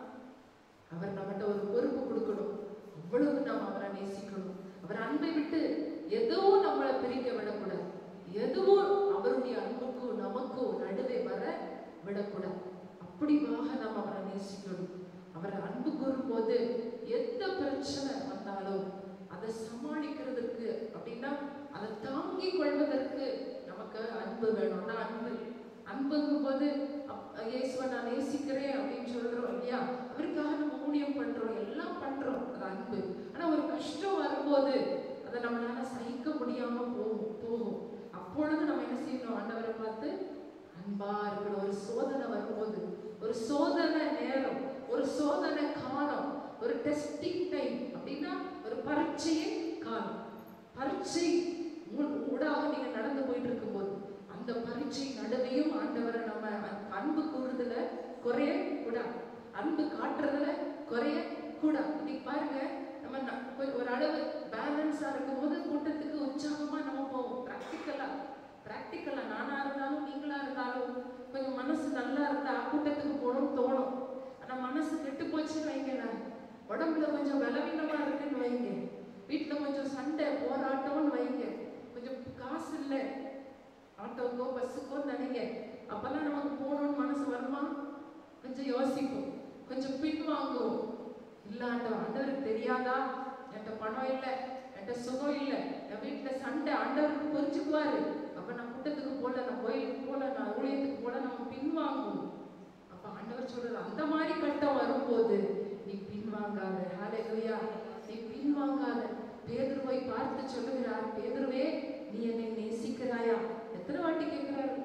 அவர் நம்மகிட்ட ஒரு பொறுப்பு கொடுக்கணும் அவ்வளவு நாம் அவரை நேசிக்கணும் அவர் அன்பை விட்டு எதுவும் நம்மளை பிரிக்க விடக்கூடாது எதுவும் அவருடைய அன்புக்கும் நமக்கும் நடுவே வர விடக்கூடாது அப்படிவாக நாம் அவரை நேசிக்கணும் அவரை அன்பு கூறும்போது எந்த பிரச்சனை வந்தாலும் அதை சமாளிக்கிறதுக்கு அப்படின்னா அதை தாங்கிக் கொள்வதற்கு நமக்கு அன்பு வேணும்னா அன்பு அன்புங்கும் போது அப்- இயேசுவை நான் நேசிக்கிறேன் அப்படின்னு சொல்றோம் இல்லையா அவருக்காக நம்ம ஊழியம் பண்றோம் எல்லாம் பண்றோம் அது அன்பு ஆனா ஒரு கஷ்டம் வரும்போது அதை நம்மளால சகிக்க முடியாம போகும் போகும் அப்பொழுது நம்ம என்ன செய்யணும் ஆண்டவரை பார்த்து அன்பா இருக்கணும் ஒரு சோதனை வரும்போது ஒரு சோதனை நேரம் ஒரு சோதனை காலம் ஒரு டெஸ்டிங் டைம் அப்படின்னா ஒரு பரீட்சையின் காலம் பரீட்சை ஊ- ஊடாக நீங்க நடந்து போயிட்டு இருக்கும்போது அந்த பரீட்சை நடுவையும் ஆண்டவரை நம்ம அன்பு கூறுறதுல குறைய கூடாது அன்பு காட்டுறதுல குறைய கூடாது இன்னைக்கு பாருங்க நம்ம ந- கொஞ்சம் ஒரு அளவு பேலன்ஸா இருக்கும்போது கூட்டத்துக்கு உற்சாகமா நம்ம போவோம் ப்ராக்டிக்கலா ப்ராக்டிக்கலா நானா இருந்தாலும் நீங்களா இருந்தாலும் கொஞ்சம் மனசு நல்லா இருந்தா கூட்டத்துக்கு போகணும்னு தோணும் ஆனா மனசு கெட்டு போச்சுன்னு வைங்களேன் உடம்புல கொஞ்சம் பலவீனமா இருக்குன்னு வைங்க வீட்டுல கொஞ்சம் சண்டை போராட்டம்னு வைங்க கொஞ்சம் காசு இல்லை ஆட்டோக்கோ பஸ்ஸுக்கோ நினைங்க அப்பெல்லாம் நமக்கு போகணும்னு மனசு வருமா கொஞ்சம் யோசிப்போம் கொஞ்சம் பின்வாங்குவோம் இல்ல ஆண்டவர் ஆண்டவருக்கு தெரியாதா என்கிட்ட பணம் இல்லை என்கிட்ட சுகம் இல்லை என் வீட்டுல சண்டை ஆண்டவருக்கு புரிஞ்சுக்குவாரு அப்ப நான் கூட்டத்துக்கு போல நான் கோயிலுக்கு போல நான் ஊழியத்துக்கு போல நம்ம பின்வாங்குவோம் அப்ப ஆண்டவர் சொல்றாரு அந்த மாதிரி கட்டம் வரும்போது நீ பின்வாங்காத ஹalleluya நீ பின்வாங்காத பேதுருவை பார்த்து சொல்லுகிறார் பேதுருவே நீ என்னை நேசிக்கிறாயா எத்தனை வாட்டி கேட்கிறாரு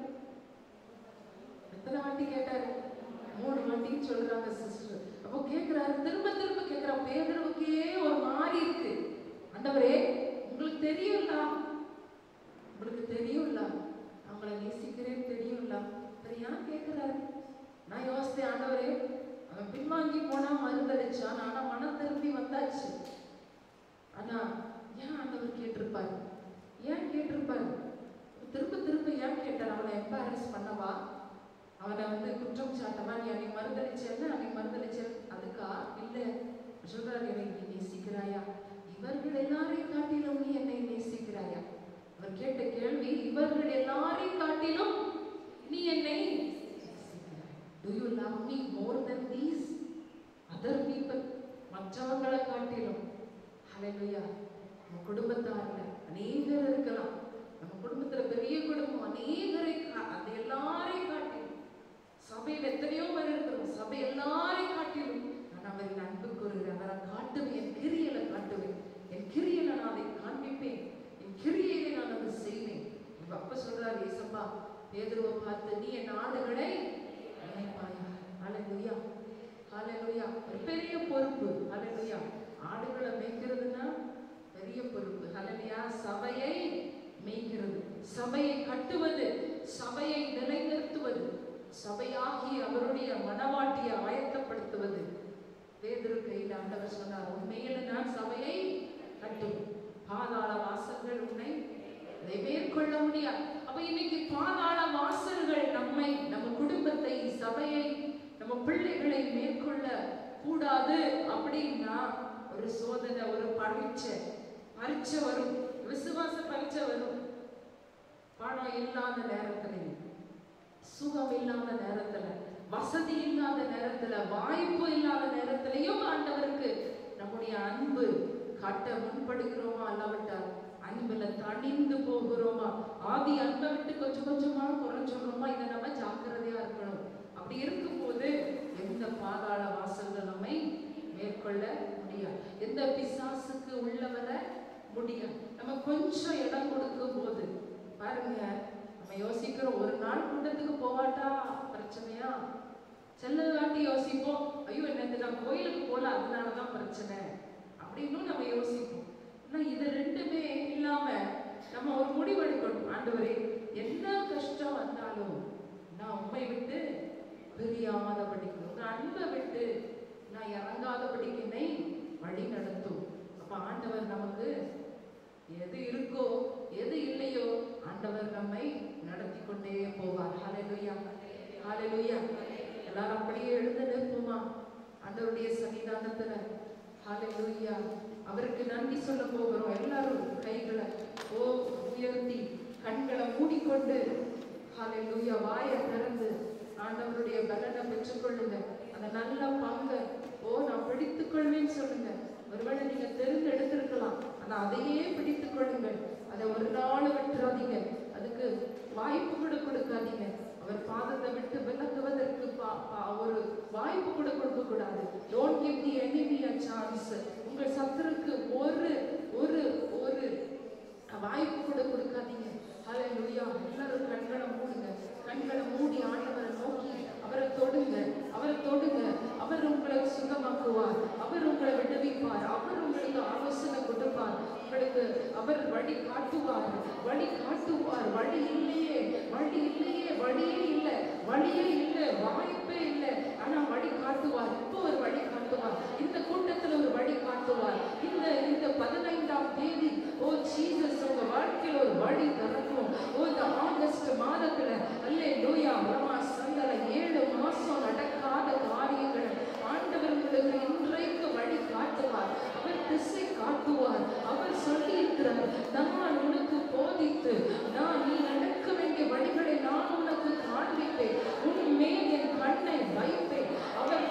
எத்தனை வாட்டி கேட்டாரு மூணு வாட்டின்னு சொல்றாங்க சிஸ்டர் அப்போ கேட்கிறாரு திரும்ப திரும்ப கேட்கிறா பேதுருவுக்கே ஒரு மாதிரி இருக்கு ஆண்டவரே உங்களுக்கு தெரியும்ல உங்களுக்கு தெரியும்ல அவங்கள நேசிக்கிறேன்னு தெரியும்ல அப்புறம் ஏன் கேட்கிறாரு நான் யோசித்தேன் ஆண்டவரே அவன் பின்வாங்கி போனா மருந்தடிச்சான் ஆனா மனம் திரும்பி வந்தாச்சு ஆனா ஏன் ஆண்டவர் கேட்டிருப்பாரு ஏன் கேட்டிருப்பாரு திரும்ப திரும்ப ஏன் கேட்டார் அவனை எம்பாரஸ் பண்ணவா அவனை வந்து குற்றம் சாட்டவா நீ அன்னைக்கு மருந்தடிச்சேன்னு அன்னைக்கு மருந்தடிச்சேன் அதுக்கா இல்ல சொல்றாரு என்னை நீ நேசிக்கிறாயா இவர்கள் எல்லாரையும் காட்டிலும் நீ என்னை நேசிக்கிறாயா அவர் கேட்ட கேள்வி இவர்கள் எல்லாரையும் காட்டிலும் நீ என்னை do you love me more than these other people மற்றவங்களை காட்டிலும் ஹalleluya நம்ம குடும்பத்தார்ல அநேகர் இருக்கலாம் நம்ம குடும்பத்துல பெரிய குடும்பம் அநேகரை கா- அது எல்லாரையும் காட்டிலும் சபையில் எத்தனையோ பேர் இருக்கிறோம் சபை எல்லாரையும் காட்டிலும் நான் அவரின் அன்பு கூறுகிறேன் அவரை காட்டுவேன் என் கிரியலை காட்டுவேன் என் கிரியலை நான் அதை காண்பிப்பேன் என் கிரியையை நான் அதை செய்வேன் இப்ப அப்ப சொல்றாரு ஏசப்பா பேதுருவை பார்த்து நீ என் ஆடுகளை நினைப்பாயா ஹalleluya ஹalleluya ஒரு பெரிய பொறுப்பு ஹalleluya ஆடுகளை மேய்க்கிறதுனா பெரிய பொறுப்பு ஹalleluya சபையை மேய்க்கிறது சபையை கட்டுவது சபையை நிலைநிறுத்துவது சபையாகி அவருடைய மனவாட்டியை ஆயத்தப்படுத்துவது பேதுரு கையில் ஆண்டவர் சொன்னார் உண்மையில நான் சபையை கட்டும் பாதாள வாசல்கள் உன்னை அதை மேற்கொள்ள முடியாது அப்ப இன்னைக்கு பாதாள வாசல்கள் நம்மை நம்ம குடும்பத்தை சபையை நம்ம பிள்ளைகளை மேற்கொள்ள கூடாது அப்படின்னா ஒரு சோதனை ஒரு பரீட்சை பரீட்சை வரும் விசுவாச பரீட்சை வரும் பணம் இல்லாத நேரத்திலையும் சுகம் இல்லாத நேரத்துல வசதி இல்லாத நேரத்துல வாய்ப்பு இல்லாத நேரத்திலையும் ஆண்டவருக்கு நம்முடைய அன்பு காட்ட முன்படுகிறோமா அல்லாவிட்டால் அன்புல தணிந்து போகிறோமா ஆதி அன்பை விட்டு கொஞ்சம் கொஞ்சமா குறைஞ்சிடுறோமா இதை நம்ம ஜாக்கிரதையா இருக்கணும் அப்படி இருக்கும்போது எந்த பாதாள வாசல்கள் நம்மை மேற்கொள்ள முடியாது எந்த பிசாசுக்கு உள்ள வர முடியாது நம்ம கொஞ்சம் இடம் கொடுக்கும் போது பாருங்க நம்ம யோசிக்கிறோம் ஒரு நாள் கூட்டத்துக்கு போவாட்டா பிரச்சனையா செல்ல வாட்டி யோசிப்போம் ஐயோ என்னது நான் கோயிலுக்கு போல அதனாலதான் பிரச்சனை அப்படின்னு நம்ம யோசிப்போம் ஆனா இது ரெண்டுமே இல்லாம நம்ம ஒரு முடிவெடுக்கணும் ஆண்டவரே என்ன கஷ்டம் வந்தாலும் நான் உண்மை விட்டு பிரியாத படிக்கணும் உங்க அன்பை விட்டு நான் இறங்காத படிக்கினை வழி நடத்தும் அப்ப ஆண்டவர் நமக்கு எது இருக்கோ எது இல்லையோ ஆண்டவர் நம்மை நடத்தி கொண்டே போவார் ஹalleluya ஹalleluya எல்லாரும் அப்படியே எழுந்து நிற்போமா ஆண்டவருடைய சன்னிதானத்துல ஹalleluya அவருக்கு நன்றி சொல்ல போகிறோம் எல்லாரும் கைகளை ஓ உயர்த்தி கண்களை மூடிக்கொண்டு ஹalleluya வாயை திறந்து ஆண்டவருடைய பலனை பெற்றுக்கொள்ளுங்க அந்த நல்ல பங்கை ஓ நான் பிடித்துக் கொள்வேன்னு சொல்லுங்க ஒருவேளை நீங்க தெரிந்தெடுத்திருக்கலாம் ஆனா அதையே பிடித்துக் கொள்ளுங்கள் அதை ஒரு நாள் விட்டுறாதீங்க அதுக்கு வாய்ப்பு கூட கொடுக்காதீங்க அவர் பாதத்தை விட்டு விலகுவதற்கு பா- பா- ஒரு வாய்ப்பு கூட கொடுக்க கூடாது don't give the enemy a chance உங்கள் சத்துருக்கு ஒரு ஒரு ஒரு வாய்ப்பு கூட கொடுக்காதீங்க ஹalleluya எல்லாரும் கண்களை மூடுங்க கண்களை மூடி ஆண்டவரை நோக்கி அவரை தொடுங்க அவரை தொடுங்க அவர் உங்களை சுகமாக்குவார் அவர் உங்களை விடுவிப்பார் அவர் உங்களுக்கு ஆலோசனை கொடுப்பார் உங்களுக்கு அவர் வழி காட்டுவார் வழி காட்டுவார் வழி இல்லையே வழி இல்லையே வழியே இல்லை வழியே இல்லை வாய்ப்பே இல்லை ஆனா வழி காட்டுவார் இப்போ ஒரு வழி காட்டுவார் இந்த கூட்டத்துல ஒரு வழி காட்டுவார் இந்த இந்த பதினைந்தாம் தேதி ஓ ஜீசஸ் உங்க வாழ்க்கையில ஒரு வழி திறக்கும் ஓ இந்த ஆகஸ்ட் மாதத்துல அல்லே லூயா ரமா சந்தல ஏழு மாசம் நடக்காத காரியங்களை ஆண்டவர் உங்களுக்கு இன்றைக்கு வழி காட்டுவார் அவர் திசை காட்டுவார் அவர் சொல்லி இருக்கிறார் நான் உனக்கு போதித்து நான் நீ நடக்க வேண்டிய வழிகளை நான் உனக்கு காண்பிப்பேன் உன் மேல் என் கண்ணை வைப்பேன் அவர்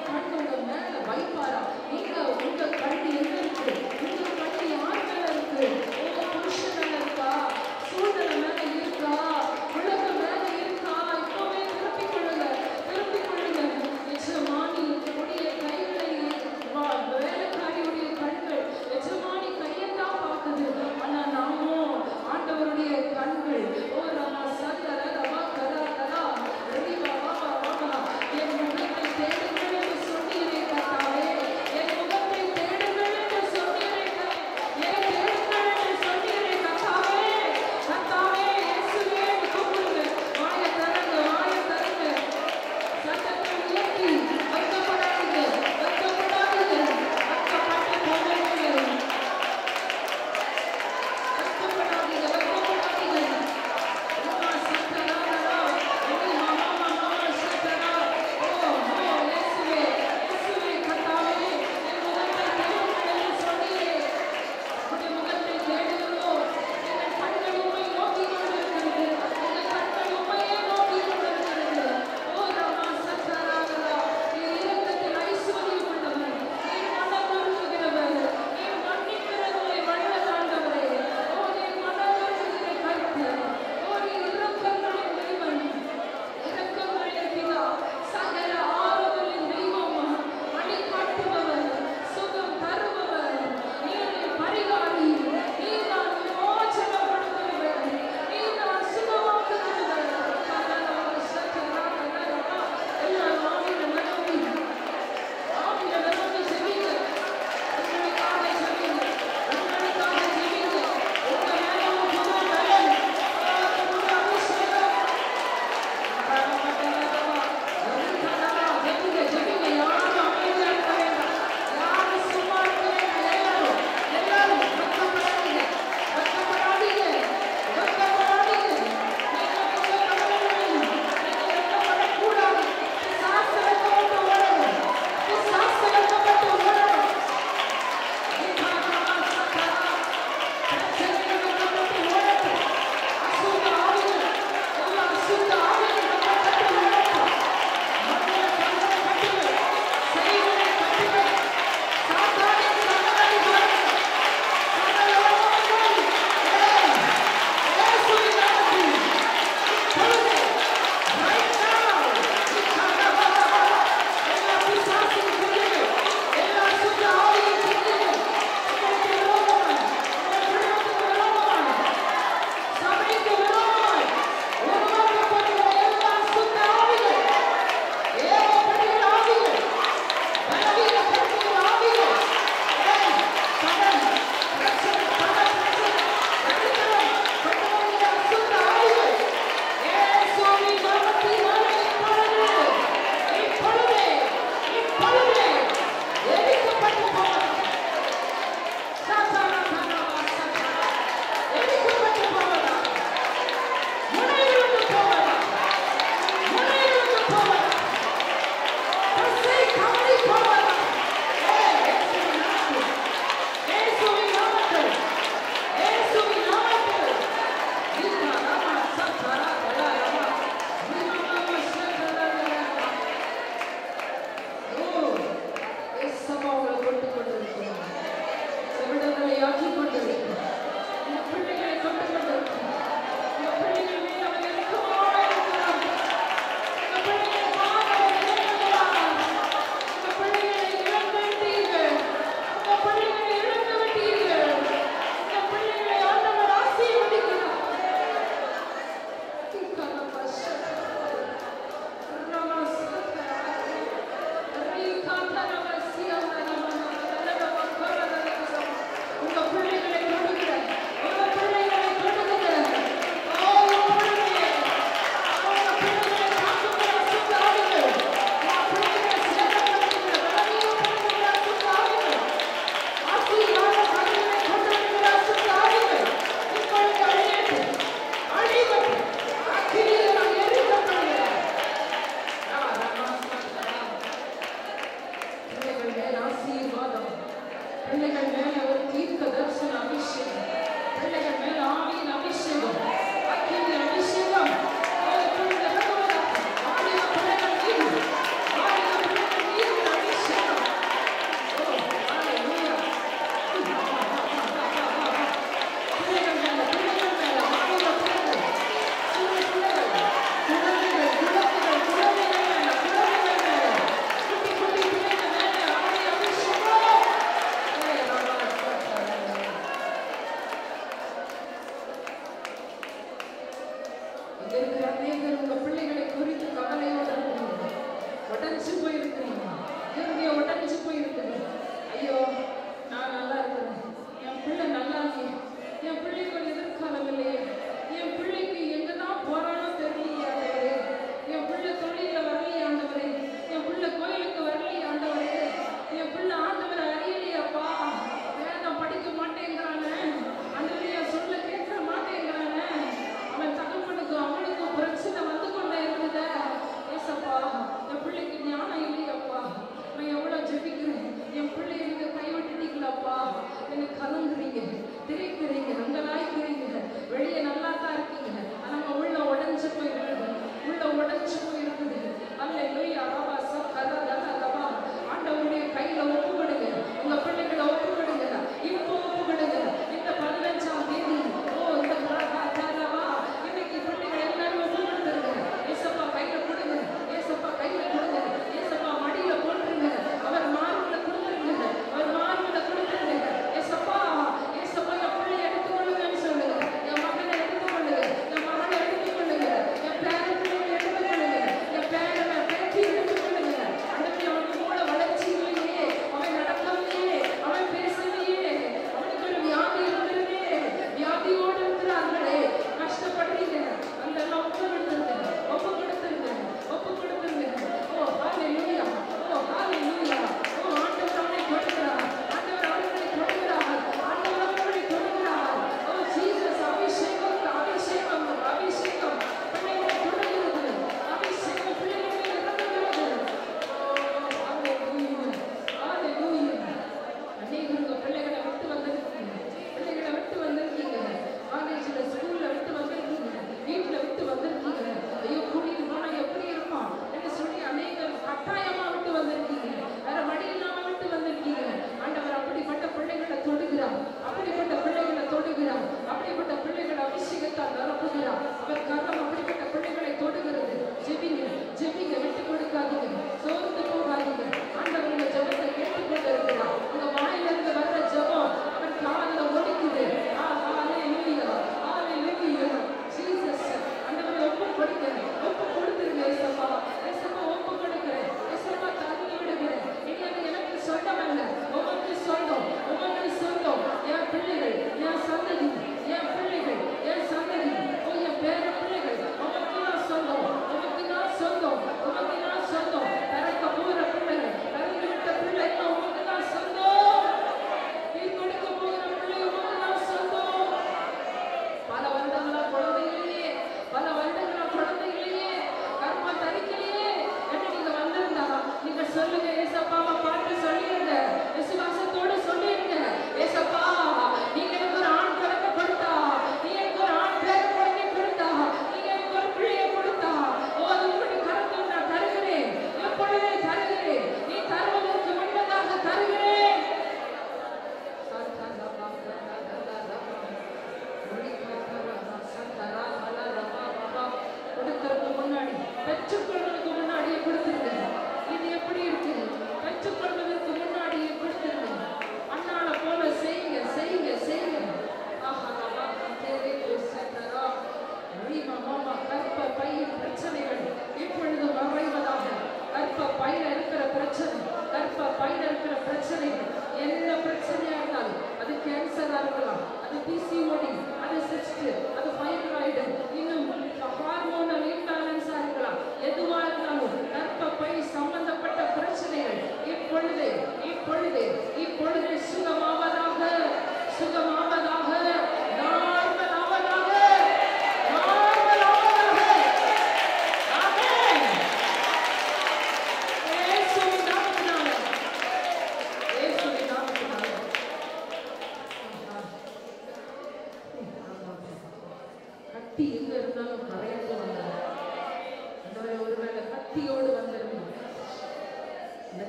மேல் ஆசீர்வாதம் பிள்ளைகள் மேல ஒரு தீர்க்க தரிசன அபிஷேகம் பிள்ளைகள் மேல் ஆவியின் அபிஷேகம் அக்கினி அபிஷேகம் அவருக்குள் நிரம்புவதாக. ஆவியின் பிள்ளைகள் மீது, ஆவியின் பிள்ளைகள் மீது ஒரு அபிஷேகம். ஓ, ஹalleluya. பிள்ளைகள் மேல, பிள்ளைகள் மேல, ஆவியின் பிள்ளைகள், சிறு பிள்ளைகள், குழந்தைகள், குழந்தைகள், குழந்தைகள் மேல, குழந்தைகள் மேல, குட்டி, குட்டி பிள்ளைகள் மேல, ஆவியின் அபிஷேகம். ஏ, ராமா, ராமா.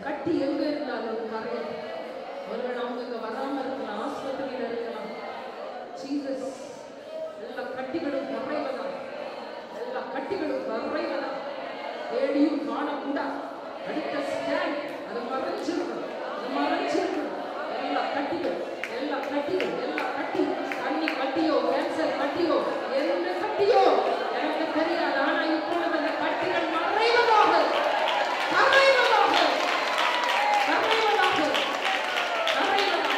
கட்டி எங்க இருந்தாலும் கரையும் ஒருவேளை அவங்க இங்க வராம இருக்கலாம் ஆஸ்பத்திரியில இருக்கலாம் ஜீசஸ் எல்லா கட்டிகளும் கரைவதா எல்லா கட்டிகளும் கரைவதா தேடியும் காணக்கூடா அடுத்த ஸ்கேன் அதை மறைச்சிருக்கணும் அதை மறைச்சிருக்கணும் எல்லா கட்டிகள் எல்லா கட்டிகள் எல்லா கட்டி தண்ணி கட்டியோ கேன்சர் கட்டியோ என்ன கட்டியோ எனக்கு தெரியாது ஆனா இப்பொழுது அந்த கட்டிகள் மறைவதாக மறைவதாக மறைவதாக மறைவதாக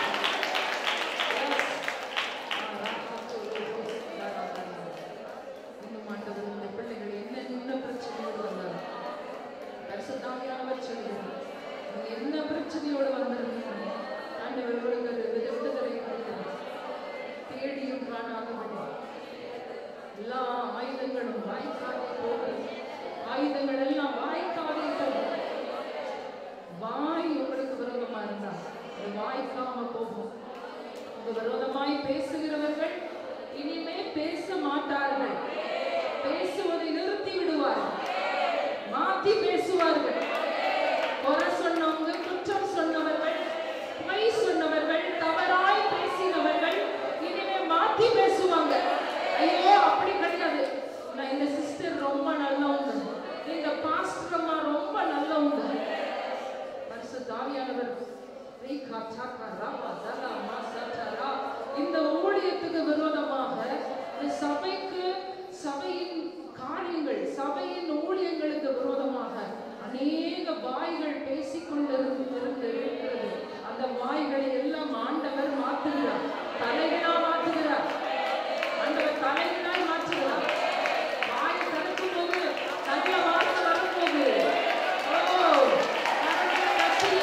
இன்னும் ஆண்டவர் இந்த பிள்ளைகள் என்ன என்ன பிரச்சனையோடு வந்தாங்க பரிசுத்தாவியானவர் சொல்லுகிறார் நீங்க என்ன பிரச்சனையோடு வந்திருந்தீங்க ஆண்டவர் விடுதலை விடுதலை கொடுக்கிறார் தேடியும் காணாதபடி எல்லா ஆயுதங்களும் வாய்க்காதே போகிறது ஆயுதங்கள் எல்லாம் வாய்க்காதே போகும் வாய் உங்களுக்கு விரோதமா இருந்தா அது வாய்க்காம போகும் உங்க விரோதமாய் பேசுகிறவர்கள் இனிமே பேச மாட்டார்கள் பேசுவதை நிறுத்தி விடுவார்கள் மாத்தி பேசுவார்கள் குறை சொன்னவங்க குற்றம் சொன்னவர்கள் பொய் சொன்னவர்கள் தவறாய் பேசினவர்கள் இனிமே மாத்தி பேசுவாங்க ஐயோ அப்படி கிடையாது நான் இந்த சிஸ்டர் ரொம்ப நல்லவங்க இந்த பாஸ்டர் அம்மா ரொம்ப நல்லவங்க பரிசுத்த ஆவியானவர் ரீகா சாக்கா ராபா தலா மாசாச்சரா இந்த ஊழியத்துக்கு விரோதமாக இந்த சபைக்கு சபையின் காரியங்கள் சபையின் ஊழியங்களுக்கு விரோதமாக அநேக வாய்கள் பேசிக்கொண்டிருந்து இருக்கிறது அந்த வாய்களை எல்லாம் ஆண்டவர் மாற்றுகிறார் தலைகளா மாற்றுகிறார் ஆண்டவர் தலைகளாய் மாற்றுகிறார் வாய் திறக்கும் போது நல்ல வார்த்தை வரும்போது ஓ கரங்களை தட்டி,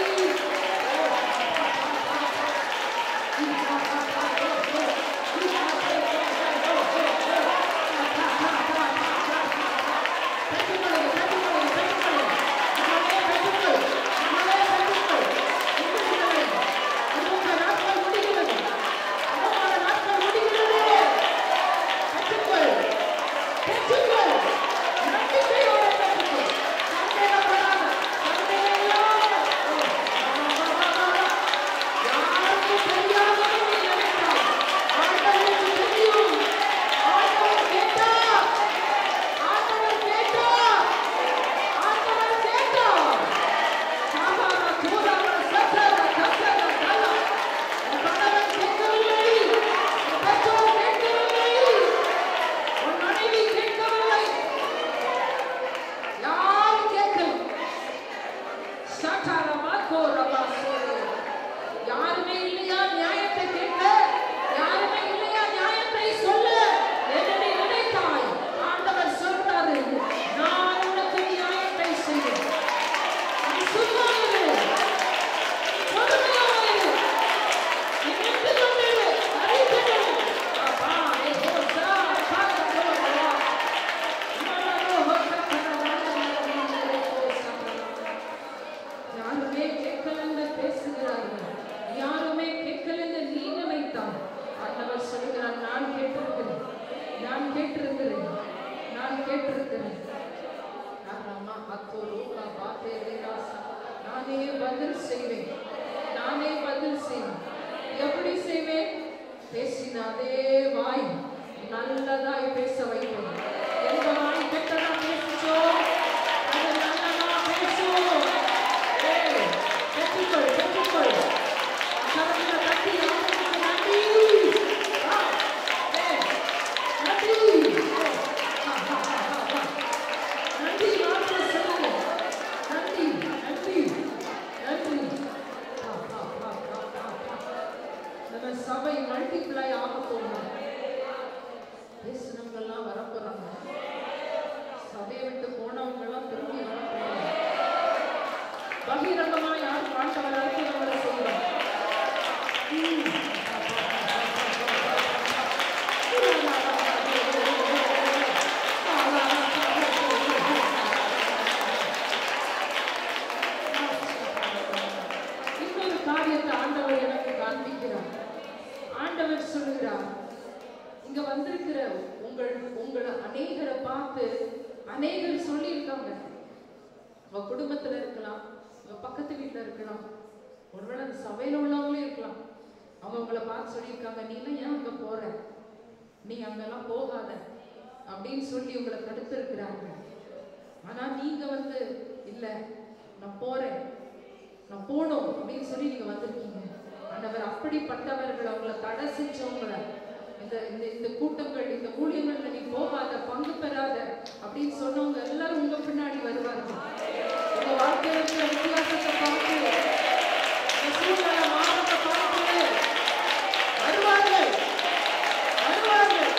பெற்றுக்கொள்ளுங்க, பெற்றுக்கொள்ளுங்க, பெற்றுக்கொள்ளுங்க. நம்மளே பெற்றுக்கொள், நம்மளே பெற்றுக்கொள். முடிகிறது. உங்க நாட்கள் முடிகிறது. உங்களோட நாட்கள் முடிகிறது. பெற்றுக்கொள், பெற்றுக்கொள். நம்பிக்கையோட பெற்றுக்கொள். சந்தேகப்படாத, சந்தேகமில்லாத. யாருக்கும் தெரியாததை நீ நினைத்தாய். ஆண்டவருக்கு தெரியும். ஆண்டவர் கேட்டார். ஆண்டவர் கேட்டார். ஆண்டவர் கேட்டார். சாதாரண சூதான சத்தர கத்தர கலா. உன் கணவன் கேட்கவில்லை. உன் பெற்றோர் கேட்கவில்லை. உன் மனைவி கேட்கவில்லை. யாரும் கேட்கல. சட்டர மாக்கோ ரபாசே. யாருமே இல்லையா நியாயத்தை கேட்க யாருமே இல்லையா நியாயத்தை சொல்ல என்று நீ நினைத்தாய் ஆண்டவர் சொல்றாரு நான் உனக்கு நியாயத்தை செய்வேன் நீ சும்மாயிரு பொறுமையாயிரு நீ நின்று கொண்டிரு அறிந்திரு அப்பா ஏ ஹோசா பாக்க போறா மனரோ ஹோசா யாருமே கேட்கலன்னு பேசுகிறார்கள் யாருமே கேட்கலன்னு நீ நினைத்தால் ஆண்டவர் சொல்கிறார் நான் கேட்டிருக்கிறேன் நான் கேட்டிருக்கிறேன் நான் கேட்டிருக்கிறேன் ராமா அத்தோ ரூபா பாத்தே ரேராசா. நானே பதில் செய்வேன் நானே பதில் செய்வேன் எப்படி செய்வேன் பேசின அதே வாய் நல்லதாய் பேச வைப்பேன் எந்த வாய் கெட்டதா பேசுச்சோ அது நல்லதா பேசும் ஏய், பெற்றுக்கொள் பெற்றுக்கொள் கரத்துல தட்டி ஆண்டவருக்கு நன்றி வா. ஏய், நன்றி ஏய், வா, வா, வா, வா, வா. நன்றி வார்த்தை சொல்லுங்க நன்றி நன்றி நன்றி வா, வா, வா, வா, வா, வா. நம்ம சபை மல்டிப்ளை ஆக போகிறோம் பேசுனவங்க எல்லாம் வரப்போறாங்க சபையை விட்டு போனவங்க எல்லாம் திரும்பி வரப்போறாங்க பகிரங்கமா யார் ஆண்டவர் அற்புதங்களை செய்யணும் இன்னொரு காரியத்தை ஆண்டவர் எனக்கு காண்பிக்கிறார் ஆண்டவர் சொல்லுகிறார் இங்க வந்திருக்கிற உங்கள் உங்களை அநேகரை பார்த்து அநேகர் சொல்லியிருக்காங்க உங்க குடும்பத்துல இருக்கலாம் உங்க பக்கத்து வீட்டுல இருக்கலாம் ஒருவேளை அந்த சபையில உள்ளவங்களே இருக்கலாம் அவங்க உங்களை பார்த்து சொல்லியிருக்காங்க நீ எல்லாம் ஏன் அங்க போற நீ அங்கெல்லாம் போகாத அப்படின்னு சொல்லி உங்களை தடுத்து இருக்கிறார்கள் ஆனா நீங்க வந்து இல்ல நான் போறேன் நான் போகணும் அப்படின்னு சொல்லி நீங்க வந்திருக்கீங்க ஆண்டவர் அப்படிப்பட்டவர்கள் அவங்கள தடை செஞ்சவங்கள இந்த இந்த இந்த கூட்டங்கள் இந்த ஊழியங்கள்ல நீ போகாத பங்கு பெறாத அப்படின்னு சொன்னவங்க எல்லாரும் உங்க பின்னாடி வருவார்கள் உங்க வாழ்க்கையில இருக்கிற வித்தியாசத்தை பார்த்து உங்க சூழ்நிலை மாறத்தை பார்த்து வருவார்கள் வருவார்கள்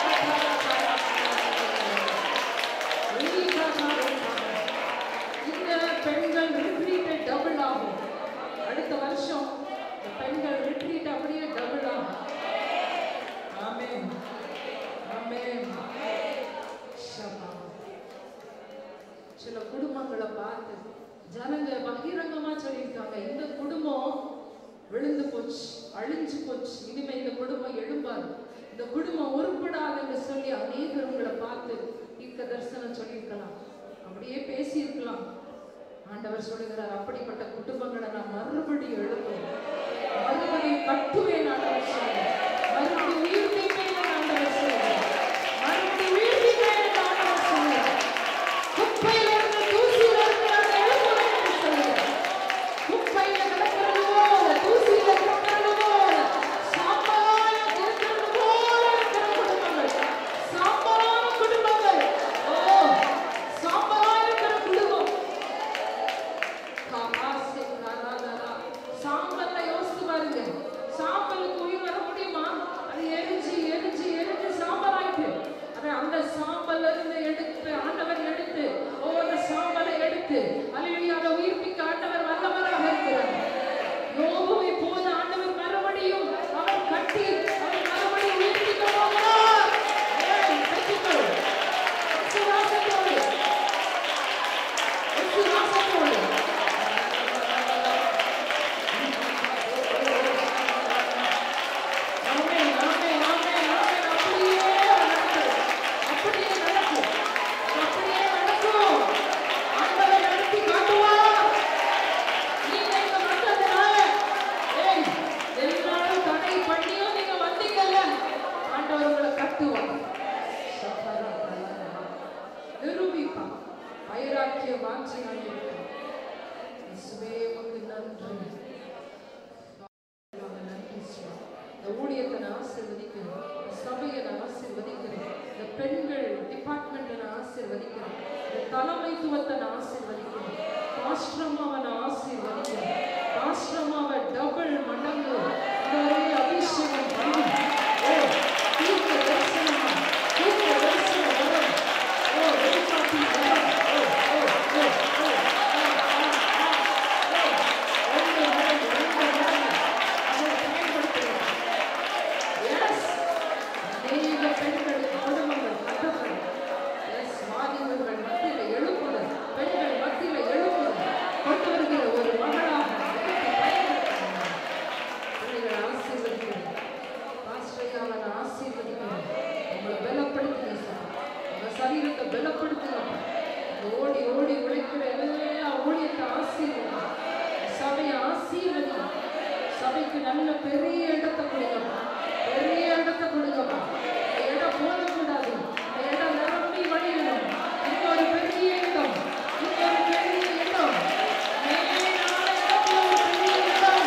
இந்த பெண்கள் ரிட்ரீட் டபுள் ஆகும் அடுத்த வருஷம் இந்த பெண்கள் ரிட்ரீட் அப்படியே டபுள் ஆகும் ஆமென் ஆமென் ஷபா. சில குடும்பங்களை பார்த்து ஜனங்க பகிரங்கமா சொல்லியிருக்காங்க இந்த குடும்பம் விழுந்து போச்சு அழிஞ்சு போச்சு இனிமே இந்த குடும்பம் எழும்பாது இந்த குடும்பம் உருப்படாதுன்னு சொல்லி அநேகர் உங்களை பார்த்து தீர்க்க தரிசனம் சொல்லியிருக்கலாம் அப்படியே பேசியிருக்கலாம் ஆண்டவர் சொல்லுகிறார் அப்படிப்பட்ட குடும்பங்களை நான் மறுபடியும் எழுப்புவேன் மறுபடியும் கட்டுவேன் ஆண்டவர் சொல்லுவேன் மறுபடியும் உயிர்ப்பிப்பேன் ஆண்டவர் சொல்லுவேன் மறுபடியும் உயிர்ப்பிப்பேன் ஆண்டவர் சொல்லுவேன் குப்பையில இருந்து தூசியில இருந்து நான் எழுப்புவேன் என்று சொல்லுவேன் குப்பையில கிடக்கிறது போல தூசியில கிடக்கிறது போல சாம்பலாய் இருக்கிறது போல இருக்கிற குடும்பங்கள் சாம்பலான குடும்பங்கள் ஓ சாம்பலாய் இருக்கிற குடும்பம் காபாசே கராதரா. சாம்பல்ல யோசித்து பாருங்க சாம்பலுக்கு உயிர் வர முடியுமா அது எரிஞ்சு எரிஞ்சு எரிஞ்சு சாம்பலாயிட்டு ஆனா அந்த சாம்பல்ல இருந்து எடுத்து ஆண்டவர் எடுத்து ஒவ்வொரு சாம்பலை எடுத்து அல்லையா அதை உயிர்ப்பிக்க ஆண்டவர் வல்லவராக இருக்கிறார் யோபுவை போல ஆண்டவர் மறுபடியும் அவர் கட்டி அவர் மறுபடியும் உயிர்ப்பிக்க போகிறார் ஏய், பெற்றுக்கொள். விசுவாசத்தோடு விசுவாசத்தோடு ஆமென், ஆமென், ஆமென், ஆமென். அப்படியே நடக்கும். அப்படியே நடக்கும். அப்படியே நடக்கும். ஆண்டவர் நடத்தி காட்டுவார். நீங்க இங்க வந்ததுனால, ஏய், எல்லாரும் தடை பண்ணியும் நீங்க வந்தீங்கல்ல, ஆண்டவர் உங்களை கட்டுவார். நிரூபிப்பார். வைராக்கிய வாஞ்சையாய் இருக்கிறார். இயேசுவே, உமக்கு நன்றி நன்றி சுவாமி. இந்த ஊழியத்தை நான் ஆசீர்வதிக்கிறேன் இந்த சபையை நான் ஆசீர்வதிக்கிறேன் இந்த பெண்கள் டிபார்ட்மெண்ட்டை நான் ஆசீர்வதிக்கிறேன் இந்த தலைமைத்துவத்தை நான் ஆசீர்வதிக்கிறேன் பாஸ்ட்ரமாவை நான் ஆசீர்வதிக்கிறேன் பாஸ்ட்ரமாவை டபுள் மடங்கு இந்த ஒரே அபிஷேகம் பண்ணி ஓ தீர்க்க தரிசனமா தீர்க்க தரிசனம் வரும் ஓ வெளிப்பாட்டின் வரும் ஓ ஓ ஓ ஓ ஆ ஆ ஆ ஓ ரெண்டு மடங்கு ரெண்டு மடங்கு அதை பயன்படுத்துகிறேன் எஸ் அநேக பெண்கள் குடும்பங்கள் கட்டப்படும் எஸ் வாலிபர்கள் மத்தியில் எழுப்புதல் பெண்கள் மத்தியில் எழுப்புதல் கொண்டு வருகிற ஒரு மகளாக எடுத்து பயன்படுத்துகிறேன். பிள்ளைகளை ஆசீர்வதிக்கிறேன் பாஸ்டையாவை நான் ஆசீர்வதிக்கிறேன் உங்களை பலப்படுத்துங்க சார் உங்க சரீரத்தை பலப்படுத்துங்க இந்த ஓடி ஓடி உழைக்கிற எல்லா ஊழியத்தை ஆசீர்வதிங்க சபையை ஆசீர்வதிங்க சபைக்கு நல்ல பெரிய இடத்தை கொடுங்கப்பா பெரிய இடத்தை கொடுங்கப்பா இந்த இடம் போடக்கூடாது இந்த இடம் நிரம்பி வழியணும் இங்க ஒரு பெரிய இடம் இங்க ஒரு பெரிய இடம் மேலான இடத்துல ஒரு பெரிய இடம்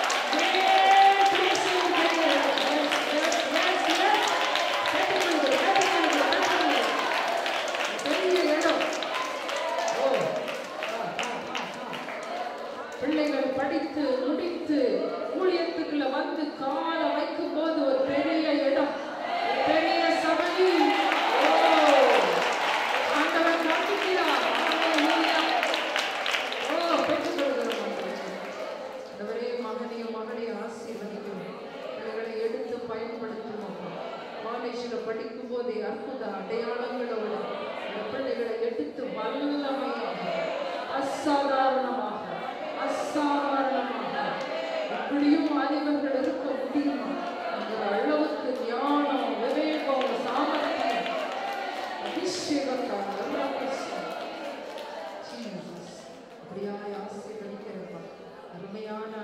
மேல் பேசி ஒரு பெரிய இடம். Yes, yes, yes, yes. கேட்டுக்கொள்ளுங்க, கேட்டுக்கொள்ளுங்க, கேட்டுக்கொள்ளுங்க. பெரிய இடம் ஓ ஆ, ஆ, ஆ, ஆ. பிள்ளைகள் படித்து முடித்து ஊழியத்துக்குள்ள வந்து கால வைக்கும் போது ஒரு பெரிய இடம் ஒரு பெரிய சபை ஓ ஆண்டவர் காட்டுகிறார் ஹalleluya. ஓ பெற்றுக்கொள்கிறோம் ஆண்டவரே. ஆண்டவரே மகனையும் மகளையும் ஆசீர்வதிக்கிறோம் பிள்ளைகளை எடுத்து பயன்படுத்தணும் காலேஜில் படிக்கும் போதே அற்புத அடையாளங்களோடு இந்த பிள்ளைகளை எடுத்து வல்லமையாக அசாதாரணமாக அசாதாரணமாக இப்படியும் வாலிபர்கள் இருக்க முடியுமா அந்த அளவுக்கு ஞானம் விவேகம் சாமர்த்தியம் அபிஷேகத்தால் எல்லாம் Jesus. அப்படியாய் ஆசீர்வதிக்கிறேன்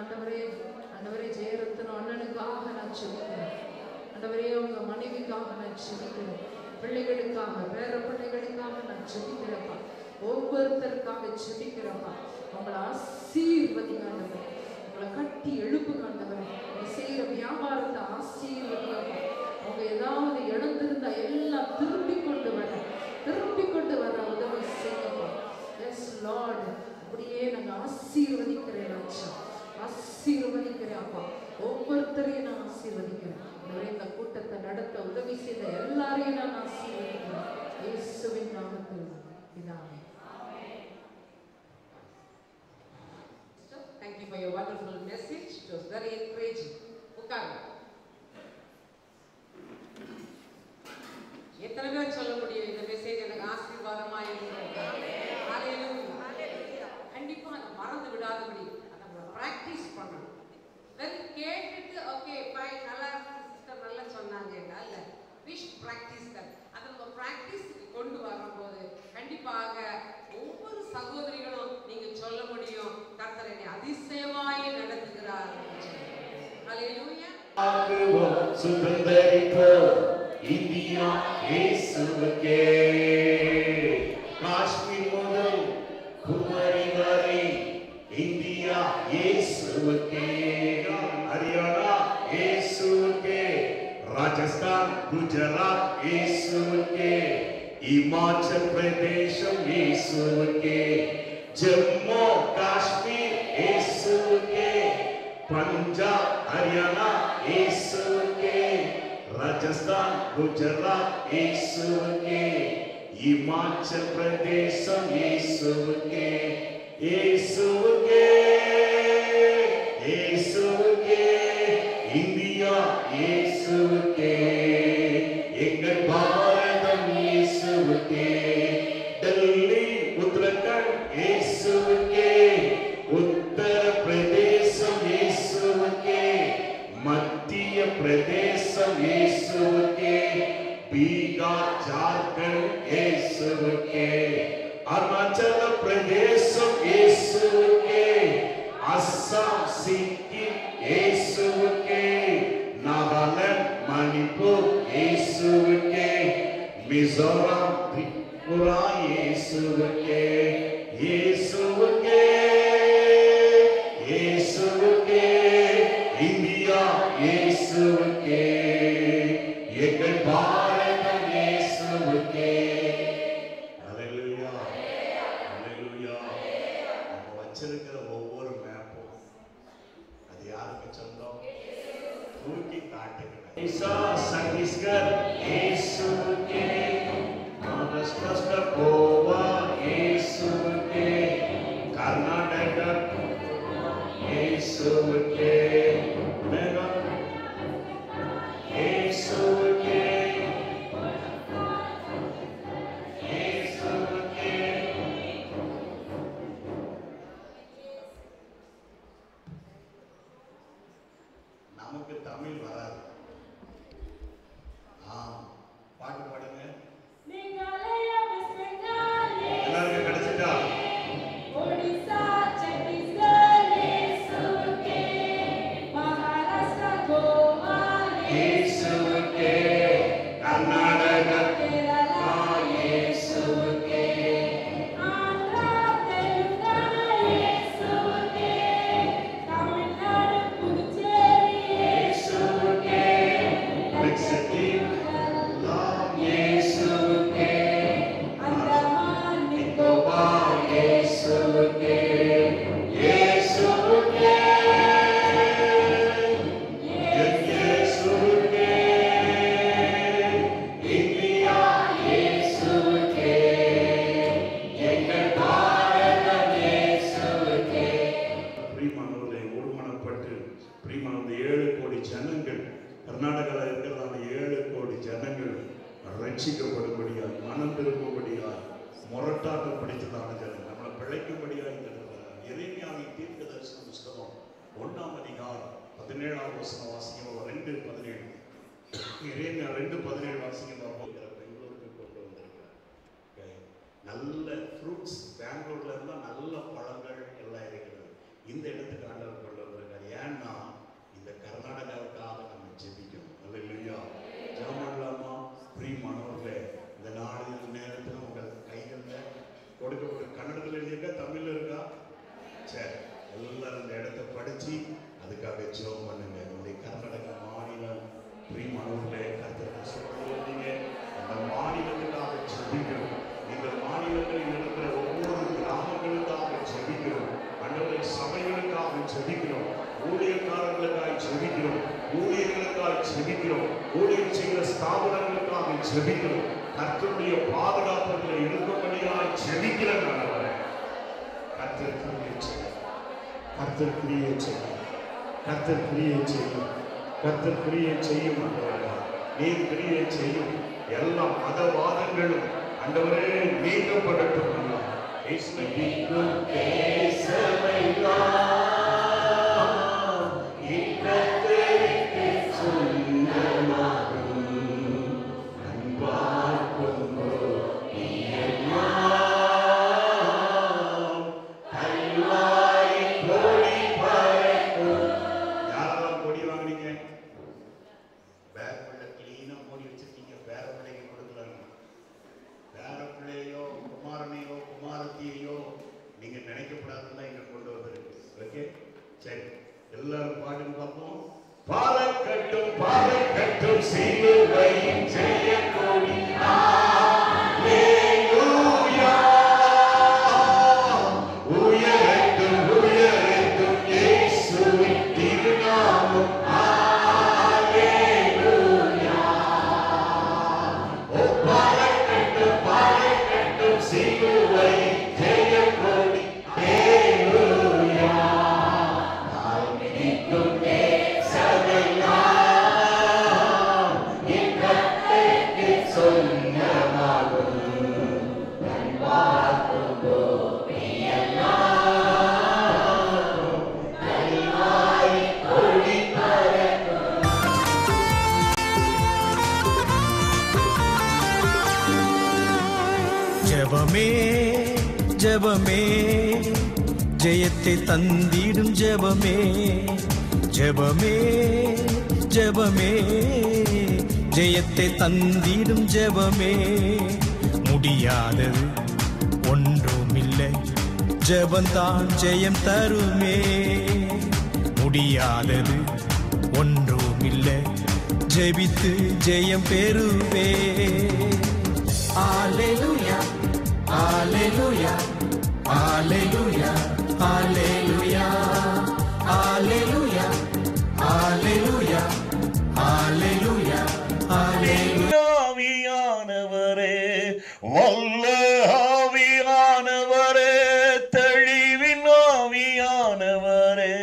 ஆண்டவரே ஆண்டவரே ஜெயரத்னம் அண்ணனுக்காக நான் செபிக்கிறேன் ஆண்டவரே உங்க மனைவிக்காக நான் செபிக்கிறேன் பிள்ளைகளுக்காக பேர பிள்ளைகளுக்காக நான் செபிக்கிறேன்ப்பா ஒவ்வொருத்தருக்காக செபிக்கிறேன்ப்பா உங்களை ஆசீர்வதிங்க ஆண்டவரே உங்களை கட்டி எழுப்புங்க ஆண்டவரே நீ செய்யற வியாபாரத்தை ஆசீர்வதிங்கப்பா அவங்க ஏதாவது இழந்திருந்தா எல்லாம் திருப்பி கொண்டு வர திருப்பி கொண்டு வர உதவி செய்யப்பா எஸ் லார்ட் அப்படியே நாங்க ஆசீர்வதிக்கிறேன் ராஜா ஆசீர்வதிக்கிறேன் அப்பா ஒவ்வொருத்தரையும் நான் ஆசீர்வதிக்கிறேன் ஆண்டவரே, இந்த கூட்டத்தை நடத்த உதவி செய்த எல்லாரையும் நான் ஆசீர்வதிக்கிறேன் இயேசுவின் நாமத்தில் இதாமே Thank you for your wonderful message. It was very encouraging. உட்காருங்க. எத்தனை பேர் சொல்ல முடியும் இந்த மெசேஜ் எனக்கு ஆசீர்வாதமா இருந்தது Hallelujah. கண்டிப்பா அதை மறந்து விடாதபடி அதை நம்ம பிராக்டிஸ் பண்ணணும் வெறும் கேட்டுட்டு ஓகே ஃபைன் நல்லா சிஸ்டர் நல்லா சொன்னாங்க இல்ல விஷ் பிராக்டிஸ் அதை நம்ம பிராக்டிஸ்க்கு கொண்டு வரும்போது கண்டிப்பாக ஒவ்வொரு சகோதரிகளும் நீங்க சொல்ல முடியும் கர்த்தர் என்னை அதிசயமாய் நடத்துகிறார் ஹalleluya ஆக்குவோம் சுதந்தரிப்போம் இந்தியா இயேசுவுக்கே காஷ்மீர் முதல் குமரி வரை இந்தியா இயேசுவுக்கே ஹரியானா இயேசுவுக்கே ராஜஸ்தான் குஜராத் இயேசுவுக்கே இமாச்சல் பிரதேசம் இயேசுவுக்கே ஜம்மு காஷ்மீர் இயேசுவுக்கே பஞ்சாப் ஹரியானா இயேசுவுக்கே ராஜஸ்தான் குஜராத் இயேசுவுக்கே இமாச்சல் பிரதேசம் இயேசுவுக்கே இயேசுவுக்கே இயேசுவுக்கே இந்தியா இயேசுவுக்கே எங்கள் பாரதம் இயேசுவுக்கே டெல்லி உத்தரகண்ட் இயேசுவுக்கே உத்தர பிரதேசம் இயேசுவுக்கே மத்திய பிரதேசம் இயேசுவுக்கே பீகார் ஜார்க்கண்ட் இயேசுவுக்கே அருணாச்சல பிரதேசம் இயேசுவுக்கே அஸ்ஸாம் சிக்கிம் இயேசுவுக்கே நாகாலாந்து மணிப்பூர் இயேசுவுக்கே மிசோரம் திரிபுரா இயேசுவுக்கே இயேசுவுக்கே இயேசுவுக்கே இந்தியா இயேசுவுக்கே எங்கள் பாரதம் இயேசுவுக்கே ஹalleluya ஹalleluya நம்ம வச்சிருக்கிற ஒவ்வொரு மேப்பும் அது யாருக்கு சொந்தம் தூக்கி காட்டுகிறேன் ஈசா சத்தீஸ்கர் இயேசுவுக்கே மகாராஷ்டிரா கோவா இயேசுவுக்கே கர்நாடகா இயேசுவுக்கே மேகா இயேசுவுக்கே இயேசுவுக்கே நமக்கு தமிழ் வராது ஆ பாட்டு பாடுங்க மேகாலய வெஸ்ட் பெங்கால் எல்லாருக்கும் கிடைச்சிட்டா ஒடிசா சத்தீஸ்கர் இயேசுவுக்கே மகாராஷ்டிரா கோவா இயேசுவுக்கே கர்நாடகா கேரளா இயேசுவுக்கே ஆந்திரா தெலுங்கானா இயேசுவுக்கே தமிழ்நாடு புதுச்சேரி இயேசுவுக்கே லட்சத்தீவு எல்லாம் இயேசுவுக்கே அந்தமான் நிக்கோபார் இயேசுவுக்கே இயேசுவுக்கே என் இயேசுவுக்கே இந்தியா இயேசுவுக்கே எங்கள் பாரதம் இயேசுவுக்கே பிரியமானவர்களை ஒருமனப்பட்டு பிரியமான ஏழு கோடி ஜனங்கள் கர்நாடகாவில் இருக்கிறதான ஏழு கோடி ஜனங்கள் ரட்சிக்கப்படும்படியாய் மனம் திரும்பும்படியாய் முரட்டாட்டம் பிடித்ததான ஜனங்கள் நம்மளை பிழைக்கும்படியாய் எளிமையாவின் தீர்க்க தரிசன புஸ்தகம் ஒன்றாம் அதிகாரம் பதினேழாம் வசனம் வாசிக்கும் ரெண்டு பதினேழு இறைமையா ரெண்டு பதினேழு வாசிக்கும் போகிற பெங்களூருக்கு கொண்டு வந்திருக்கிறார் Okay. நல்ல ஃப்ரூட்ஸ் பெங்களூர்ல இருந்தா நல்ல பழங்கள் எல்லாம் இருக்கிறது இந்த இடத்துக்கு ஆண்டவர் கொண்டு வந்திருக்கார் நினைச்சு அதுக்காக ஜெபம் பண்ணுங்க உங்களுடைய கர்நாடக மாநிலம் பிரியமானவர்களே கர்த்தர் சொல்லியிருந்தீங்க அந்த மாநிலத்துக்காக ஜெபிக்கிறோம் இந்த மாநிலங்களில் இருக்கிற ஒவ்வொரு கிராமங்களுக்காக ஜெபிக்கிறோம் அண்டவரை சபைகளுக்காக ஜெபிக்கிறோம் ஊழியக்காரர்களுக்காக ஜெபிக்கிறோம் ஊழியர்களுக்காக ஜெபிக்கிறோம் ஊழியர் செய்கிற ஸ்தாபனங்களுக்காக ஜெபிக்கிறோம் கர்த்தருடைய பாதுகாப்புகளை இருக்கும்படியாக ஜெபிக்கிற நல்லவரை கர்த்தர் கிரியை செய்யும் கர்த்தர் கிரியை செய்யும் கர்த்தர் கிரியை செய்யும் கர்த்தர் கிரியை செய்யும் ஆண்டவரே. நீர் கிரியை செய்யும் எல்லா மதவாதங்களும் அண்டவரே நீக்கப்படட்டும் ஐயா. இயேசுவை நீக்கும் தேசமெல்லாம் இன்பத்திற்கு சொந்தமாகும். அன்பால் கொண்டோ நீ எல்லாம் கல்வாய் கொடி பறக்கும். யாரெல்லாம் கொடி வாங்குனீங்க பேக்குள்ள கிளீனா மூடி வச்சிருக்கீங்க பேர பிள்ளைக்கு கொடுக்கலன்னு பேர பிள்ளையோ குமாரனையோ குமாரத்தியையோ நீங்க நினைக்கப்படாதுன்னு தான் இங்க கொண்டு வந்திருக்கு ஓகே சரி எல்லாரும் பாட்டுன்னு பார்ப்போம் பாலக்கட்டும் பாலக்கட்டும் சிலுவையின் ஜெய கொடி ஹalleluya உயரட்டும் உயரட்டும் இயேசுவின் திருநாமம் ஹalleluya ஓ பாலக்கட்டும் பாலக்கட்டும் சிலுவையின் ஜெய கொடி ஹalleluya தாழ்மிக்கும் தேசமெல்லாம் என் கர்த்தருக்கு சொந்தமாகும் ஜெபமே ஜெபமே ஜெயத்தை தந்திடும் ஜெபமே ஜெபமே ஜெபமே ஜெயத்தை தந்திடும் ஜெபமே முடியாதது ஒன்றுமில்லை ஜெபந்தான் ஜெயம் தருமே முடியாதது ஒன்றுமில்லை ஜெபித்து ஜெயம் பெறுவே Alleluia, Alleluia, Alleluia, Alleluia, Alleluia, Alleluia, Alleluia, Alleluia. ஆவியானவரே வல்ல ஆவியானவரே தெளிவின் ஆவியானவரே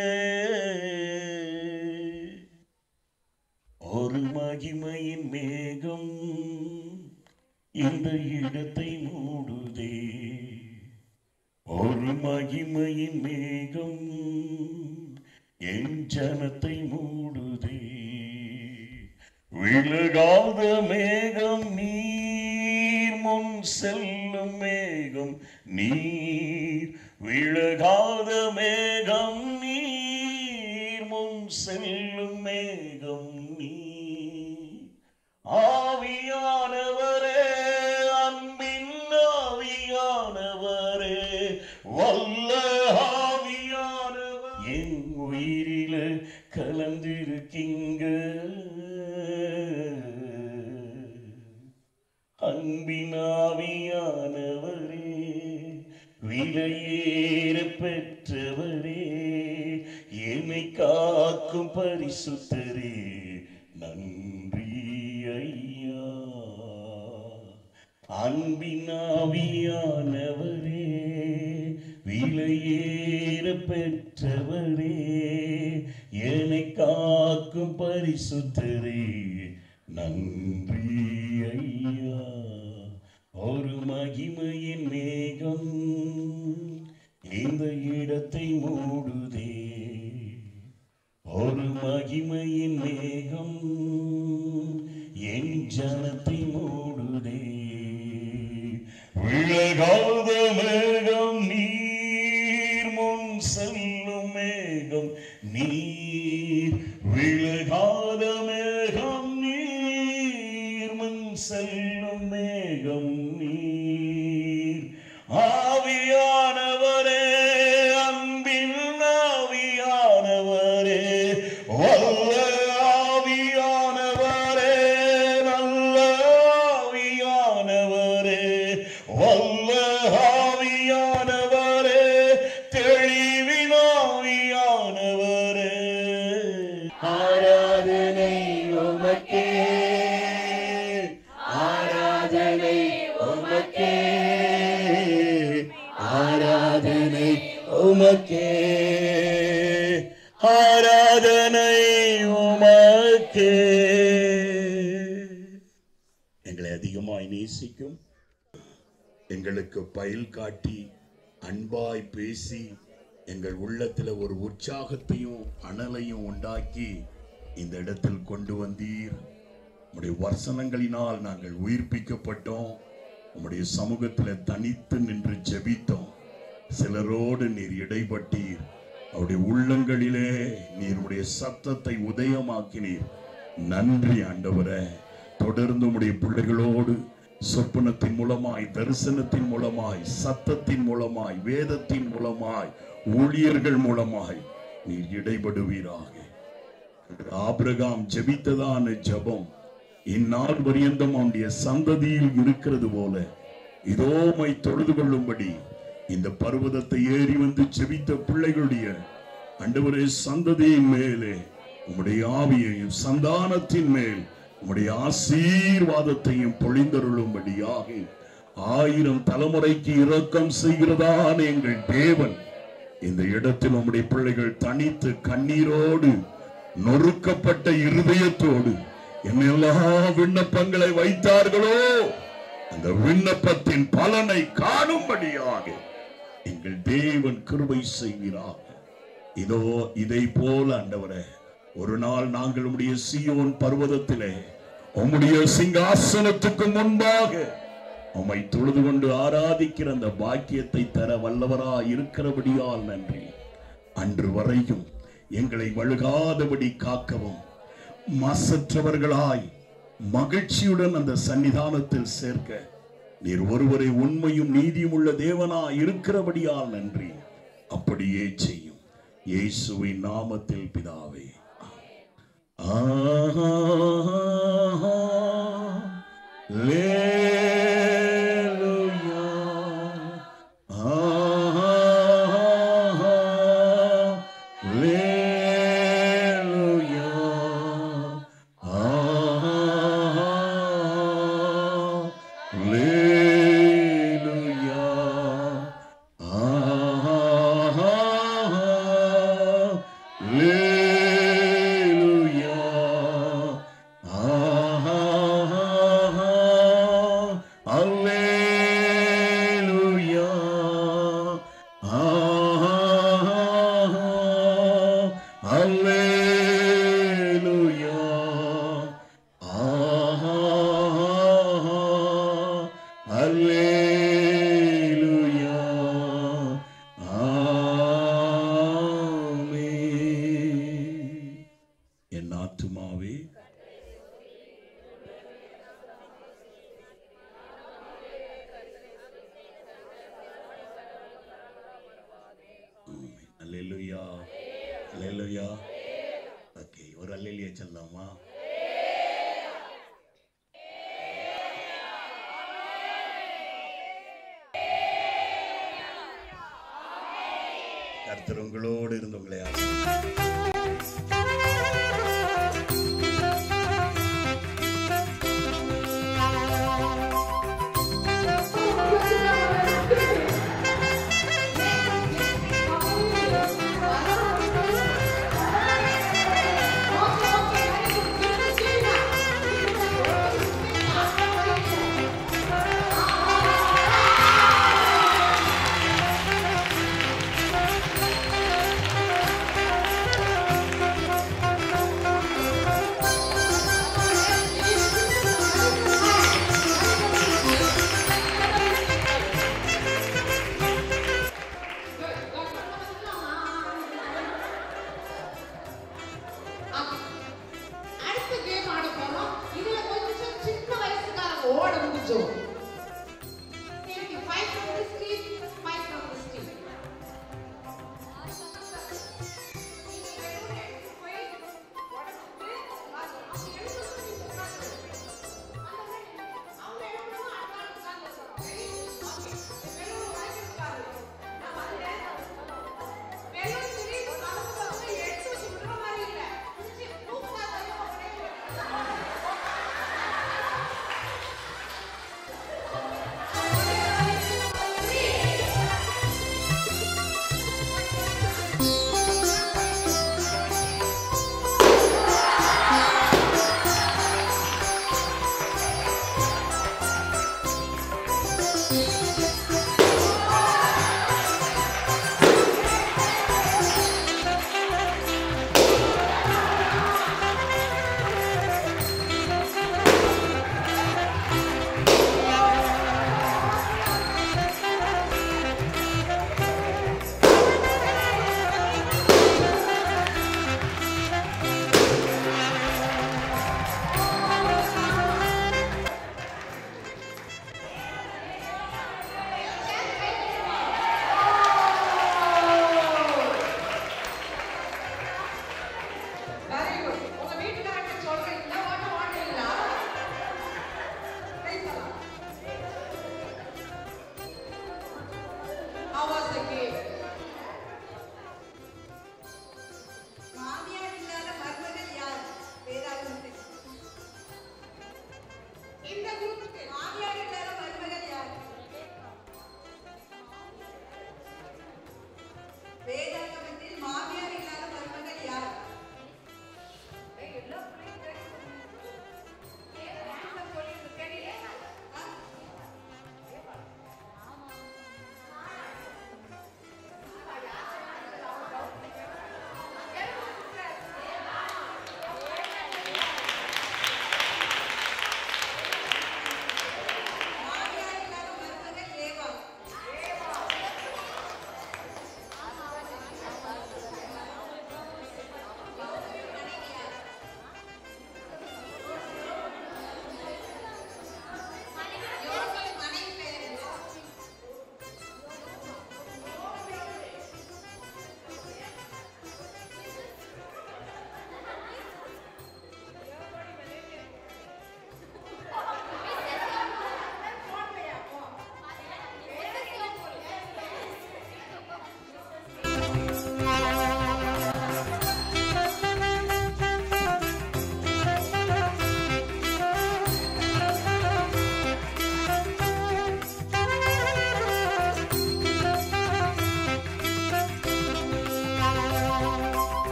ஒரு மகிமையின் மேகம் இந்த இடத்தை மூடுதே ஒரு மகிமையின் மேகம் என் ஜனத்தை மூடுதே விலகாத மேகம் நீர் முன் செல்லும் மேகம் நீர் விலகாத மேகம் நீர் முன் செல்லும் மேகம் நீர் ஆவியானவரே அன்பின் ஆவியானவரே வல்ல ஆவியானவர் என் உயிரில கலந்திருக்கீங்க அன்பின் ஆவியானவரே விலையேற பெற்றவரே என்னை காக்கும் பரிசுத்தரே நன்றி ஐயா அன்பின் ஆவியானவரே விலையேற பெற்றவரே என்னை காக்கும் பரிசுத்தரே நன்றி ஐயா ஒரு மகிமையின் மேகம் இந்த இடத்தை மூடுதே ஒரு மகிமையின் மேகம் என் ஜனத்தை மூடுதே விலகாத மேகம் நீர் முன் செல்லும் மேகம் நீர் விலகாத மேகம் நீர் முன் செல்லும் மேகம் நீர் ஆவியானவரே அன்பின் ஆவியானவரே ஆராதனை உமக்கே ஆராதனை உமக்கே ஆராதனை உமக்கே ஆராதனை உமக்கே எங்களை அதிகமாய் நேசிக்கும் எங்களுக்கு பயில் காட்டி அன்பாய் பேசி எங்கள் உள்ளத்துல ஒரு உற்சாகத்தையும் அனலையும் உண்டாக்கி இந்த இடத்தில் கொண்டு வந்தீர் உம்முடைய வசனங்களினால் நாங்கள் உயிர்ப்பிக்கப்பட்டோம் உம்முடைய சமூகத்துல தனித்து நின்று ஜெபித்தோம் சிலரோடு நீர் இடைப்பட்டீர் அவருடைய உள்ளங்களிலே நீர் உடைய சத்தத்தை உதயமாக்கினீர் நன்றி ஆண்டவரே தொடர்ந்து உம்முடைய பிள்ளைகளோடு சொப்பனத்தின் மூலமாய் தரிசனத்தின் மூலமாய் சத்தத்தின் மூலமாய் வேதத்தின் மூலமாய் ஊழியர்கள் மூலமாய் நீர் இடைபடுவீராக ஆபிரகாம் ஜெபித்ததான ஜெபம் இந்நாள் பரியந்தம் அவனுடைய சந்ததியில் இருக்கிறது போல இதோமை தொழுது கொள்ளும்படி இந்த பர்வதத்தை ஏறி வந்து ஜெபித்த பிள்ளைகளுடைய அண்டவரே சந்ததியின் மேலே உம்முடைய ஆவியையும் சந்தானத்தின் மேல் உம்முடைய ஆசீர்வாதத்தையும் பொழிந்தருளும்படியாக ஆயிரம் தலைமுறைக்கு இரக்கம் செய்கிறதான எங்கள் தேவன் இந்த இடத்தில் உம்முடைய பிள்ளைகள் தனித்து கண்ணீரோடு நொறுக்கப்பட்ட இருதயத்தோடு என்னெல்லாம் விண்ணப்பங்களை வைத்தார்களோ அந்த விண்ணப்பத்தின் பலனை காணும்படியாக எங்கள் தேவன் கிருபை செய்கிறார் இதோ இதை போல ஆண்டவரே ஒரு நாள் நாங்கள் உம்முடைய சீயோன் பர்வதத்திலே உம்முடைய சிங்காசனத்துக்கு முன்பாக உம்மை தொழுது கொண்டு ஆராதிக்கிற அந்த பாக்கியத்தை தர வல்லவரா இருக்கிறபடியால் நன்றி அன்று வரையும் எங்களை வழுகாதபடி காக்கவும் மாசற்றவர்களாய் மகிழ்ச்சியுடன் அந்த சன்னிதானத்தில் சேர்க்க நீர் ஒருவரை உண்மையும் நீதியும் உள்ள தேவனா இருக்கிறபடியால் நன்றி அப்படியே செய்யும் இயேசுவின் நாமத்தில் பிதாவே என் ஆத்துமாவே அல்லேலூயா அல்லேலூயா ஓகே ஒரு அல்லேலியா சொல்லலாமா கர்த்தர் உங்களோடு இருந்து உங்களை ஆசீர்வதிப்பார். அடுத்த கேம் ஆட போறோம் இதுல கொஞ்சம் சின்ன வயசுக்காரங்க ஓட முடிஞ்சோம் எனக்கு five from the street five from the street வெறும்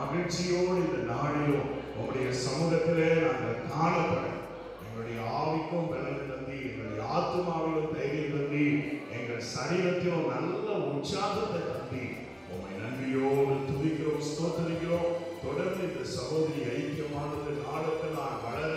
மகிழ்ச்சியோடு இந்த நாளிலும் உங்களுடைய சமூகத்திலே நாங்கள் காணப்பட எங்களுடைய ஆவிக்கும் பலன் தந்தி எங்களுடைய ஆத்மாவிலும் தைரியம் தந்தி எங்கள் சரீரத்திலும் நல்ல உற்சாகத்தை தந்தி உண்மை நன்றியோடு துதிக்கிறோம் ஸ்தோத்தரிக்கிறோம் தொடர்ந்து இந்த சகோதரி ஐக்கியமானது நாளுக்கு நான் வளர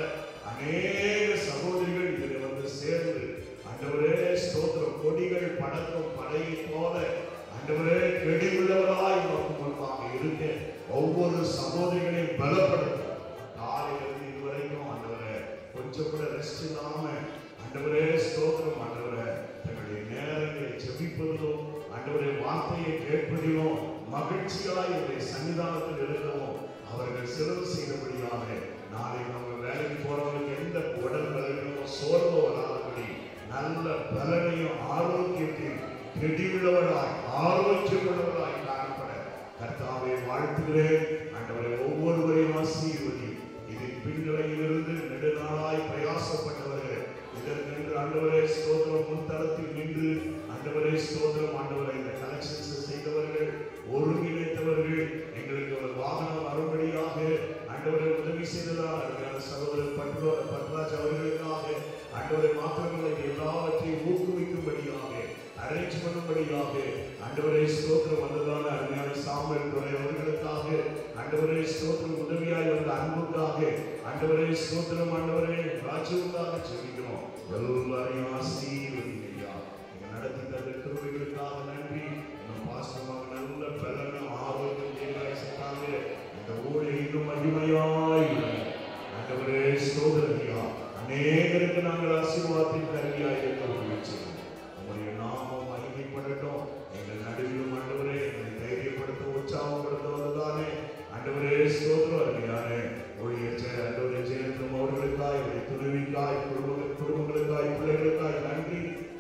அநேக சகோதரிகள் இதில் வந்து சேர்ந்து ஆண்டவரே ஸ்தோத்திரம் கொடிகள் படக்கும் படையை போல ஆண்டவரே கெடிவுள்ளவராய் உமக்கு முன்பாக இருக்க ஒவ்வொரு சகோதரிகளையும் பலப்படுத்த காலையிலிருந்து இதுவரைக்கும் ஆண்டவரே கொஞ்சம் கூட ரெஸ்ட் இல்லாம ஆண்டவரே ஸ்தோத்திரம் ஆண்டவரே தங்களுடைய நேரங்களை ஜெபிப்பதிலும் ஆண்டவரே வார்த்தையை கேட்பதிலும் மகிழ்ச்சியாய் என்னுடைய சன்னிதானத்தில் இருக்கவும் அவர்கள் சிறப்பு செய்தபடியாக நாளை நம்ம வேலைக்கு போறவங்களுக்கு எந்த உடல் பலனோ சோர்வோ வராதபடி நல்ல பலனையும் ஆரோக்கியத்தையும் கெடியுள்ளவராய் ஆரோக்கியமுள்ளவராய் காணப்பட கர்த்தாவை வாழ்த்துகிறேன் ஆண்டவரை ஒவ்வொருவரையும் ஆசீர்வதி இதில் பின்னிலையிலிருந்து நெடுநாளாய் பிரயாசப்பட்டவர்கள் இதற்கென்று ஆண்டவரே ஸ்தோத்திரம் முன்தளத்தில் நின்று ஆண்டவரே ஸ்தோத்திரம் ஆண்டவரை இந்த கலெக்ஷன்ஸ் செய்தவர்கள் ஒருங்கிணைத்தவர்கள் எங்களுக்கு ஒரு வாகனம் வரும்படியாக ஆண்டவரை உதவி செய்ததால் அருமையான சகோதரர் பட்ரோ பட்ராஜ் அவர்களுக்காக ஆண்டவரை மாத்திரமல்ல இது எல்லாவற்றையும் ஊக்குவிக்கும்படியாக அரேஞ்ச் பண்ணும்படியாக ஆண்டவரை ஸ்தோத்திரம் வந்ததான அருமையான சாம்பல் துறை அவர்களுக்காக ஆண்டவரே ஸ்தோத்திரம் உதவியாய் வந்த அன்புக்காக ஆண்டவரே ஸ்தோத்திரம் ஆண்டவரே ராஜுவுக்காக செவிக்கிறோம் எல்லாரையும் ஆசீர்வதிங்க ஐயா நீங்க நடத்தி தந்த கிருபைகளுக்காக நன்றி இன்னும் பாசமாக நல்ல பலனும் ஆரோக்கியம் தேவாய் செய்தாங்க இந்த ஊழல் இன்னும் மகிமையாய் உள்ளது. ஆண்டவரே ஸ்தோத்திரமையா அநேகருக்கு நாங்கள் ஆசீர்வாதத்தின் கருவியாய் இருக்க உதவி செய்யும் உங்களுடைய நாமம் மகிமைப்படட்டும் எங்கள் நடுவிலும் ஆண்டவரே எங்களை தைரியப்படுத்த உற்சாகப்படுத்த வந்ததானே ஆண்டவரே ஸ்தோத்திரம் அருமையானே ஊழியர் ஜெய ஆண்டவரே ஜெயத்தும் அவர்களுக்காய் அவருடைய துணைவிக்காய் குடும்ப குடும்பங்களுக்காய் பிள்ளைகளுக்காய் நன்றி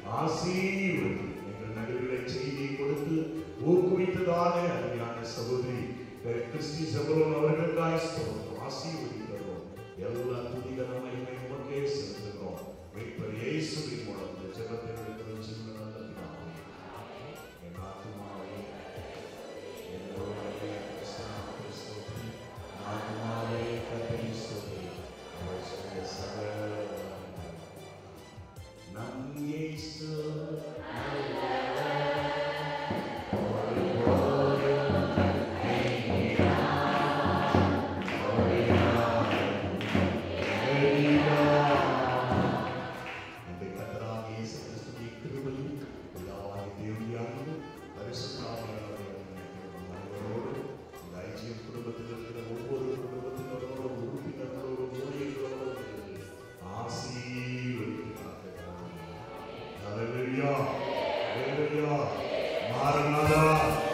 ஆசீர்வதி எங்கள் நடுவிலை செய்தியை கொடுத்து ஊக்குவித்ததானே அருமையான சகோதரி கிறிஸ்டி சபலம் அவர்களுக்காய் ஸ்தோத்திரம் ஆசீர்வதிக்கிறோம் எல்லா துதிகர மகிமை உமக்கே செலுத்துகிறோம் மீட்பர் இயேசுவின் மூலம் இந்த ஜெபத்தை எடுக்கிற சின்ன நல்ல பிதாவே. என் ஆத்துமாவே, என் உடலே கிறிஸ்துவுக்கு ஸ்தோத்திரி. என் ஆத்துமாவே கர்த்தரை ஸ்தோத்திரி. அவர் செய்த சகல நன்மைகளும். நம் இயேசு இந்த கர்த்தராகிய இயேசு கிறிஸ்துவின் கிருபையும் பிதாவாகிய தேவனுடைய அன்பும் பரிசுத்தாவியானவருடைய அன்போடு இந்த ஐஜிஎம் குடும்பத்தில் இருக்கிற ஒவ்வொரு குடும்பத்தினரோடும் உறுப்பினர்களோடும் ஊழியர்களோடும் இருந்து ஆசீர்வதிக்கிறார்கள் ஹalleluya ஹalleluya மாரநாதா